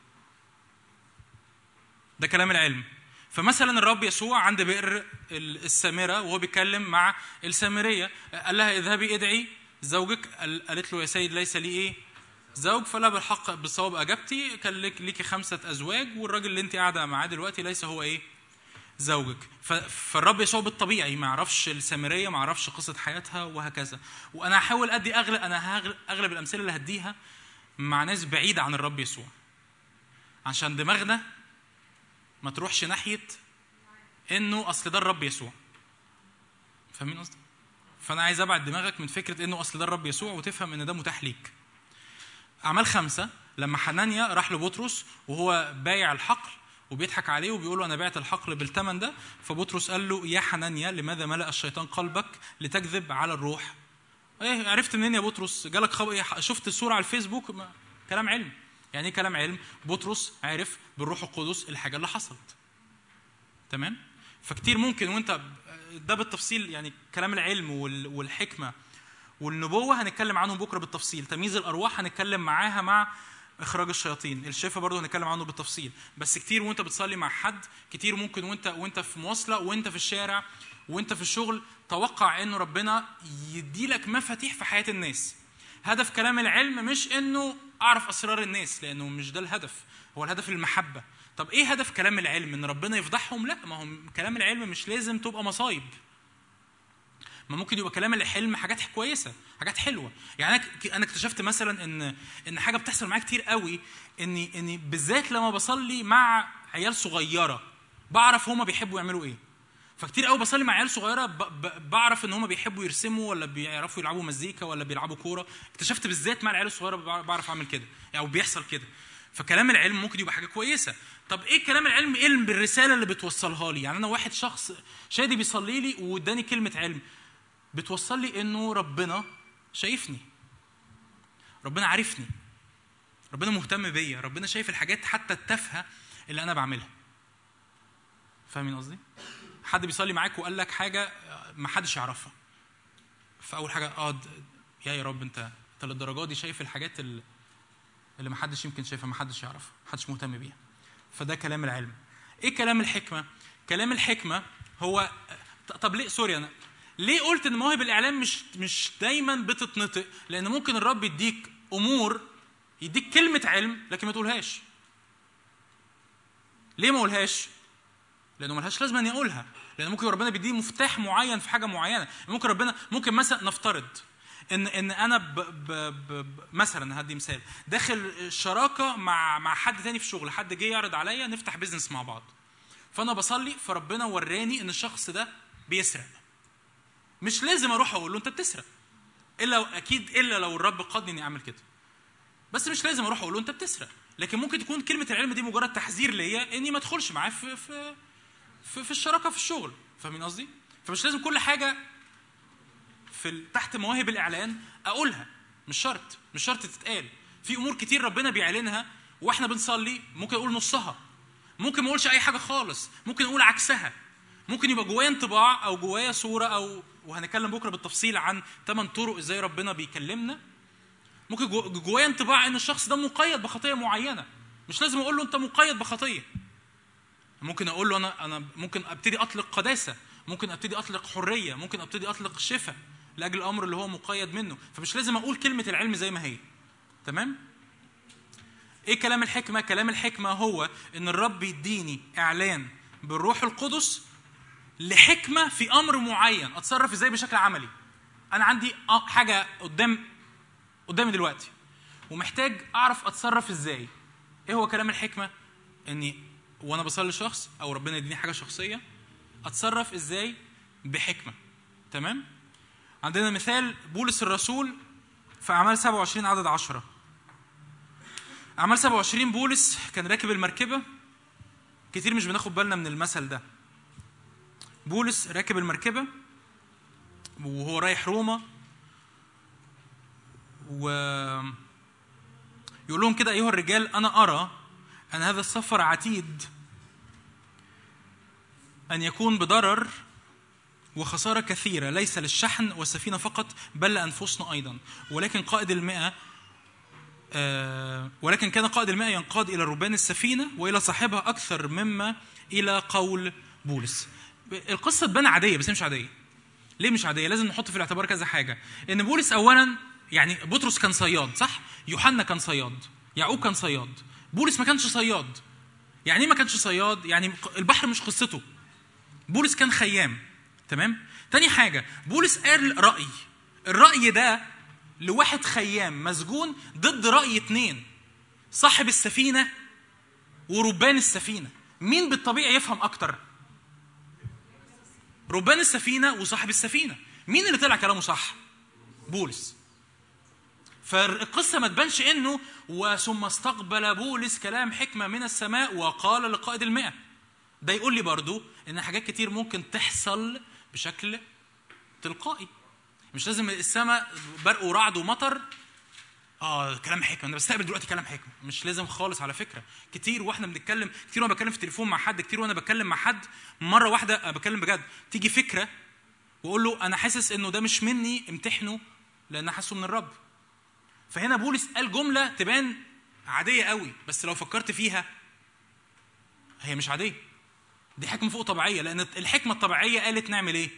ده كلام العلم فمثلا الرب يسوع عند بئر السامره وهو بيتكلم مع السامريه قال لها اذهبي ادعي زوجك قال- قالت له يا سيد ليس لي ايه زوج فلا بالحق بالصواب اجبتي كان لك ليكي خمسه ازواج والراجل اللي انت قاعده معاه دلوقتي ليس هو ايه زوجك ف- فالرب يسوع بالطبيعي ما يعرفش السامريه ما يعرفش قصه حياتها وهكذا وانا هحاول ادي اغلب انا هغل- اغلب الامثله اللي هديها مع ناس بعيده عن الرب يسوع عشان دماغنا ما تروحش ناحيه انه اصل ده الرب يسوع فاهمين قصدي فانا عايز ابعد دماغك من فكره انه اصل ده الرب يسوع وتفهم ان ده متاح ليك اعمال خمسة لما حنانيا راح لبطرس وهو بايع الحقل وبيضحك عليه وبيقول له انا بعت الحقل بالثمن ده فبطرس قال له يا حنانيا لماذا ملأ الشيطان قلبك لتكذب على الروح ايه عرفت منين يا بطرس جالك خبر إيه؟ شفت الصوره على الفيسبوك ما. كلام علم يعني ايه كلام علم بطرس عرف بالروح القدس الحاجه اللي حصلت تمام فكتير ممكن وانت ده بالتفصيل يعني كلام العلم وال- والحكمه والنبوه هنتكلم عنهم بكره بالتفصيل تمييز الارواح هنتكلم معاها مع اخراج الشياطين الشفاء برضه هنتكلم عنه بالتفصيل بس كتير وانت بتصلي مع حد كتير ممكن وانت وانت في مواصله وانت في الشارع وانت في الشغل توقع انه ربنا يديلك مفاتيح في حياه الناس هدف كلام العلم مش انه اعرف اسرار الناس لانه مش ده الهدف هو الهدف المحبه طب ايه هدف كلام العلم ان ربنا يفضحهم لا ما هو كلام العلم مش لازم تبقى مصايب ما ممكن يبقى كلام الحلم حاجات كويسه حاجات حلوه يعني انا ك- انا اكتشفت مثلا ان ان حاجه بتحصل معايا كتير قوي اني اني بالذات لما بصلي مع عيال صغيره بعرف هما بيحبوا يعملوا ايه فكتير قوي بصلي مع عيال صغيره ب... ب... بعرف ان هما بيحبوا يرسموا ولا بيعرفوا يلعبوا مزيكا ولا بيلعبوا كوره اكتشفت بالذات مع العيال الصغيره بع- بعرف اعمل كده او بيحصل كده فكلام العلم ممكن يبقى حاجه كويسه طب ايه كلام العلم ايه بالرساله اللي بتوصلها لي يعني انا واحد شخص شادي بيصلي لي واداني كلمه علم بتوصل لي انه ربنا شايفني ربنا عارفني ربنا مهتم بيا ربنا شايف الحاجات حتى التافهه اللي انا بعملها فاهمين قصدي حد بيصلي معاك وقال لك حاجه ما حدش يعرفها فاول حاجه اه د- يا يا رب انت انت للدرجه دي شايف الحاجات اللي اللي ما حدش يمكن شايفها ما حدش يعرفها ما حدش مهتم بيها فده كلام العلم ايه كلام الحكمه كلام الحكمه هو ط- طب ليه سوري انا ليه قلت ان مواهب الاعلام مش مش دايما بتتنطق لان ممكن الرب يديك امور يديك كلمه علم لكن ما تقولهاش ليه ما اقولهاش لانه ملهاش لازمه اني اقولها لان ممكن ربنا بيديني مفتاح معين في حاجه معينه ممكن ربنا ممكن مثلا نفترض ان ان انا ب ب ب ب مثلا هدي مثال داخل شراكه مع مع حد تاني في شغل حد جه يعرض عليا نفتح بيزنس مع بعض فانا بصلي فربنا وراني ان الشخص ده بيسرق مش لازم اروح اقول له انت بتسرق الا اكيد الا لو الرب قادني اني اعمل كده بس مش لازم اروح اقول له انت بتسرق لكن ممكن تكون كلمه العلم دي مجرد تحذير ليا اني ما ادخلش معاه في في في, في الشراكه في الشغل فاهمين قصدي فمش لازم كل حاجه في ال- تحت مواهب الاعلان اقولها مش شرط مش شرط تتقال في امور كتير ربنا بيعلنها واحنا بنصلي ممكن اقول نصها ممكن ما اقولش اي حاجه خالص ممكن اقول عكسها ممكن يبقى جوايا انطباع او جوايا صوره او وهنتكلم بكره بالتفصيل عن ثمان طرق ازاي ربنا بيكلمنا ممكن جو- جوايا انطباع ان الشخص ده مقيد بخطيه معينه مش لازم اقول له انت مقيد بخطيه ممكن اقول له انا انا ممكن ابتدي اطلق قداسه ممكن ابتدي اطلق حريه ممكن ابتدي اطلق شفاء لاجل الامر اللي هو مقيد منه فمش لازم اقول كلمه العلم زي ما هي تمام ايه كلام الحكمه كلام الحكمه هو ان الرب يديني اعلان بالروح القدس لحكمه في امر معين اتصرف ازاي بشكل عملي انا عندي أ- حاجه قدام قدامي دلوقتي ومحتاج اعرف اتصرف ازاي ايه هو كلام الحكمه اني وانا بصلي لشخص او ربنا يديني حاجه شخصيه اتصرف ازاي بحكمه تمام عندنا مثال بولس الرسول في اعمال 27 عدد 10 اعمال 27 بولس كان راكب المركبه كتير مش بناخد بالنا من المثل ده بولس راكب المركبه وهو رايح روما و يقول لهم كده ايها الرجال انا ارى ان هذا السفر عتيد ان يكون بضرر وخسارة كثيرة ليس للشحن والسفينة فقط بل لأنفسنا أيضا ولكن قائد المئة آه، ولكن كان قائد المئة ينقاد إلى ربان السفينة وإلى صاحبها أكثر مما إلى قول بولس القصة تبان عادية بس هي مش عادية ليه مش عادية؟ لازم نحط في الاعتبار كذا حاجة إن بولس أولا يعني بطرس كان صياد صح؟ يوحنا كان صياد يعقوب كان صياد بولس ما كانش صياد يعني ايه ما كانش صياد؟ يعني البحر مش قصته بولس كان خيام تمام تاني حاجة بولس قال رأي الرأي ده لواحد خيام مسجون ضد رأي اتنين صاحب السفينة وربان السفينة مين بالطبيعي يفهم أكتر ربان السفينة وصاحب السفينة مين اللي طلع كلامه صح بولس فالقصة ما تبانش انه وثم استقبل بولس كلام حكمة من السماء وقال لقائد المئة ده يقول لي برضو ان حاجات كتير ممكن تحصل بشكل تلقائي مش لازم السماء برق ورعد ومطر اه كلام حكمه انا بستقبل دلوقتي كلام حكمه مش لازم خالص على فكره كتير واحنا بنتكلم كتير وانا بتكلم في التليفون مع حد كتير وانا بتكلم مع حد مره واحده أنا بتكلم بجد تيجي فكره واقول له انا حاسس انه ده مش مني امتحنه لان حاسه من الرب فهنا بولس قال جمله تبان عاديه قوي بس لو فكرت فيها هي مش عاديه دي حكمه فوق طبيعيه لان الحكمه الطبيعيه قالت نعمل ايه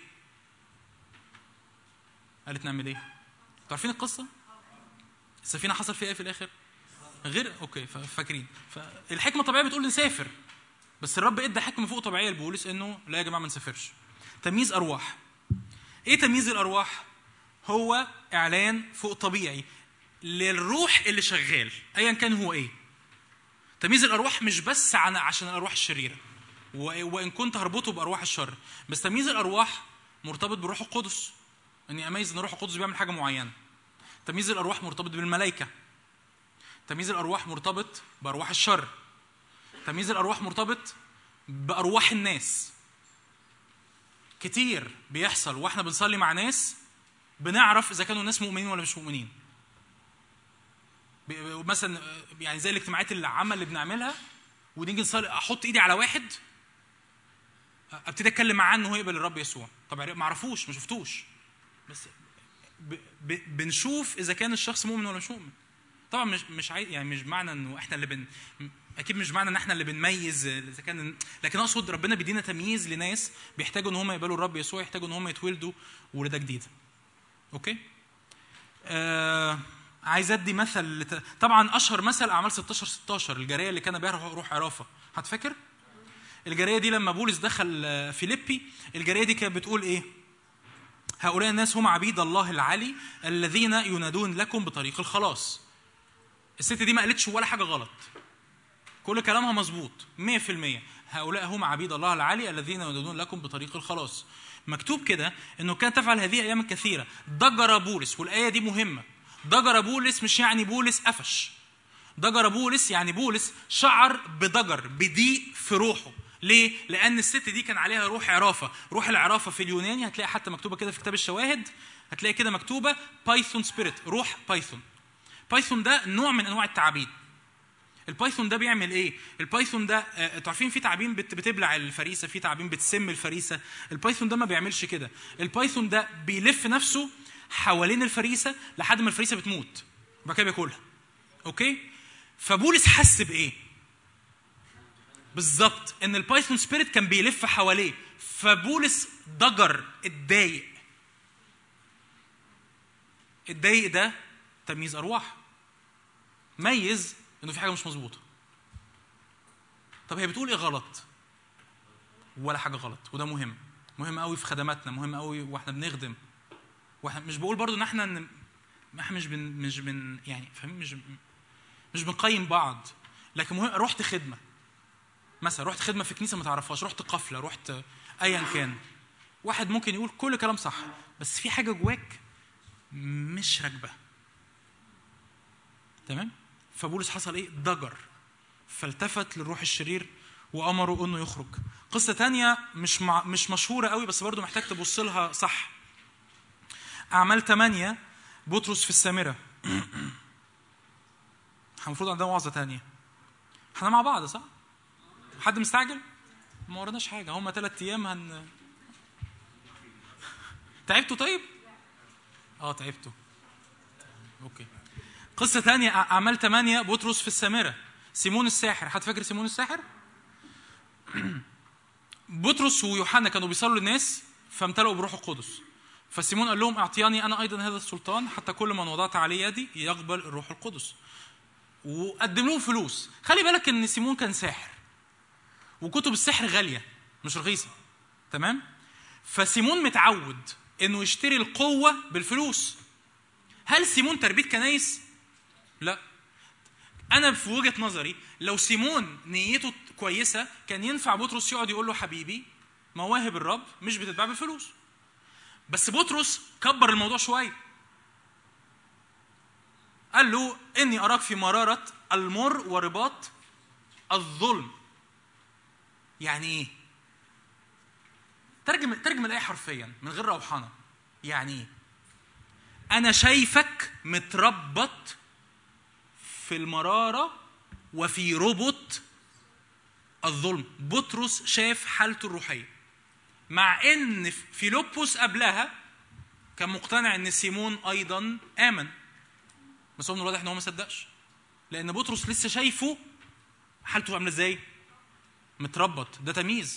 قالت نعمل ايه انتوا عارفين القصه السفينه حصل فيها ايه في الاخر غير اوكي ف- فاكرين فالحكمه الطبيعيه بتقول نسافر بس الرب ادى حكمه فوق طبيعيه لبولس انه لا يا جماعه ما نسافرش تمييز ارواح ايه تمييز الارواح هو اعلان فوق طبيعي للروح اللي شغال ايا كان هو ايه تمييز الارواح مش بس عن عشان الارواح الشريره و- وان كنت هربطه بارواح الشر بس تمييز الارواح مرتبط بالروح القدس اني اميز ان الروح القدس بيعمل حاجه معينه تمييز الارواح مرتبط بالملائكه تمييز الارواح مرتبط بارواح الشر تمييز الارواح مرتبط بارواح الناس كتير بيحصل واحنا بنصلي مع ناس بنعرف اذا كانوا الناس مؤمنين ولا مش مؤمنين ب- مثلا يعني زي الاجتماعات العامه اللي بنعملها ونيجي نصلي احط ايدي على واحد ابتدي اتكلم معاه انه هو يقبل الرب يسوع طب ما اعرفوش ما شفتوش بس ب... ب... بنشوف اذا كان الشخص مؤمن ولا مش مؤمن طبعا مش مش عايز يعني مش معنى انه احنا اللي بن اكيد مش معنى ان احنا اللي بنميز اذا كان لكن اقصد ربنا بيدينا تمييز لناس بيحتاجوا ان هم يقبلوا الرب يسوع يحتاجوا ان هم يتولدوا ولاده جديده اوكي آه عايز ادي مثل لت... طبعا اشهر مثل اعمال 16 16 الجاريه اللي كان بيها روح عرافه هتفكر الجاريه دي لما بولس دخل آه، فيليبي الجاريه دي كانت بتقول ايه هؤلاء الناس هم عبيد الله العلي الذين ينادون لكم بطريق الخلاص الست دي ما قالتش ولا حاجه غلط كل كلامها مظبوط 100% هؤلاء هم عبيد الله العلي الذين ينادون لكم بطريق الخلاص مكتوب كده انه كانت تفعل هذه ايام كثيره ضجر بولس والايه دي مهمه ضجر بولس مش يعني بولس قفش ضجر بولس يعني بولس شعر بضجر بضيق في روحه ليه؟ لأن الست دي كان عليها روح عرافة، روح العرافة في اليوناني هتلاقي حتى مكتوبة كده في كتاب الشواهد هتلاقي كده مكتوبة بايثون سبيريت، روح بايثون. بايثون ده نوع من أنواع التعابين. البايثون ده بيعمل ايه؟ البايثون ده آه، انتوا عارفين في تعابين بت- بتبلع الفريسه، في تعابين بتسم الفريسه، البايثون ده ما بيعملش كده، البايثون ده بيلف نفسه حوالين الفريسه لحد ما الفريسه بتموت. وبعد كده بياكلها. اوكي؟ فبولس حس بايه؟ بالظبط ان البايثون سبيريت كان بيلف حواليه فبولس ضجر اتضايق اتضايق ده تمييز ارواح ميز انه في حاجه مش مظبوطه طب هي بتقول ايه غلط ولا حاجه غلط وده مهم مهم قوي في خدماتنا مهم قوي واحنا بنخدم واحنا مش بقول برضو ان احنا ان احنا مش بن مش بن يعني فاهم مش مش بنقيم بعض لكن مهم رحت خدمه مثلا رحت خدمه في كنيسه ما تعرفهاش رحت قفله رحت ايا كان واحد ممكن يقول كل كلام صح بس في حاجه جواك مش راكبه تمام فبولس حصل ايه ضجر فالتفت للروح الشرير وامره انه يخرج قصه تانية مش مع مش مشهوره قوي بس برضو محتاج تبص لها صح اعمال 8 بطرس في السامره احنا المفروض عندنا وعظه تانية احنا مع بعض صح؟ حد مستعجل؟ ما وراناش حاجه هم ثلاث ايام هن تعبتوا طيب؟ اه تعبتوا اوكي قصه تانية أع- اعمال ثمانية بطرس في السامره سيمون الساحر حد فاكر سيمون الساحر؟ بطرس ويوحنا كانوا بيصلوا للناس فامتلأوا بروح القدس فسيمون قال لهم اعطياني انا ايضا هذا السلطان حتى كل من وضعت عليه يدي يقبل الروح القدس وقدم لهم فلوس خلي بالك ان سيمون كان ساحر وكتب السحر غاليه مش رخيصه تمام فسيمون متعود انه يشتري القوه بالفلوس هل سيمون تربيه كنايس لا انا في وجهه نظري لو سيمون نيته كويسه كان ينفع بطرس يقعد يقول له حبيبي مواهب الرب مش بتتباع بالفلوس بس بطرس كبر الموضوع شويه قال له اني اراك في مراره المر ورباط الظلم يعني ايه ترجم ترجم الايه حرفيا من غير روحانه يعني ايه انا شايفك متربط في المراره وفي ربط الظلم بطرس شاف حالته الروحيه مع ان فيلبس قبلها كان مقتنع ان سيمون ايضا امن بس هو من الواضح ان هو ما صدقش لان بطرس لسه شايفه حالته عامله ازاي متربط ده تمييز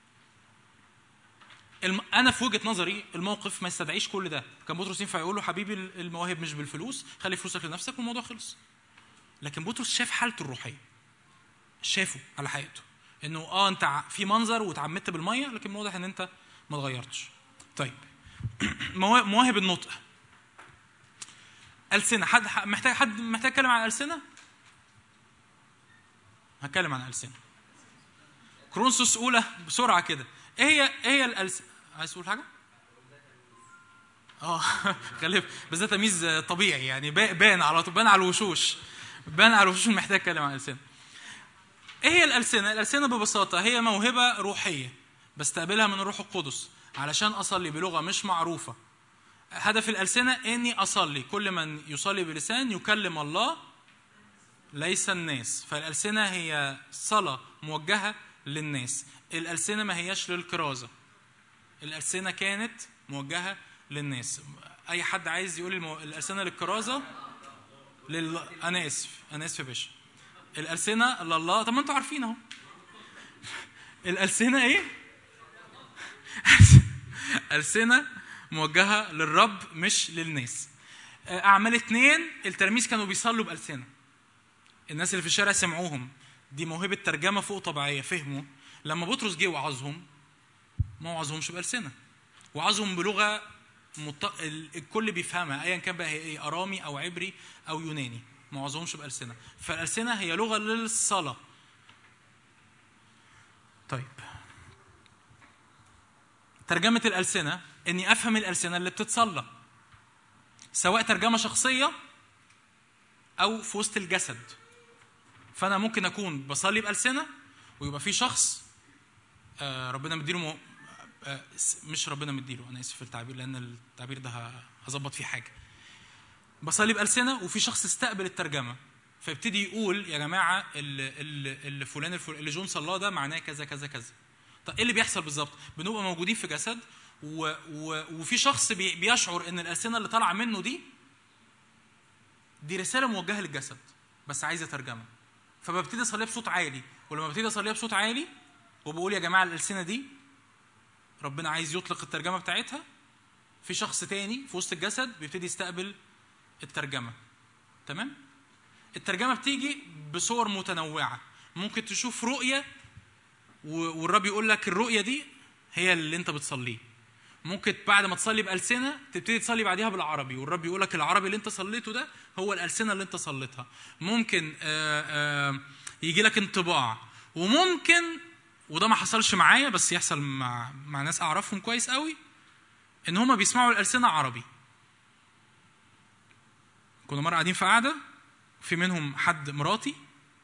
الم... انا في وجهه نظري الموقف ما يستدعيش كل ده كان بطرس ينفع يقول له حبيبي المواهب مش بالفلوس خلي فلوسك لنفسك والموضوع خلص لكن بطرس شاف حالته الروحيه شافه على حقيقته انه اه انت ع- في منظر واتعمدت بالميه لكن من الواضح ان انت ما اتغيرتش طيب موا- مواهب النطق ألسنة حد ح- محتاج حد محتاج يتكلم عن ألسنة؟ هتكلم عن ألسنة. كرونسوس أولى بسرعة كده. إيه هي إيه هي الألسنة؟ عايز تقول حاجة؟ اه خلي بس ده تمييز طبيعي يعني با- بان على طول بان على الوشوش بان على الوشوش محتاج اتكلم عن الألسنة. ايه هي الألسنة؟ الألسنة ببساطة هي موهبة روحية بستقبلها من الروح القدس علشان أصلي بلغة مش معروفة هدف الألسنة إني أصلي كل من يصلي بلسان يكلم الله ليس الناس فالألسنة هي صلاة موجهة للناس الألسنة ما هياش للكرازة الألسنة كانت موجهة للناس أي حد عايز يقول المو... الألسنة للكرازة لل... أنا آسف أنا آسف يا باشا الألسنة لله طب ما أنتوا عارفين أهو الألسنة إيه؟ ألسنة موجهة للرب مش للناس أعمال اتنين التلاميذ كانوا بيصلوا بألسنة الناس اللي في الشارع سمعوهم دي موهبة ترجمة فوق طبيعية فهموا لما بطرس جه وعظهم ما وعظهمش بألسنة وعظهم بلغة مط... ال- الكل بيفهمها ايا كان بقى هي ايه ارامي او عبري او يوناني ما وعظهمش بألسنة فالألسنة هي لغة للصلاة طيب ترجمة الألسنة إني أفهم الألسنة اللي بتتصلى سواء ترجمة شخصية أو في وسط الجسد فأنا ممكن أكون بصلي بألسنة ويبقى في شخص آه، ربنا مديله مو... آه، س- مش ربنا مديله أنا آسف في التعبير لأن التعبير ده ه- هظبط فيه حاجة بصلي بألسنة وفي شخص استقبل الترجمة فيبتدي يقول يا جماعة اللي, اللي, اللي فلان الفل... اللي جون صلاه ده معناه كذا كذا كذا طب ايه اللي بيحصل بالظبط؟ بنبقى موجودين في جسد و... و... وفي شخص بي... بيشعر ان الالسنه اللي طالعه منه دي دي رساله موجهه للجسد بس عايزه ترجمه فببتدي اصليها بصوت عالي ولما ببتدي اصليها بصوت عالي وبقول يا جماعه الالسنه دي ربنا عايز يطلق الترجمه بتاعتها في شخص تاني في وسط الجسد بيبتدي يستقبل الترجمه تمام الترجمه بتيجي بصور متنوعه ممكن تشوف رؤيه و- والرب يقول لك الرؤيه دي هي اللي انت بتصليه ممكن بعد ما تصلي بألسنة تبتدي تصلي بعديها بالعربي والرب يقول لك العربي اللي انت صليته ده هو الألسنة اللي انت صليتها ممكن آه، آه، يجي لك انطباع وممكن وده ما حصلش معايا بس يحصل مع مع ناس اعرفهم كويس قوي ان هما بيسمعوا الألسنة عربي كنا مرة قاعدين في قعدة في منهم حد مراتي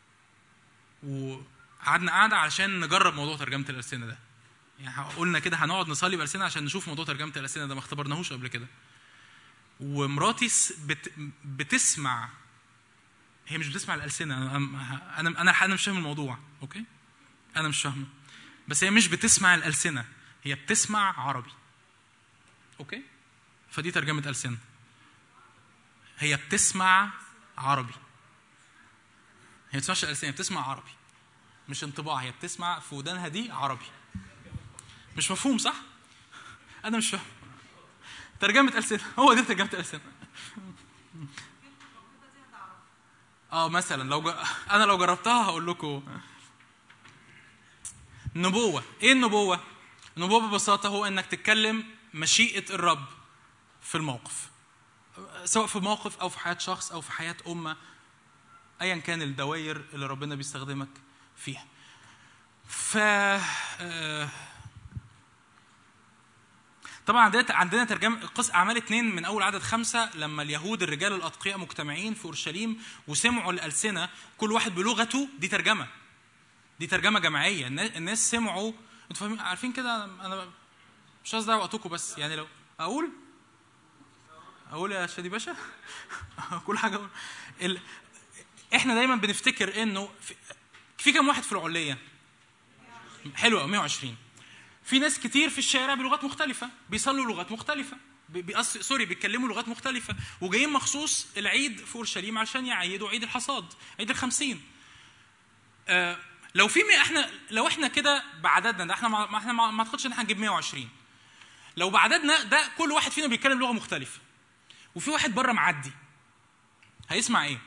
وقعدنا قعدة علشان نجرب موضوع ترجمة الألسنة ده يعني قلنا كده هنقعد نصلي بألسنة عشان نشوف موضوع ترجمة الألسنة ده ما اختبرناهوش قبل كده ومراتي س- بت بتسمع هي مش بتسمع الالسنه انا انا انا انا مش فاهم الموضوع اوكي انا مش فاهمه بس هي مش بتسمع الالسنه هي بتسمع عربي اوكي فدي ترجمه السنه هي بتسمع عربي هي ما بتسمعش الالسنه هي بتسمع عربي مش انطباع هي بتسمع في ودانها دي عربي مش مفهوم صح انا مش فاهم ترجمه السنه هو دي ترجمه السنه اه مثلا لو ج... انا لو جربتها هقول لكم نبوه ايه النبوه النبوه ببساطه هو انك تتكلم مشيئه الرب في الموقف سواء في موقف او في حياه شخص او في حياه امه ايا كان الدوائر اللي ربنا بيستخدمك فيها ف آه، طبعا عندنا عندنا ترجمه قص اعمال اثنين من اول عدد خمسه لما اليهود الرجال الاتقياء مجتمعين في اورشليم وسمعوا الالسنه كل واحد بلغته دي ترجمه دي ترجمه جماعيه النا- الناس سمعوا انتوا فاهمين عارفين كده انا مش قصدي أضيع وقتكم بس يعني لو اقول اقول يا شادي باشا كل حاجه اقول ال... احنا دايما بنفتكر انه في, في كام واحد في العليه حلوه 120 في ناس كتير في الشارع بلغات مختلفه بيصلوا لغات مختلفه بي- بيقص... سوري بيتكلموا لغات مختلفه وجايين مخصوص العيد في اورشليم علشان يعيدوا عيد الحصاد عيد الخمسين آه لو في مي... احنا لو احنا كده بعددنا ده احنا ما ما- احنا ما ما اعتقدش ان احنا هنجيب 120 لو بعددنا ده كل واحد فينا بيتكلم لغه مختلفه وفي واحد بره معدي هيسمع ايه؟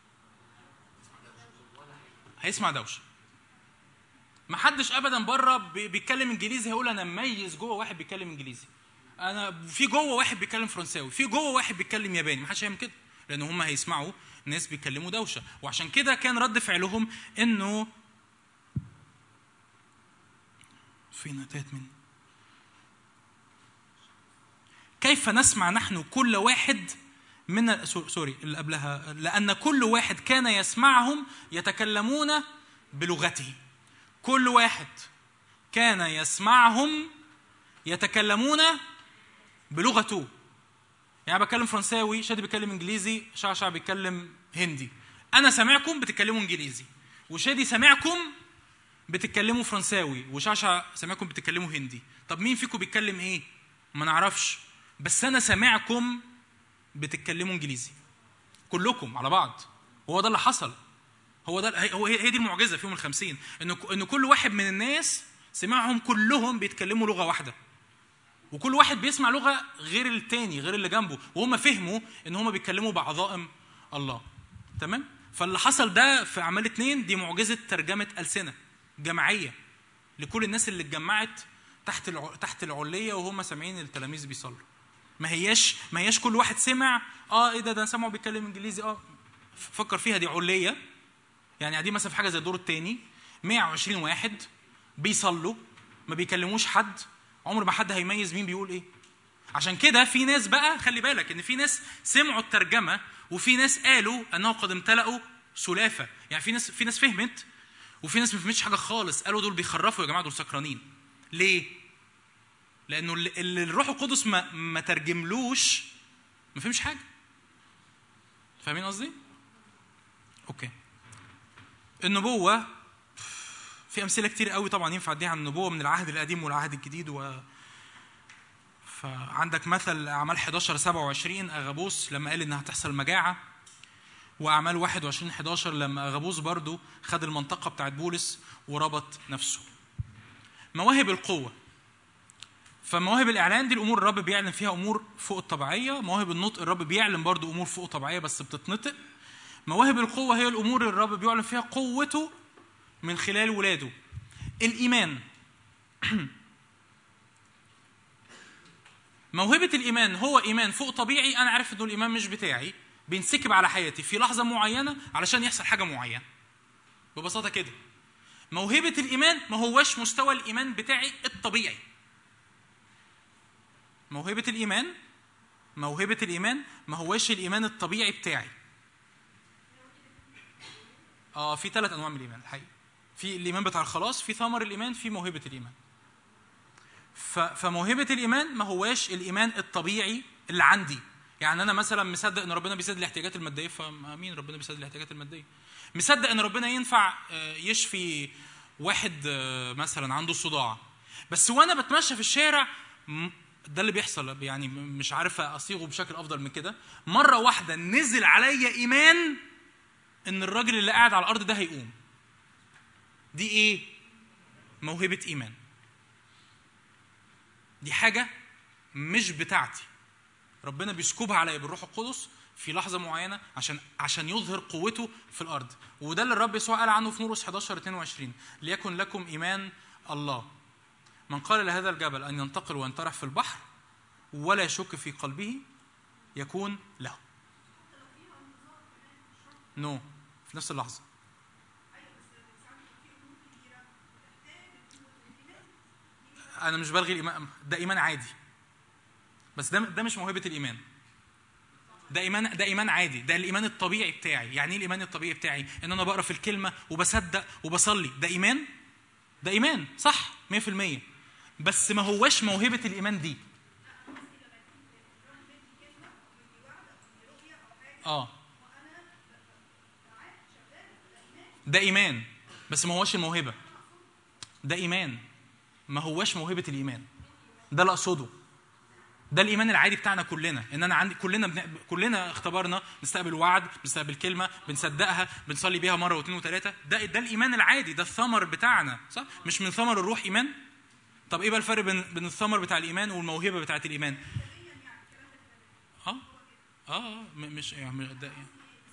هيسمع دوشه ما حدش ابدا بره بي- بيتكلم انجليزي هيقول انا مميز جوه واحد بيتكلم انجليزي انا في جوه واحد بيتكلم فرنساوي في جوه واحد بيتكلم ياباني ما حدش هيعمل كده لان هم هيسمعوا ناس بيتكلموا دوشه وعشان كده كان رد فعلهم انه فين تاهت مني كيف نسمع نحن كل واحد من سو- سوري اللي قبلها لأن كل واحد كان يسمعهم يتكلمون بلغته كل واحد كان يسمعهم يتكلمون بلغته يعني بتكلم فرنساوي شادي بيتكلم انجليزي شعشع بيتكلم هندي انا سامعكم بتتكلموا انجليزي وشادي سامعكم بتتكلموا فرنساوي وشعشع سامعكم بتتكلموا هندي طب مين فيكم بيتكلم ايه ما نعرفش بس انا سامعكم بتتكلموا انجليزي كلكم على بعض هو ده اللي حصل هو ده هي- هو هي هي دي المعجزه في يوم الخمسين ان ان كل واحد من الناس سمعهم كلهم بيتكلموا لغه واحده وكل واحد بيسمع لغه غير التاني غير اللي جنبه وهم فهموا ان هم بيتكلموا بعظائم الله تمام فاللي حصل ده في اعمال اتنين دي معجزه ترجمه السنه جماعيه لكل الناس اللي اتجمعت تحت الع... تحت العليه وهم سامعين التلاميذ بيصلوا ما هياش ما هياش كل واحد سمع اه ايه ده ده أنا سامعه بيتكلم انجليزي اه فكر فيها دي عليه يعني دي مثلا في حاجه زي الدور الثاني 120 واحد بيصلوا ما بيكلموش حد عمر ما حد هيميز مين بيقول ايه عشان كده في ناس بقى خلي بالك ان في ناس سمعوا الترجمه وفي ناس قالوا انه قد امتلأوا سلافه يعني في ناس في ناس فهمت وفي ناس ما فهمتش حاجه خالص قالوا دول بيخرفوا يا جماعه دول سكرانين ليه لانه اللي اللي الروح القدس ما ما ترجملوش ما فهمش حاجه فاهمين قصدي اوكي النبوه في امثله كتير قوي طبعا ينفع اديها عن النبوه من العهد القديم والعهد الجديد و فعندك مثل اعمال 11 27 اغابوس لما قال انها هتحصل مجاعه واعمال 21 11 لما اغابوس برضو خد المنطقه بتاعت بولس وربط نفسه مواهب القوه فمواهب الاعلان دي الامور الرب بيعلن فيها امور فوق الطبيعيه مواهب النطق الرب بيعلن برضو امور فوق طبيعيه بس بتتنطق مواهب القوه هي الامور اللي الرب بيعلن فيها قوته من خلال ولاده الايمان موهبة الإيمان هو إيمان فوق طبيعي أنا عارف إنه الإيمان مش بتاعي بينسكب على حياتي في لحظة معينة علشان يحصل حاجة معينة ببساطة كده موهبة الإيمان ما هوش مستوى الإيمان بتاعي الطبيعي موهبة الإيمان موهبة الإيمان ما هوش الإيمان الطبيعي بتاعي اه في ثلاث انواع من الايمان الحقيقه في الايمان بتاع الخلاص في ثمر الايمان في موهبه الايمان ف- فموهبه الايمان ما هواش الايمان الطبيعي اللي عندي يعني انا مثلا مصدق ان ربنا بيسدد الاحتياجات الماديه فامين ربنا بيسدد الاحتياجات الماديه مصدق ان ربنا ينفع آه، يشفي واحد آه، مثلا عنده صداع بس وانا بتمشى في الشارع م- ده اللي بيحصل يعني م- مش عارف اصيغه بشكل افضل من كده مره واحده نزل عليا ايمان ان الراجل اللي قاعد على الارض ده هيقوم دي ايه موهبه ايمان دي حاجه مش بتاعتي ربنا بيسكبها عليا بالروح القدس في لحظه معينه عشان عشان يظهر قوته في الارض وده اللي الرب يسوع قال عنه في مرقس 11 22 ليكن لكم ايمان الله من قال لهذا الجبل ان ينتقل وينطرح في البحر ولا يشك في قلبه يكون له نو no. في نفس اللحظه انا مش بلغي الايمان ده ايمان عادي بس ده ده مش موهبه الايمان ده ايمان ده ايمان عادي ده الايمان الطبيعي بتاعي يعني ايه الايمان الطبيعي بتاعي ان انا بقرا في الكلمه وبصدق وبصلي ده ايمان ده ايمان صح 100% بس ما هواش موهبه الايمان دي اه ده ايمان بس ما هواش الموهبه ده ايمان ما هواش موهبه الايمان ده اللي اقصده ده الايمان العادي بتاعنا كلنا ان انا عندي كلنا بن... كلنا اختبرنا نستقبل وعد بنستقبل كلمه بنصدقها بنصلي بيها مره واثنين وثلاثه ده ده الايمان العادي ده الثمر بتاعنا صح مش من ثمر الروح ايمان طب ايه بقى الفرق بين بين الثمر بتاع الايمان والموهبه بتاعت الايمان اه اه آه، م- مش يعني ده يعني.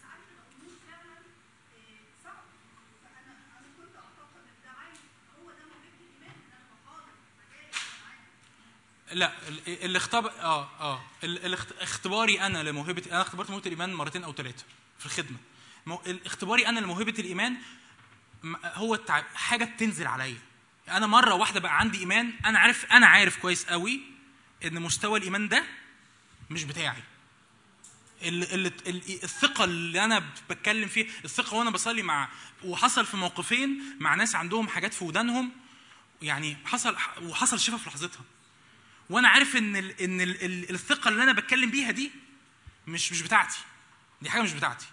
لا ال- اللي اختبر اه اه ال- الاخت- اختباري انا لموهبه انا اختبرت موهبه الايمان مرتين او ثلاثه في الخدمه مو... ال- اختباري انا لموهبه الايمان م- هو التع... حاجه بتنزل عليا انا مره واحده بقى عندي ايمان انا عارف انا عارف كويس قوي ان مستوى الايمان ده مش بتاعي ال- ال- ال- الثقه اللي انا بتكلم فيه الثقه وانا بصلي مع وحصل في موقفين مع ناس عندهم حاجات في ودانهم يعني حصل وحصل شفاء في لحظتها وانا عارف ان ال ان ال ال الثقه اللي انا بتكلم بيها دي مش مش بتاعتي دي حاجه مش بتاعتي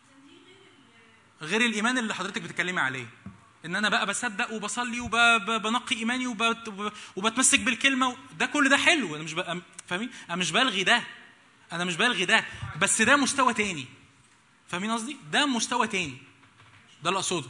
غير الايمان اللي حضرتك بتتكلمي عليه ان انا بقى بصدق وبصلي وبنقي ايماني وب- وب- وبتمسك بالكلمه و- ده كل ده حلو انا مش بقى فاهمين انا مش بلغي ده انا مش بلغي ده بس ده مستوى تاني فاهمين قصدي ده مستوى تاني ده اللي اقصده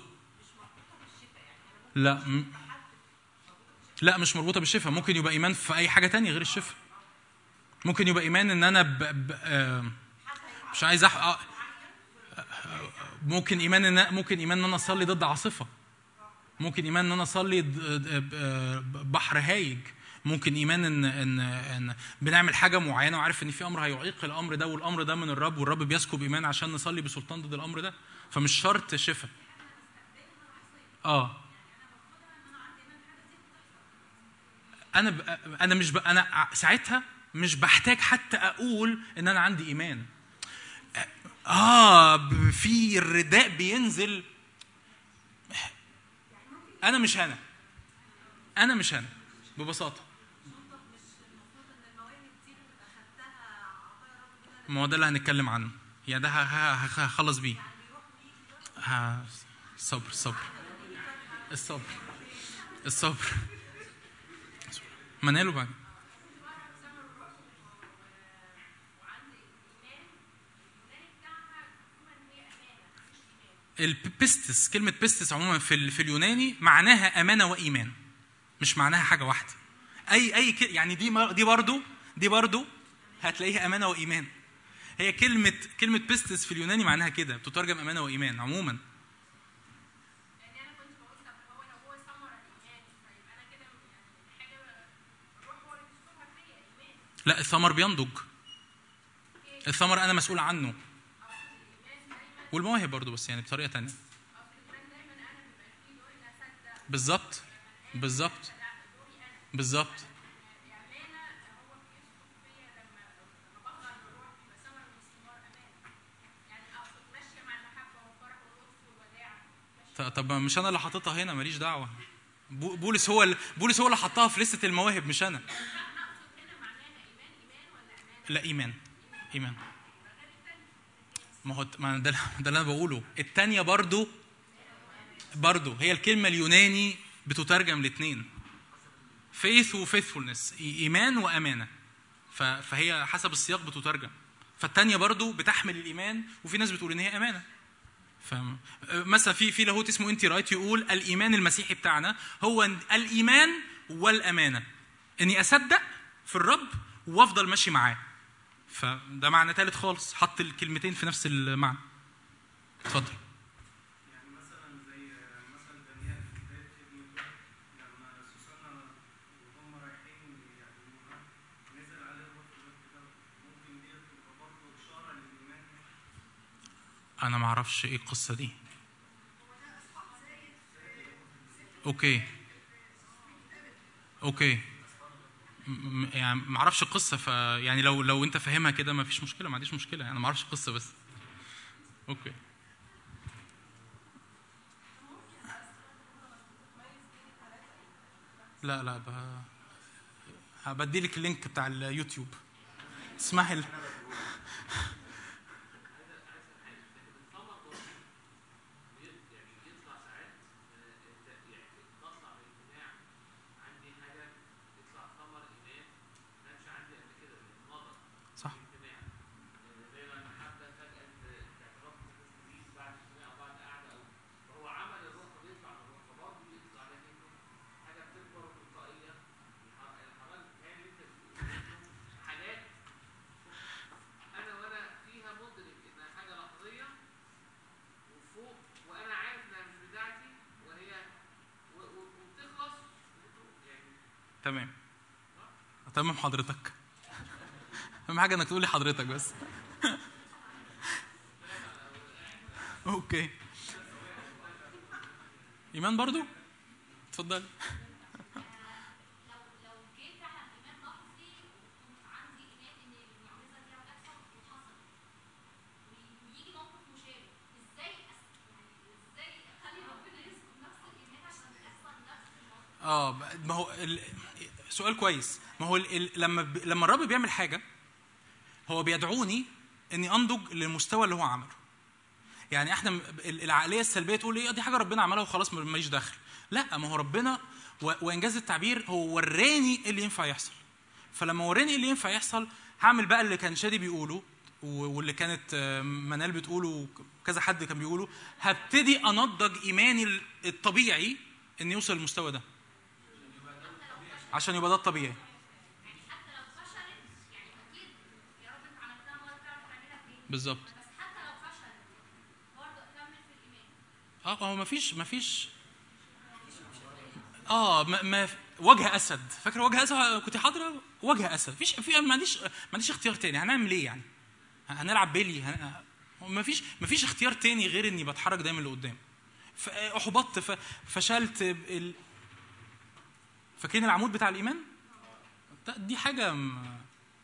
لا م... لا مش مربوطه بالشفاء ممكن يبقى ايمان في اي حاجه تانية غير الشفاء ممكن يبقى ايمان ان انا ب... ب... آه، مش عايز أح... آه، آه، ممكن ايمان ان ممكن ايمان ان انا اصلي ضد عاصفه ممكن ايمان ان انا اصلي ضد- ضد- آه، بحر هايج ممكن ايمان ان ان ان بنعمل حاجه معينه وعارف ان في امر هيعيق الامر ده والامر ده من الرب والرب بيسكب ايمان عشان نصلي بسلطان ضد الامر ده فمش شرط شفاء اه انا ب... انا مش ب... انا ع- ساعتها مش بحتاج حتى اقول ان انا عندي ايمان اه ب- في الرداء بينزل انا مش انا انا مش انا ببساطه ما هو ده اللي هنتكلم عنه يعني ده ه- ه- ه- هخلص بيه ه- الصبر الصبر الصبر الصبر مناله بعد البيستس كلمة بيستس عموما في ال- في اليوناني معناها أمانة وإيمان مش معناها حاجة واحدة أي أي ك- يعني دي مر- دي برضو دي برضو هتلاقيها أمانة وإيمان هي كلمة كلمة بيستس في اليوناني معناها كده بتترجم أمانة وإيمان عموما يعني انا كنت بقول طب هو لو هو ثمره الايمان فيبقى انا كده يعني حاجه الروح هو اللي بيسكبها فيا ايمان لا الثمر بينضج الثمر أنا مسؤول عنه والمواهب برضو بس يعني بطريقة تانية بالظبط بالظبط بالظبط ط- طب مش انا اللي حاططها هنا ماليش دعوه بو- بولس هو ال- بولس هو اللي حطها في لسته المواهب مش انا لا ايمان ايمان ما هو ما ده ده اللي انا بقوله الثانيه برضو برضو هي الكلمه اليوناني بتترجم الاثنين فيث وفيثفولنس ايمان وامانه ف- فهي حسب السياق بتترجم فالثانيه برضو بتحمل الايمان وفي ناس بتقول ان هي امانه فاهم مثلا في في لاهوت اسمه انتي رايت يقول الايمان المسيحي بتاعنا هو الايمان والامانه اني اصدق في الرب وافضل ماشي معاه فده معنى ثالث خالص حط الكلمتين في نفس المعنى اتفضل يعني مثلا زي مثل دانيال في بدايه خدمته لما سوسنة وهم رايحين يعلموها نزل عليه الروح القدس كده ممكن دي تبقى برضه اشاره للايمان انا ما اعرفش ايه القصه دي اوكي اوكي م- م- يعني ما اعرفش القصه ف يعني لو لو انت فاهمها كده ما فيش مشكله ما عنديش مشكله يعني ما اعرفش القصه بس اوكي لا لا ب... هبدي لك اللينك بتاع اليوتيوب اسمعي ال... صح انا وانا فيها مدرك انها حاجه لحظيه وفوق وانا عارف انها مش بتاعتي وهي و- و- وبتخلص يعني تمام تمام حضرتك اهم حاجه انك تقولي حضرتك بس اوكي ايمان برضو اتفضل لو لو جيت على ايمان لحظي وكنت عندي ايمان ان المعجزه دي هتحصل وحصلت وي- ويجي موقف مشابه ازاي أس... يعني ازاي اخلي ربنا يسكت نفس الايمان عشان يحصل نفس الموقف اه ب- ما هو ال... سؤال كويس ما هو ال... ال... لما ب... لما الرب بيعمل حاجه هو بيدعوني اني انضج للمستوى اللي هو عمله يعني احنا م- ال- العقليه السلبيه تقول ايه دي حاجه ربنا عملها وخلاص ما- ماليش دخل لا ما هو ربنا و... وانجاز التعبير هو وراني ايه اللي ينفع يحصل فلما وراني ايه اللي ينفع يحصل هعمل بقى اللي كان شادي بيقوله و- واللي كانت آه، منال بتقوله وكذا حد كان بيقوله هبتدي انضج ايماني ال- الطبيعي ان يوصل للمستوى ده عشان يبقى ده الطبيعي يعني حتى لو فشلت يعني اكيد يا رب انت عملتها مره تعرف تعملها تاني بالظبط بس حتى لو فشلت برضه اكمل في الايمان اه هو مفيش مفيش اه ما, ما وجه اسد فاكر وجه اسد كنت حاضره وجه اسد مفيش في ما عنديش ما عنديش اختيار تاني هنعمل ايه يعني هنلعب بيلي هن... مفيش مفيش اختيار تاني غير اني بتحرك دايما لقدام ف- احبطت ف... فشلت ال... فاكرين العمود بتاع الايمان ده- دي حاجه م...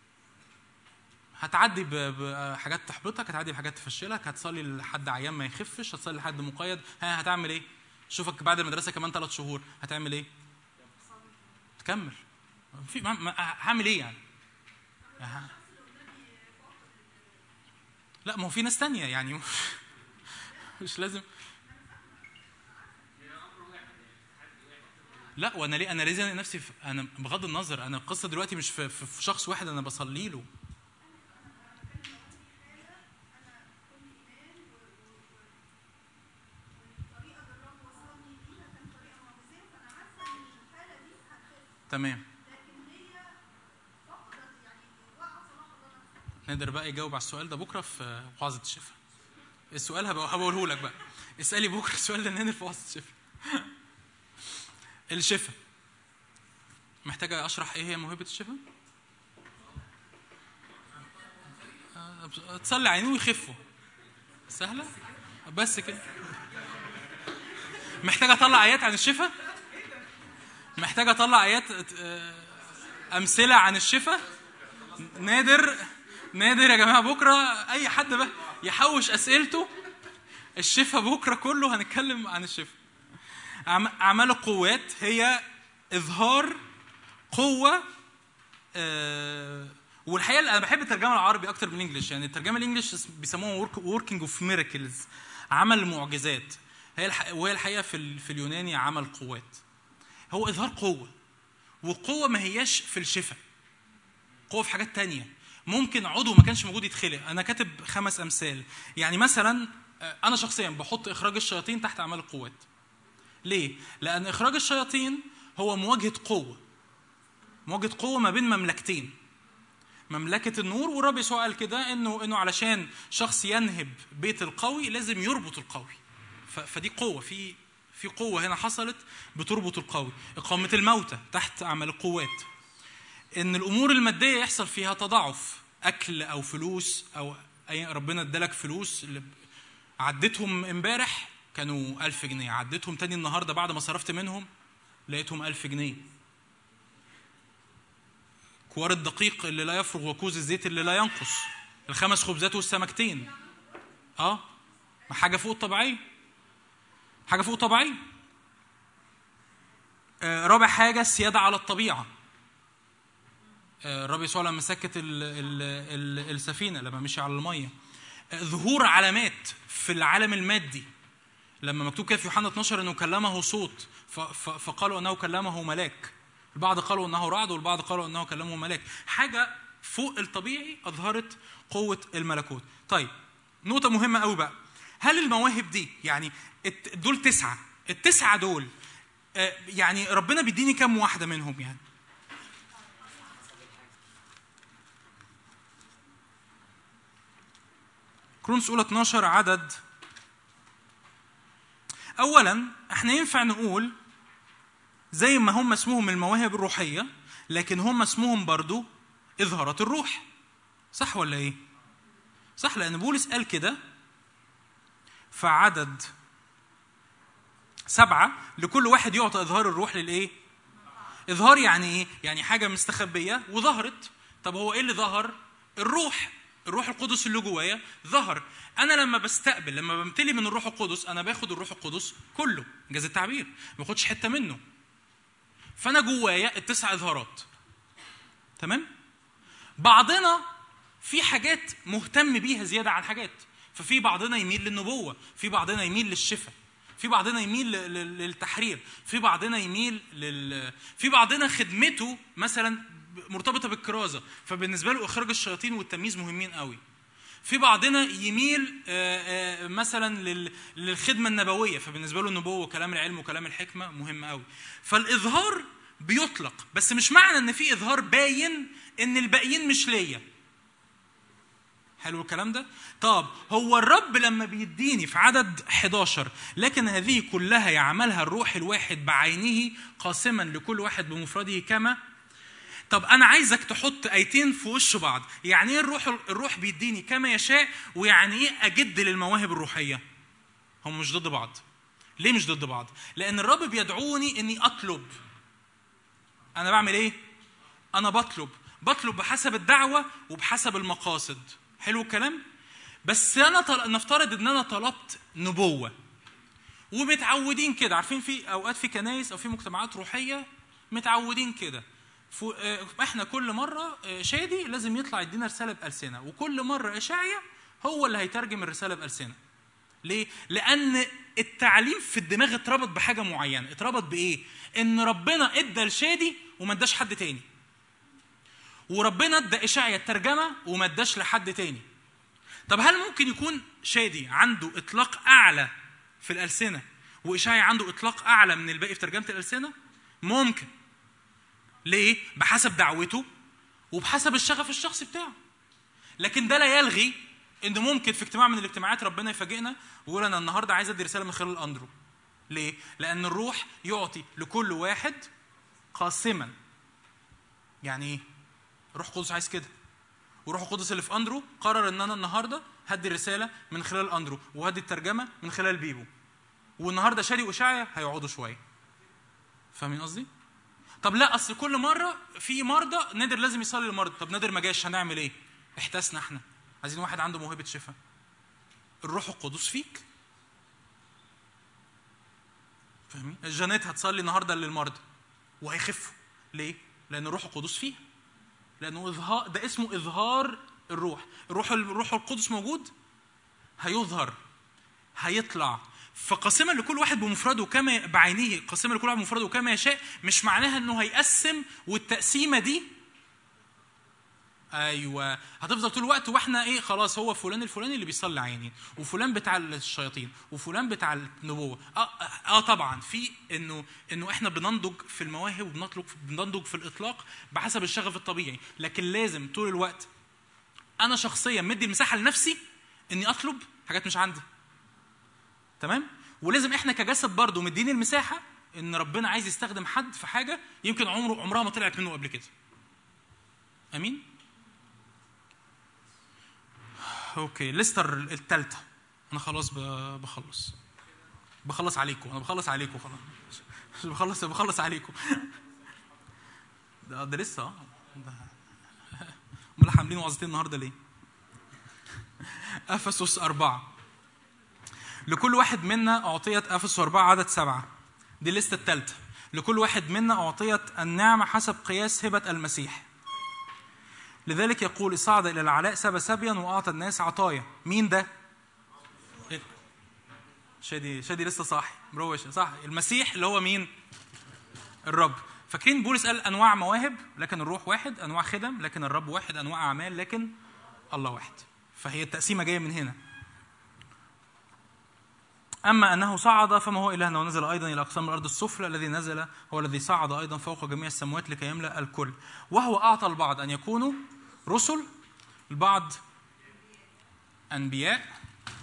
هتعدي ب- بحاجات تحبطك هتعدي بحاجات تفشلك هتصلي لحد عيان ما يخفش هتصلي لحد مقيد ها هتعمل ايه شوفك بعد المدرسه كمان ثلاث شهور هتعمل ايه تكمل في ما ما هعمل ايه يعني ها- لا ما هو في ناس تانية يعني مش لازم لا وانا ليه انا ليه زانق نفسي في انا بغض النظر انا القصه دلوقتي مش في, في, في شخص واحد انا بصلي له تمام نقدر بقى يجاوب على السؤال ده بكره في وعظه الشفاء السؤال هبقى هبقوله لك بقى اسالي بكره السؤال ده نادر في وعظه الشفاء الشفاء محتاجه اشرح ايه هي موهبه الشفاء آه، تصلي عينيه ويخفوا سهله بس كده محتاجه اطلع ايات عن الشفاء محتاجه اطلع ايات آه، امثله عن الشفاء نادر نادر يا جماعه بكره اي حد بقى يحوش اسئلته الشفاء بكره كله هنتكلم عن الشفاء أعم- اعمال القوات هي اظهار قوه آه، والحقيقه انا بحب الترجمه العربي اكتر من الانجليش يعني الترجمه الانجليش بيسموها وركينج اوف ميراكلز عمل معجزات هي الح... وهي الحقيقه في ال... في اليوناني عمل قوات هو اظهار قوه والقوه ما هياش في الشفاء قوه في حاجات تانية ممكن عضو ما كانش موجود يتخلق انا كاتب خمس امثال يعني مثلا آه، انا شخصيا بحط اخراج الشياطين تحت اعمال القوات ليه لان اخراج الشياطين هو مواجهه قوه مواجهه قوه ما بين مملكتين مملكه النور والرب يسوع قال كده انه انه علشان شخص ينهب بيت القوي لازم يربط القوي ف- فدي قوه في في قوه هنا حصلت بتربط القوي اقامه الموتى تحت اعمال القوات ان الامور الماديه يحصل فيها تضاعف اكل او فلوس او اي ربنا ادالك فلوس اللي ب- عديتهم امبارح كانوا ألف جنيه عديتهم تاني النهارده بعد ما صرفت منهم لقيتهم ألف جنيه كوار الدقيق اللي لا يفرغ وكوز الزيت اللي لا ينقص الخمس خبزات والسمكتين اه ما حاجه فوق الطبيعيه حاجه فوق الطبيعيه آه رابع حاجه السياده على الطبيعه آه، الرب يسوع لما سكت ال ال ال السفينه لما مشي على الميه آه، ظهور علامات في العالم المادي لما مكتوب كده في يوحنا 12 انه كلمه صوت ف- ف- فقالوا انه كلمه ملاك البعض قالوا انه رعد والبعض قالوا انه كلمه ملاك حاجه فوق الطبيعي اظهرت قوه الملكوت طيب نقطه مهمه قوي بقى هل المواهب دي يعني الت- دول تسعه التسعه دول آه، يعني ربنا بيديني كام واحده منهم يعني كرونس اولى 12 عدد اولا احنا ينفع نقول زي ما هم اسمهم المواهب الروحيه لكن هم اسمهم برضو اظهارات الروح صح ولا ايه صح لان بولس قال كده في عدد سبعة لكل واحد يعطى إظهار الروح للإيه؟ إظهار يعني إيه؟ يعني حاجة مستخبية وظهرت طب هو إيه اللي ظهر؟ الروح الروح القدس اللي جوايا ظهر أنا لما بستقبل لما بمتلي من الروح القدس أنا باخد الروح القدس كله إنجاز التعبير ما باخدش حتة منه فأنا جوايا التسع إظهارات تمام؟ بعضنا في حاجات مهتم بيها زياده عن حاجات ففي بعضنا يميل للنبوه في بعضنا يميل للشفاء في بعضنا يميل ل- ل- للتحرير في بعضنا يميل لل في بعضنا خدمته مثلا مرتبطه بالكرازه فبالنسبه له اخراج الشياطين والتمييز مهمين قوي في بعضنا يميل آه، آه، مثلا لل- للخدمه النبويه فبالنسبه له النبوه وكلام العلم وكلام الحكمه مهم قوي فالاظهار بيطلق بس مش معنى ان في اظهار باين ان الباقيين مش ليا حلو الكلام ده طب هو الرب لما بيديني في عدد 11 لكن هذه كلها يعملها الروح الواحد بعينه قاسما لكل واحد بمفرده كما طب انا عايزك تحط ايتين في وش بعض يعني ايه الروح الروح بيديني كما يشاء ويعني ايه اجد للمواهب الروحيه هم مش ضد بعض ليه مش ضد بعض لان الرب بيدعوني اني اطلب انا بعمل ايه انا بطلب بطلب بحسب الدعوه وبحسب المقاصد حلو الكلام بس انا طل... نفترض ان انا طلبت نبوه ومتعودين كده عارفين في اوقات في كنايس او في مجتمعات روحيه متعودين كده ف... آه، احنا كل مره آه، شادي لازم يطلع يدينا رساله بالسنه وكل مره اشعيا هو اللي هيترجم الرساله بالسنه ليه؟ لأن التعليم في الدماغ اتربط بحاجة معينة، اتربط بإيه؟ إن ربنا إدى لشادي وما اداش حد تاني. وربنا ادى إشعيا الترجمة وما اداش لحد تاني. طب هل ممكن يكون شادي عنده إطلاق أعلى في الألسنة وإشعيا عنده إطلاق أعلى من الباقي في ترجمة الألسنة؟ ممكن. ليه؟ بحسب دعوته وبحسب الشغف الشخصي بتاعه. لكن ده لا يلغي ان ممكن في اجتماع من الاجتماعات ربنا يفاجئنا ويقول انا النهارده عايز ادي رساله من خلال الاندرو. ليه؟ لان الروح يعطي لكل واحد قاسما. يعني ايه؟ الروح القدس عايز كده. والروح القدس اللي في اندرو قرر ان انا النهارده هدي الرساله من خلال اندرو وهدي الترجمه من خلال بيبو. والنهارده شادي واشعيا هيقعدوا شويه. فاهمين قصدي؟ طب لا اصل كل مره في مرضى نادر لازم يصلي للمرضى، طب نادر ما جاش هنعمل ايه؟ احتسنا احنا عايزين واحد عنده موهبه شفاء الروح القدس فيك فاهمين جانيت هتصلي النهارده للمرضى وهيخفوا ليه لان الروح القدس فيها لانه اظهار ده اسمه اظهار الروح الروح الروح القدس موجود هيظهر هيطلع فقاسما لكل واحد بمفرده كما بعينه قاسما لكل واحد بمفرده كما يشاء مش معناها انه هيقسم والتقسيمه دي ايوه هتفضل طول الوقت واحنا ايه خلاص هو فلان الفلاني اللي بيصلي عينين وفلان بتاع الشياطين وفلان بتاع النبوه اه اه, آه طبعا في انه انه احنا بننضج في المواهب وبنطلق بننضج في الاطلاق بحسب الشغف الطبيعي لكن لازم طول الوقت انا شخصيا مدي المساحه لنفسي اني اطلب حاجات مش عندي تمام ولازم احنا كجسد برضه مدين المساحه ان ربنا عايز يستخدم حد في حاجه يمكن عمره عمرها ما طلعت منه قبل كده امين اوكي ليستر الثالثه انا خلاص ب- بخلص بخلص عليكم انا بخلص عليكم خلاص بخلص بخلص عليكم ده ده لسه اه ده امال حاملين وعظتين النهارده ليه؟ افسس أربعة لكل واحد منا أعطيت أفسس أربعة عدد سبعة دي الليستة الثالثة لكل واحد منا أعطيت النعمة حسب قياس هبة المسيح لذلك يقول صعد إلى العلاء سبى سبيا وأعطى الناس عطايا مين ده؟ إيه؟ شادي شادي لسه صاحي مروش صح المسيح اللي هو مين؟ الرب فاكرين بولس قال انواع مواهب لكن الروح واحد انواع خدم لكن الرب واحد انواع اعمال لكن الله واحد فهي التقسيمه جايه من هنا اما انه صعد فما هو الهنا ونزل ايضا الى اقسام الارض السفلى الذي نزل هو الذي صعد ايضا فوق جميع السماوات لكي يملا الكل وهو اعطى البعض ان يكونوا رسل البعض انبياء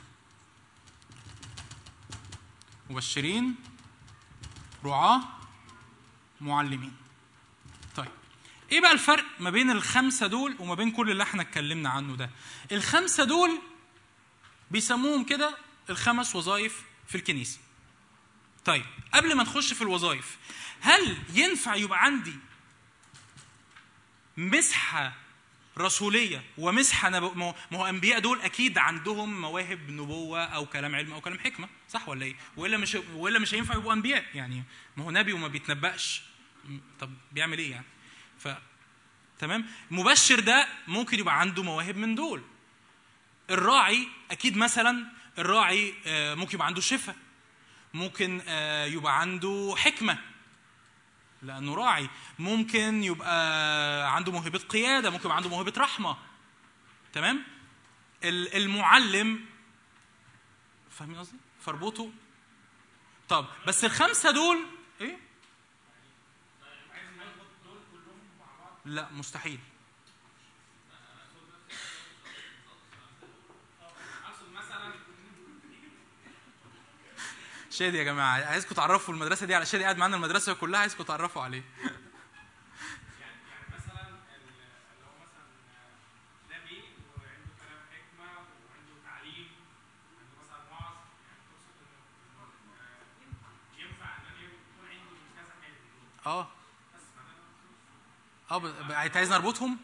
مبشرين رعاه معلمين طيب ايه بقى الفرق ما بين الخمسه دول وما بين كل اللي احنا اتكلمنا عنه ده الخمسه دول بيسموهم كده الخمس وظائف في الكنيسه طيب قبل ما نخش في الوظائف هل ينفع يبقى عندي مسحه رسوليه ومسحه نبو... ما هو- ما هو انبياء دول اكيد عندهم مواهب نبوه او كلام علم او كلام حكمه صح ولا ايه والا مش والا مش هينفع يبقوا انبياء يعني ما هو نبي وما بيتنبأش م- طب بيعمل ايه يعني ف تمام مبشر ده ممكن يبقى عنده مواهب من دول الراعي اكيد مثلا الراعي آه، ممكن يبقى عنده شفاء ممكن آه، يبقى عنده حكمه لانه راعي ممكن يبقى عنده موهبه قياده ممكن يبقى عنده موهبه رحمه تمام ال- المعلم فاهمين قصدي فاربطه طب بس الخمسه دول ايه لا مستحيل شادي يا جماعه عايزكم تعرفوا المدرسه دي على شادي قاعد معانا المدرسه كلها عايزكم تعرفوا عليه مثلا اللي هو مثلا نبي وعنده كلام حكمه وعنده تعليم عنده مثلا وعظ يعني تقصد انه آه، ينفع ان انا يكون عندي كذا حاجه اه اه ب- ب- انت عايز نربطهم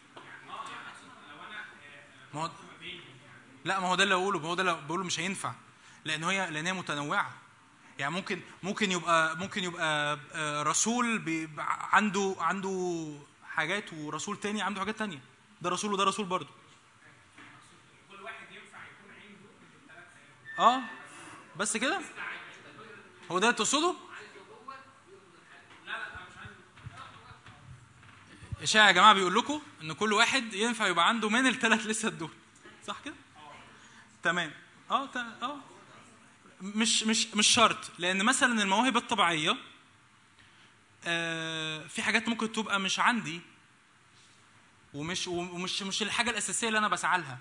ما هو لا ما هو ده اللي بقوله ما هو ده اللي بقوله مش هينفع لان هي لان هي متنوعه يعني ممكن ممكن يبقى ممكن يبقى آه، رسول بي- عنده عنده حاجات ورسول تاني عنده حاجات تانية ده رسول وده رسول برضه كل واحد ينفع يكون عنده الثلاث حاجات اه بس كده هو ده اللي تقصده إشاعة يا جماعة بيقول لكم إن كل واحد ينفع يبقى عنده من الثلاث لسه دول صح كده؟ تمام اه تا- اه مش مش مش شرط لأن مثلا المواهب الطبيعية آه في حاجات ممكن تبقى مش عندي ومش ومش مش الحاجة الأساسية اللي أنا بسعى لها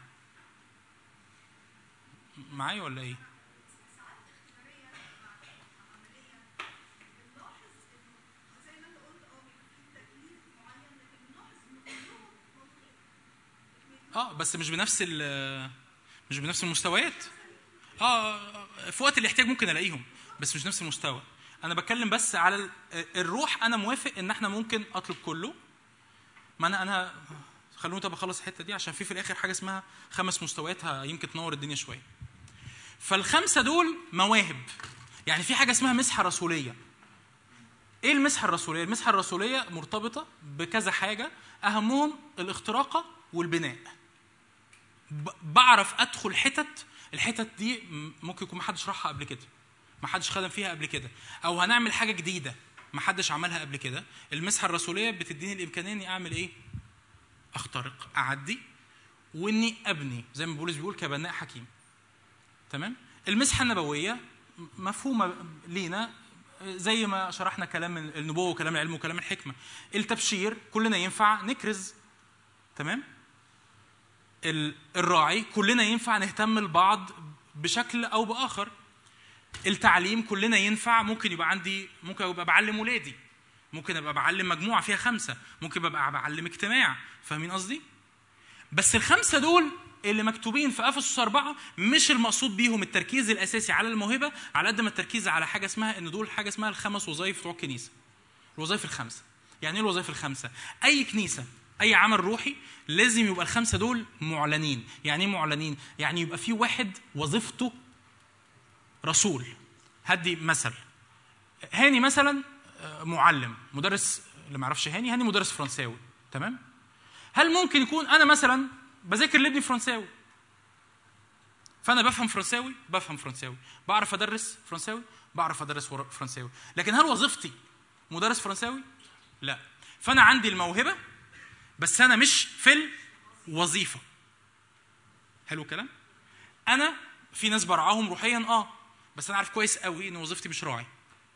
معايا ولا إيه؟ اه بس مش بنفس ال مش بنفس المستويات اه في وقت الاحتياج ممكن الاقيهم بس مش نفس المستوى انا بتكلم بس على ال- الروح انا موافق ان احنا ممكن اطلب كله ما انا انا خلوني طب اخلص الحته دي عشان في في الاخر حاجه اسمها خمس مستويات ه- يمكن تنور الدنيا شويه فالخمسه دول مواهب يعني في حاجه اسمها مسحه رسوليه ايه المسحه الرسوليه المسحه الرسوليه مرتبطه بكذا حاجه اهمهم الاختراقه والبناء ب- بعرف ادخل حتت الحتت دي م- ممكن يكون ما حدش راحها قبل كده ما حدش خدم فيها قبل كده او هنعمل حاجه جديده ما حدش عملها قبل كده المسحه الرسوليه بتديني الامكانيه اني اعمل ايه اخترق اعدي واني ابني زي ما بولس بيقول كبناء حكيم تمام المسحه النبويه م- مفهومه لينا زي ما شرحنا كلام النبوه وكلام العلم وكلام الحكمه التبشير كلنا ينفع نكرز تمام ال- الراعي كلنا ينفع نهتم لبعض بشكل او باخر التعليم كلنا ينفع ممكن يبقى عندي ممكن ابقى بعلم ولادي ممكن ابقى بعلم مجموعه فيها خمسه ممكن ابقى بعلم اجتماع فاهمين قصدي بس الخمسه دول اللي مكتوبين في افسس أربعة مش المقصود بيهم التركيز الاساسي على الموهبه على قد ما التركيز على حاجه اسمها ان دول حاجه اسمها الخمس وظائف بتوع الكنيسه الوظائف الخمسه يعني ايه الوظائف الخمسه اي كنيسه اي عمل روحي لازم يبقى الخمسه دول معلنين يعني ايه معلنين يعني يبقى في واحد وظيفته رسول هدي مثل هاني مثلا آه، معلم مدرس اللي ما يعرفش هاني هاني مدرس فرنساوي تمام هل ممكن يكون انا مثلا بذاكر لابني فرنساوي فانا بفهم فرنساوي بفهم فرنساوي بعرف ادرس فرنساوي بعرف ادرس ور- فرنساوي لكن هل وظيفتي مدرس فرنساوي لا فانا عندي الموهبه بس انا مش في الوظيفه حلو الكلام انا في ناس برعاهم روحيا اه بس انا عارف كويس قوي ان وظيفتي مش راعي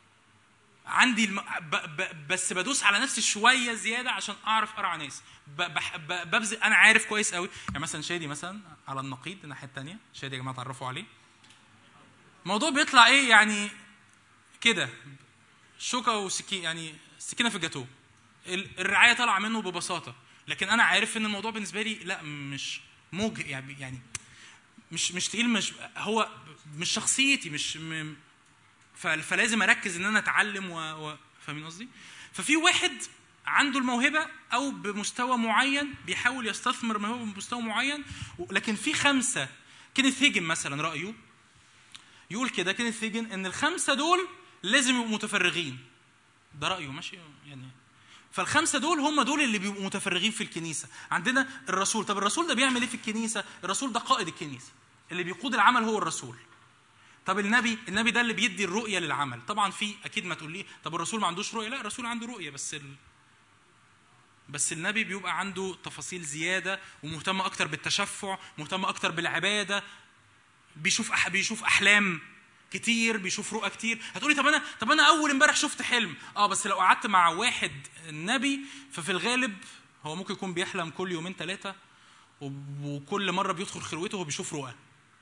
عندي الم... ب... ب... بس بدوس على نفسي شويه زياده عشان اعرف ارعى ناس ب... بح... ب... ببذل انا عارف كويس قوي يعني مثلا شادي مثلا على النقيض الناحيه الثانيه شادي يا جماعه تعرفوا عليه الموضوع بيطلع ايه يعني كده شوكه وسكين يعني سكينه في الجاتوه ال- الرعايه طالعه منه ببساطه لكن انا عارف ان الموضوع بالنسبه لي لا مش موجه يعني يعني مش مش تقيل مش هو مش شخصيتي مش م... ف- فلازم اركز ان انا اتعلم و... و... فاهمين قصدي؟ ففي واحد عنده الموهبه او بمستوى معين بيحاول يستثمر موهبه بمستوى معين و- لكن في خمسه كينيث هيجن مثلا رايه يقول كده كينيث هيجن ان الخمسه دول لازم يبقوا متفرغين ده رايه ماشي يعني فالخمسه دول هم دول اللي بيبقوا متفرغين في الكنيسه عندنا الرسول طب الرسول ده بيعمل ايه في الكنيسه الرسول ده قائد الكنيسه اللي بيقود العمل هو الرسول طب النبي النبي ده اللي بيدي الرؤيه للعمل طبعا في اكيد ما تقول لي طب الرسول ما عندوش رؤيه لا الرسول عنده رؤيه بس ال... بس النبي بيبقى عنده تفاصيل زياده ومهتم اكتر بالتشفع مهتم اكتر بالعباده بيشوف أح... بيشوف احلام كتير بيشوف رؤى كتير هتقولي طب انا طب انا اول امبارح شفت حلم اه بس لو قعدت مع واحد نبي ففي الغالب هو ممكن يكون بيحلم كل يومين ثلاثه وكل مره بيدخل خلوته هو بيشوف رؤى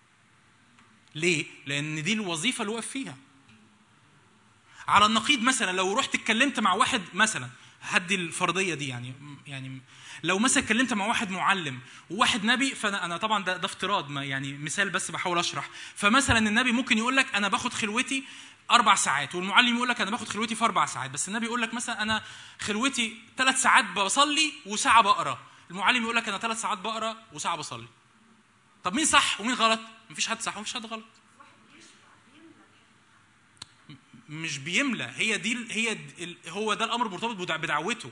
ليه؟ لأن دي الوظيفة اللي وقف فيها. على النقيض مثلا لو رحت اتكلمت مع واحد مثلا هدي الفرضية دي يعني يعني لو مثلا اتكلمت مع واحد معلم وواحد نبي فانا انا طبعا ده, ده افتراض ما يعني مثال بس بحاول اشرح فمثلا النبي ممكن يقول لك انا باخد خلوتي اربع ساعات والمعلم يقول لك انا باخد خلوتي في اربع ساعات بس النبي يقول لك مثلا انا خلوتي ثلاث ساعات بصلي وساعه بقرا المعلم يقول لك انا ثلاث ساعات بقرا وساعه بصلي طب مين صح ومين غلط مفيش حد صح ومفيش حد غلط م- مش بيملى هي دي ال- هي د- ال- هو ده الامر مرتبط بدع- بدعوته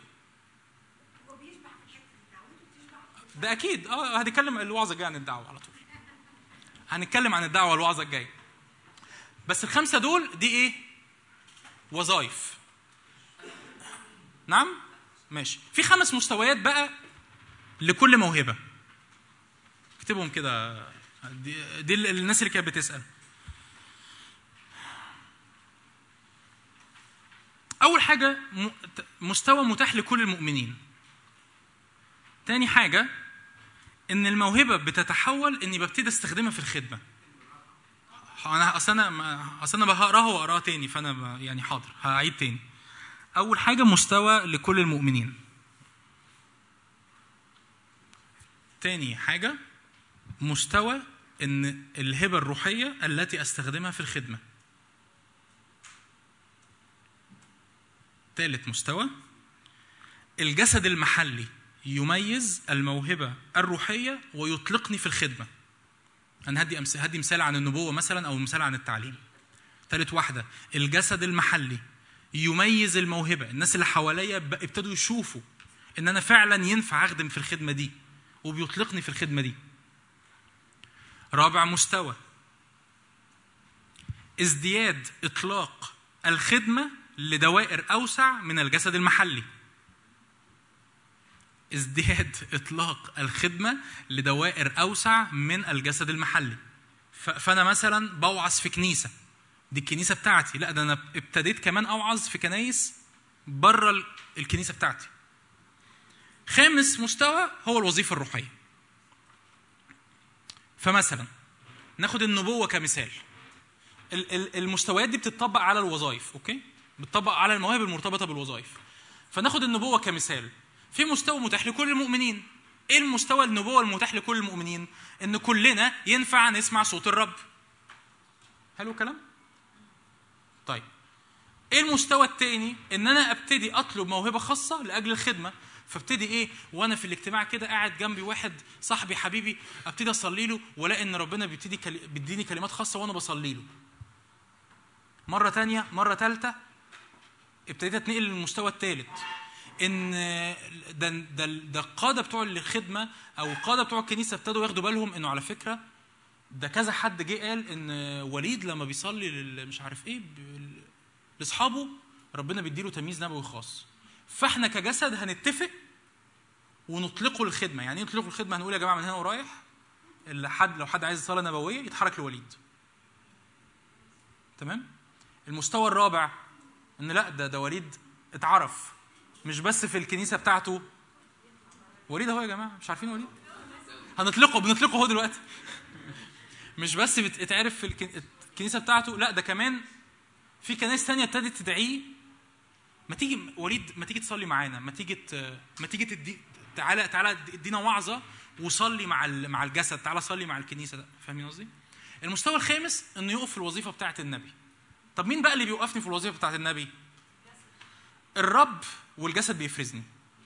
ده اكيد اه هنتكلم الوعظه الجايه عن الدعوه على طول هنتكلم عن الدعوه الوعظه الجايه بس الخمسه دول دي ايه وظائف نعم ماشي في خمس مستويات بقى لكل موهبه اكتبهم كده دي, دي ال- الناس اللي كانت بتسال اول حاجه م- ت- مستوى متاح لكل المؤمنين تاني حاجه ان الموهبه بتتحول اني ببتدي استخدمها في الخدمه انا اصل انا ما- اصل انا بقراها واقراها تاني فانا ب- يعني حاضر هعيد تاني اول حاجه مستوى لكل المؤمنين تاني حاجه مستوى ان الهبه الروحيه التي استخدمها في الخدمه ثالث مستوى الجسد المحلي يميز الموهبه الروحيه ويطلقني في الخدمه انا هدي أمس... هدي مثال عن النبوه مثلا او مثال عن التعليم ثالث واحده الجسد المحلي يميز الموهبه الناس اللي حواليا ب- ابتدوا يشوفوا ان انا فعلا ينفع اخدم في الخدمه دي وبيطلقني في الخدمه دي رابع مستوى ازدياد اطلاق الخدمه لدوائر اوسع من الجسد المحلي ازدياد اطلاق الخدمه لدوائر اوسع من الجسد المحلي ف- فانا مثلا بوعظ في كنيسه دي الكنيسه بتاعتي لا ده انا ابتديت كمان اوعظ في كنايس بره ال- الكنيسه بتاعتي خامس مستوى هو الوظيفه الروحيه فمثلا ناخد النبوه كمثال ال- ال- المستويات دي بتطبق على الوظائف اوكي بتطبق على المواهب المرتبطه بالوظائف فناخد النبوه كمثال في مستوى متاح لكل المؤمنين ايه المستوى النبوه المتاح لكل المؤمنين ان كلنا ينفع نسمع صوت الرب حلو الكلام طيب ايه المستوى التاني ان انا ابتدي اطلب موهبه خاصه لاجل الخدمه فابتدي ايه وانا في الاجتماع كده قاعد جنبي واحد صاحبي حبيبي ابتدي اصلي له والاقي ان ربنا بيبتدي كلي... بيديني كلمات خاصه وانا بصلي له مره تانية مره ثالثه ابتديت اتنقل للمستوى الثالث ان ده ده ده القاده بتوع الخدمه او القاده بتوع الكنيسه ابتدوا ياخدوا بالهم انه على فكره ده كذا حد جه قال ان وليد لما بيصلي لل- مش عارف ايه ب- لاصحابه ربنا بيديله تمييز نبوي خاص فاحنا كجسد هنتفق ونطلقه الخدمه يعني ايه نطلقه الخدمه هنقول يا جماعه من هنا ورايح اللي حد لو حد عايز صلاه نبويه يتحرك لوليد تمام المستوى الرابع ان لا ده ده وليد اتعرف مش بس في الكنيسه بتاعته وليد اهو يا جماعه مش عارفين وليد هنطلقه بنطلقه هو دلوقتي مش بس بتتعرف في الك- الكنيسه بتاعته لا ده كمان في كنائس تانية ابتدت تدعيه ما تيجي وليد ما تيجي تصلي معانا ما تيجي ت- ما تيجي تدي تعالى تعالى ادينا وعظه وصلي مع ال- مع الجسد تعالى صلي مع الكنيسه ده فاهمين قصدي؟ المستوى الخامس انه يقف في الوظيفه بتاعه النبي طب مين بقى اللي بيوقفني في الوظيفه بتاعه النبي؟ الرب والجسد بيفرزني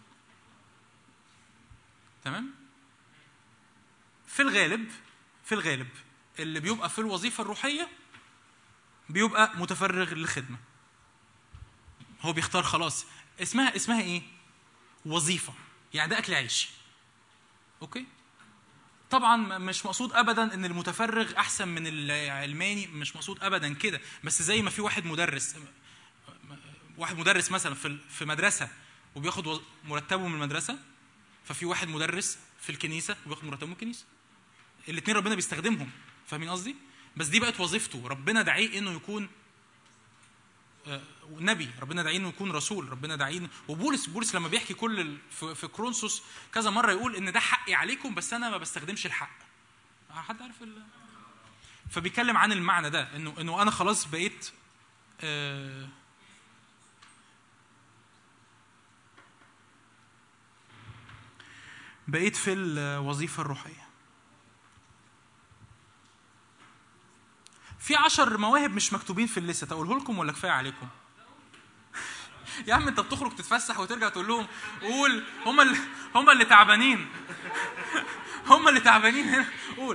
تمام؟ في الغالب في الغالب اللي بيبقى في الوظيفه الروحيه بيبقى متفرغ للخدمه هو بيختار خلاص اسمها اسمها ايه وظيفه يعني ده اكل عيش اوكي طبعا م- مش مقصود ابدا ان المتفرغ احسن من العلماني مش مقصود ابدا كده بس زي ما في واحد مدرس واحد مدرس مثلا في في مدرسه وبياخد وظ- مرتبه من المدرسه ففي واحد مدرس في الكنيسه وبياخد مرتبه من الكنيسه الاثنين ربنا بيستخدمهم فاهمين قصدي بس دي بقت وظيفته ربنا دعيه انه يكون آه، نبي ربنا دعيه انه يكون رسول ربنا دعيه إنه- وبولس بولس لما بيحكي كل ال- في, في كرونسوس كذا مره يقول ان ده حقي عليكم بس انا ما بستخدمش الحق حد عارف ال... فبيتكلم عن المعنى ده انه انه انا خلاص بقيت آه بقيت في الوظيفه الروحيه في عشر مواهب مش مكتوبين في الليسته اقوله لكم ولا كفايه عليكم يا عم انت بتخرج تتفسح وترجع تقول لهم قول هم اللي هم اللي تعبانين هم اللي تعبانين هنا قول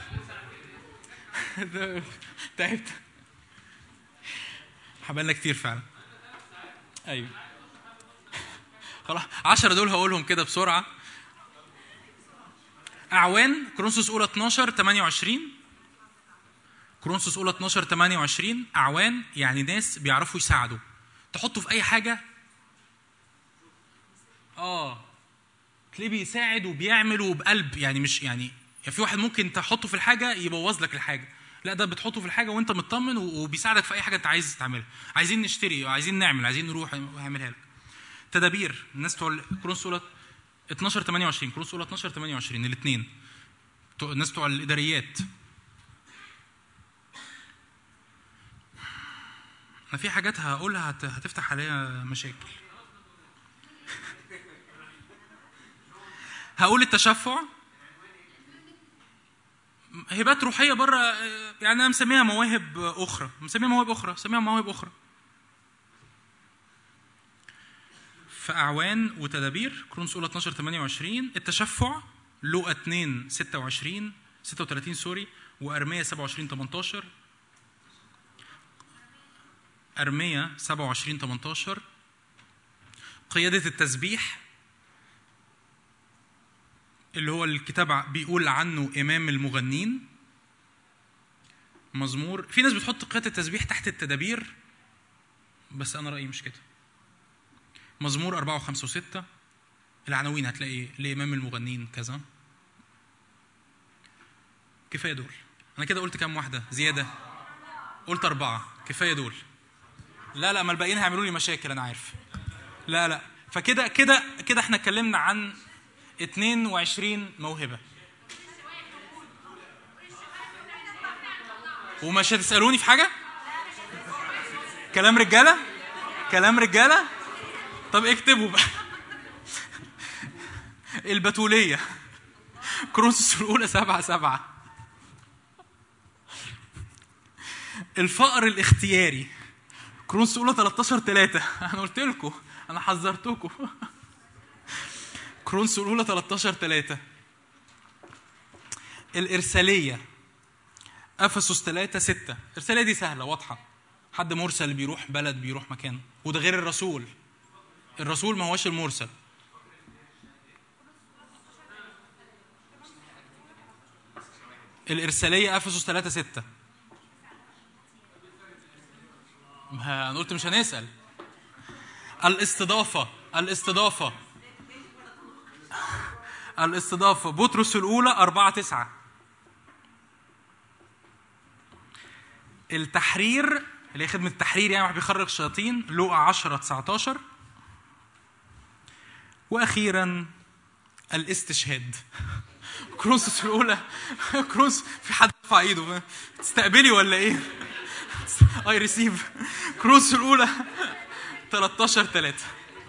ده- تعبت حبالنا كتير فعلا ايوه خلاص 10 دول هقولهم كده بسرعه اعوان كرونسوس اولى 12 28 كرونسوس اولى 12 28 اعوان يعني ناس بيعرفوا يساعدوا تحطه في اي حاجه اه تلاقيه بيساعد وبيعمل وبقلب يعني مش يعني يعني في واحد ممكن تحطه في الحاجه يبوظ لك الحاجه لا ده بتحطه في الحاجه وانت مطمن و- وبيساعدك في اي حاجه انت عايز تعملها عايزين نشتري عايزين نعمل عايزين نروح هيعملها لك تدابير الناس بتوع كرونس اولى 12 28 كرونس اولى 12 28 الاثنين الناس بتوع الاداريات انا في حاجات هقولها هت- هتفتح عليها مشاكل هقول التشفع هبات روحيه بره يعني انا مسميها مواهب اخرى مسميها مواهب اخرى مسميها مواهب اخرى فاعوان وتدابير كرونس اولى 12 28 التشفع لوقا 2 26 36 سوري وارميه 27 18 أرمية 27 18 قيادة التسبيح اللي هو الكتاب بيقول عنه إمام المغنين مزمور في ناس بتحط قيادة التسبيح تحت التدابير بس أنا رأيي مش كده مزمور أربعة وخمسة وستة العناوين هتلاقي لإمام المغنين كذا كفاية دول أنا كده قلت كام واحدة زيادة قلت أربعة كفاية دول لا لا ما الباقيين هيعملوا لي مشاكل أنا عارف لا لا فكده كده كده احنا اتكلمنا عن 22 موهبة ومش هتسألوني في حاجة؟ كلام رجالة؟ كلام رجالة؟ طب اكتبوا بقى البتولية كرونسوس الأولى سبعة سبعة الفقر الاختياري كرونسوس الأولى 13 3 أنا قلت لكم أنا حذرتكم كرونسوس الأولى 13 3 الإرسالية أفسس 3 6 الإرسالية دي سهلة واضحة حد مرسل بيروح بلد بيروح مكان وده غير الرسول الرسول ما هوش المرسل الإرسالية أفسس 3 6 ما أنا قلت مش هنسأل الاستضافة الاستضافة الاستضافة بطرس الأولى أربعة تسعة التحرير اللي هي خدمة التحرير يعني واحد بيخرج الشياطين لوقا 10 19 وأخيرا الاستشهاد كرونسوس الأولى كرونس في حد رفع إيده تستقبلي ولا إيه؟ اي ريسيف كرونسوس الأولى 13 3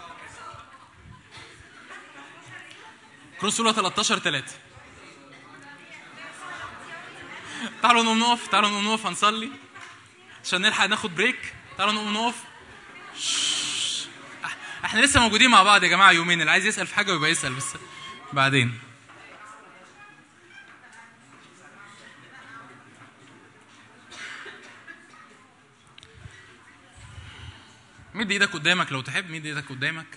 كرونسوس الأولى 13 3 تعالوا نقوم نقف تعالوا نقوم نقف هنصلي عشان نلحق ناخد بريك تعالوا نقوم نقف شش. احنا لسه موجودين مع بعض يا جماعه يومين اللي عايز يسال في حاجه يبقى يسال بس بعدين مد ايدك قدامك لو تحب مد ايدك قدامك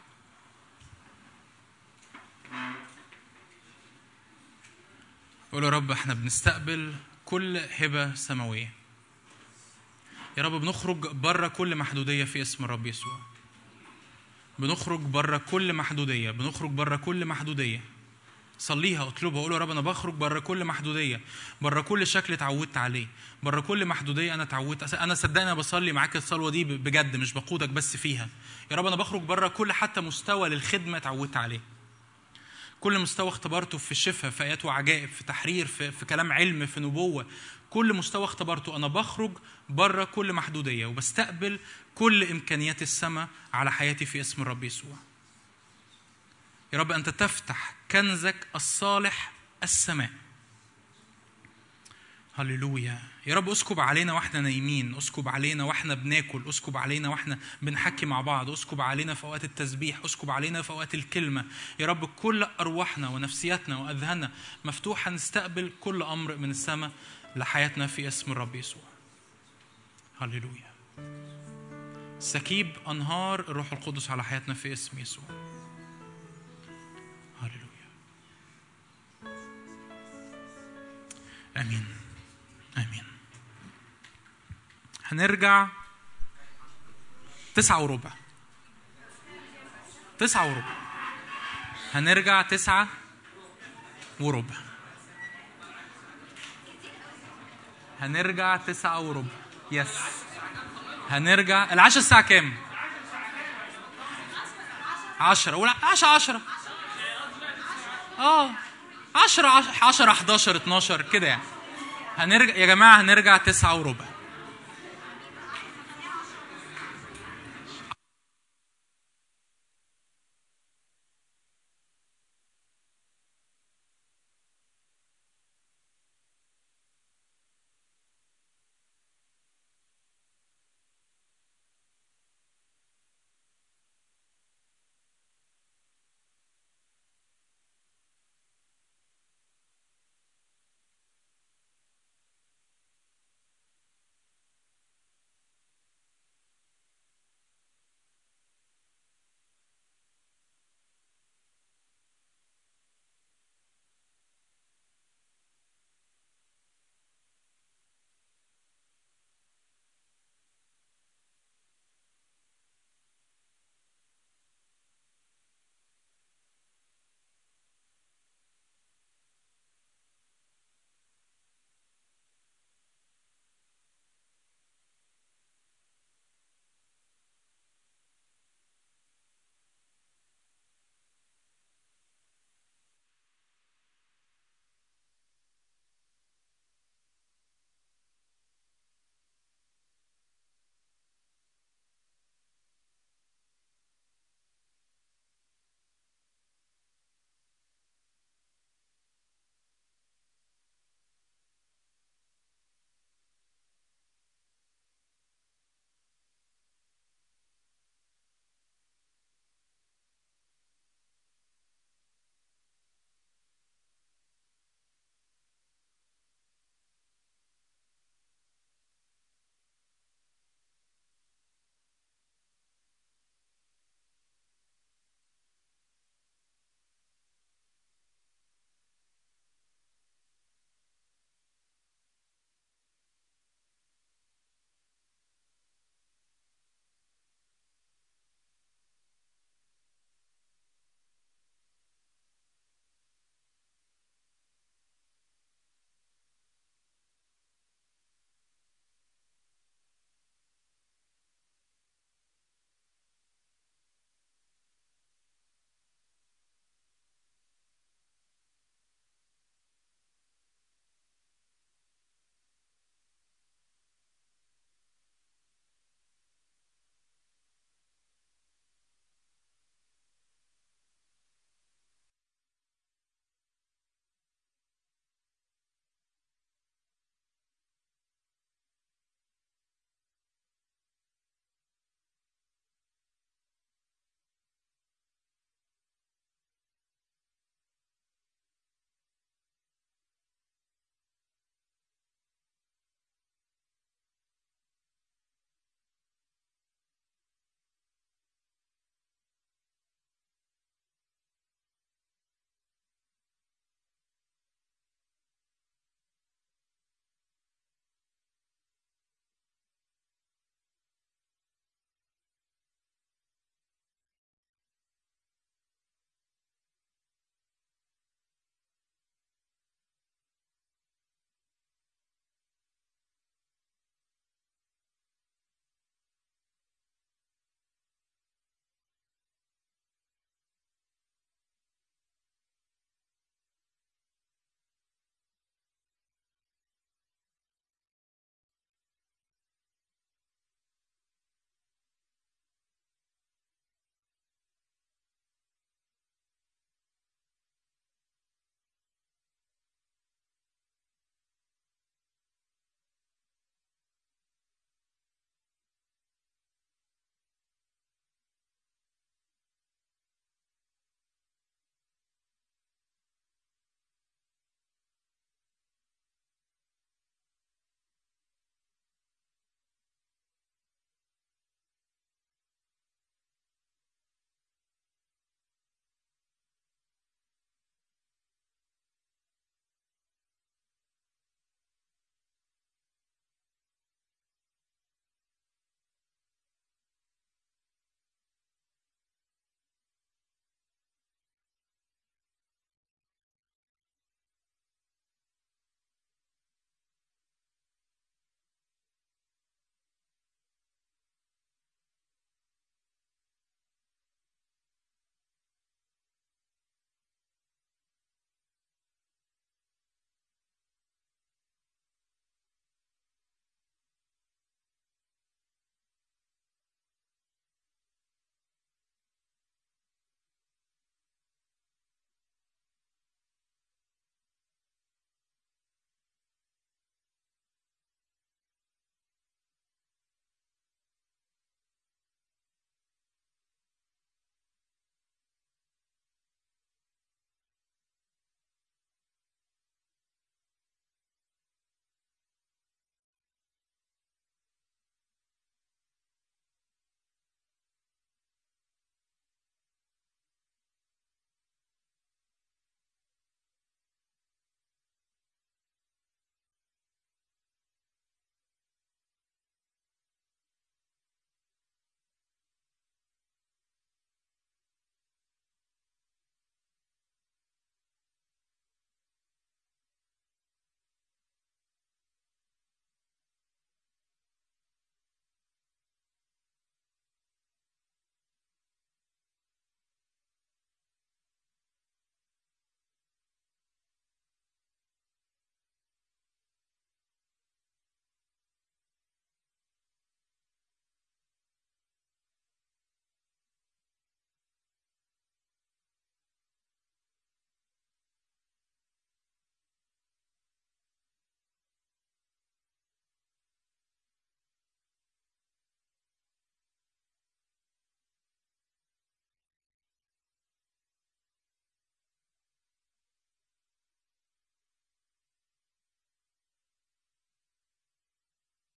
قول يا رب احنا بنستقبل كل هبه سماويه يا رب بنخرج بره كل محدوديه في اسم الرب يسوع بنخرج بره كل محدوديه بنخرج بره كل محدوديه صليها اطلبها قول يا رب انا بخرج بره كل محدوديه بره كل شكل اتعودت عليه بره كل محدوديه انا اتعودت انا صدقني انا بصلي معاك الصلوه دي بجد مش بقودك بس فيها يا رب انا بخرج بره كل حتى مستوى للخدمه اتعودت عليه كل مستوى اختبرته في الشفاء في ايات وعجائب في تحرير في, في كلام علم في نبوه كل مستوى اختبرته انا بخرج بره كل محدوديه وبستقبل كل امكانيات السماء على حياتي في اسم الرب يسوع يا رب انت تفتح كنزك الصالح السماء هللويا يا رب اسكب علينا واحنا نايمين اسكب علينا واحنا بناكل اسكب علينا واحنا بنحكي مع بعض اسكب علينا في اوقات التسبيح اسكب علينا في اوقات الكلمه يا رب كل ارواحنا ونفسياتنا واذهاننا مفتوحه نستقبل كل امر من السماء لحياتنا في اسم الرب يسوع هللويا سكيب انهار الروح القدس على حياتنا في اسم يسوع هللويا امين امين هنرجع تسعة وربع تسعة وربع هنرجع تسعة وربع هنرجع تسعة وربع يس هنرجع العشاء الساعة كام؟ عشرة ولا عشرة عشرة اه عشرة عشرة 11 12 كده يعني هنرجع يا جماعة هنرجع تسعة وربع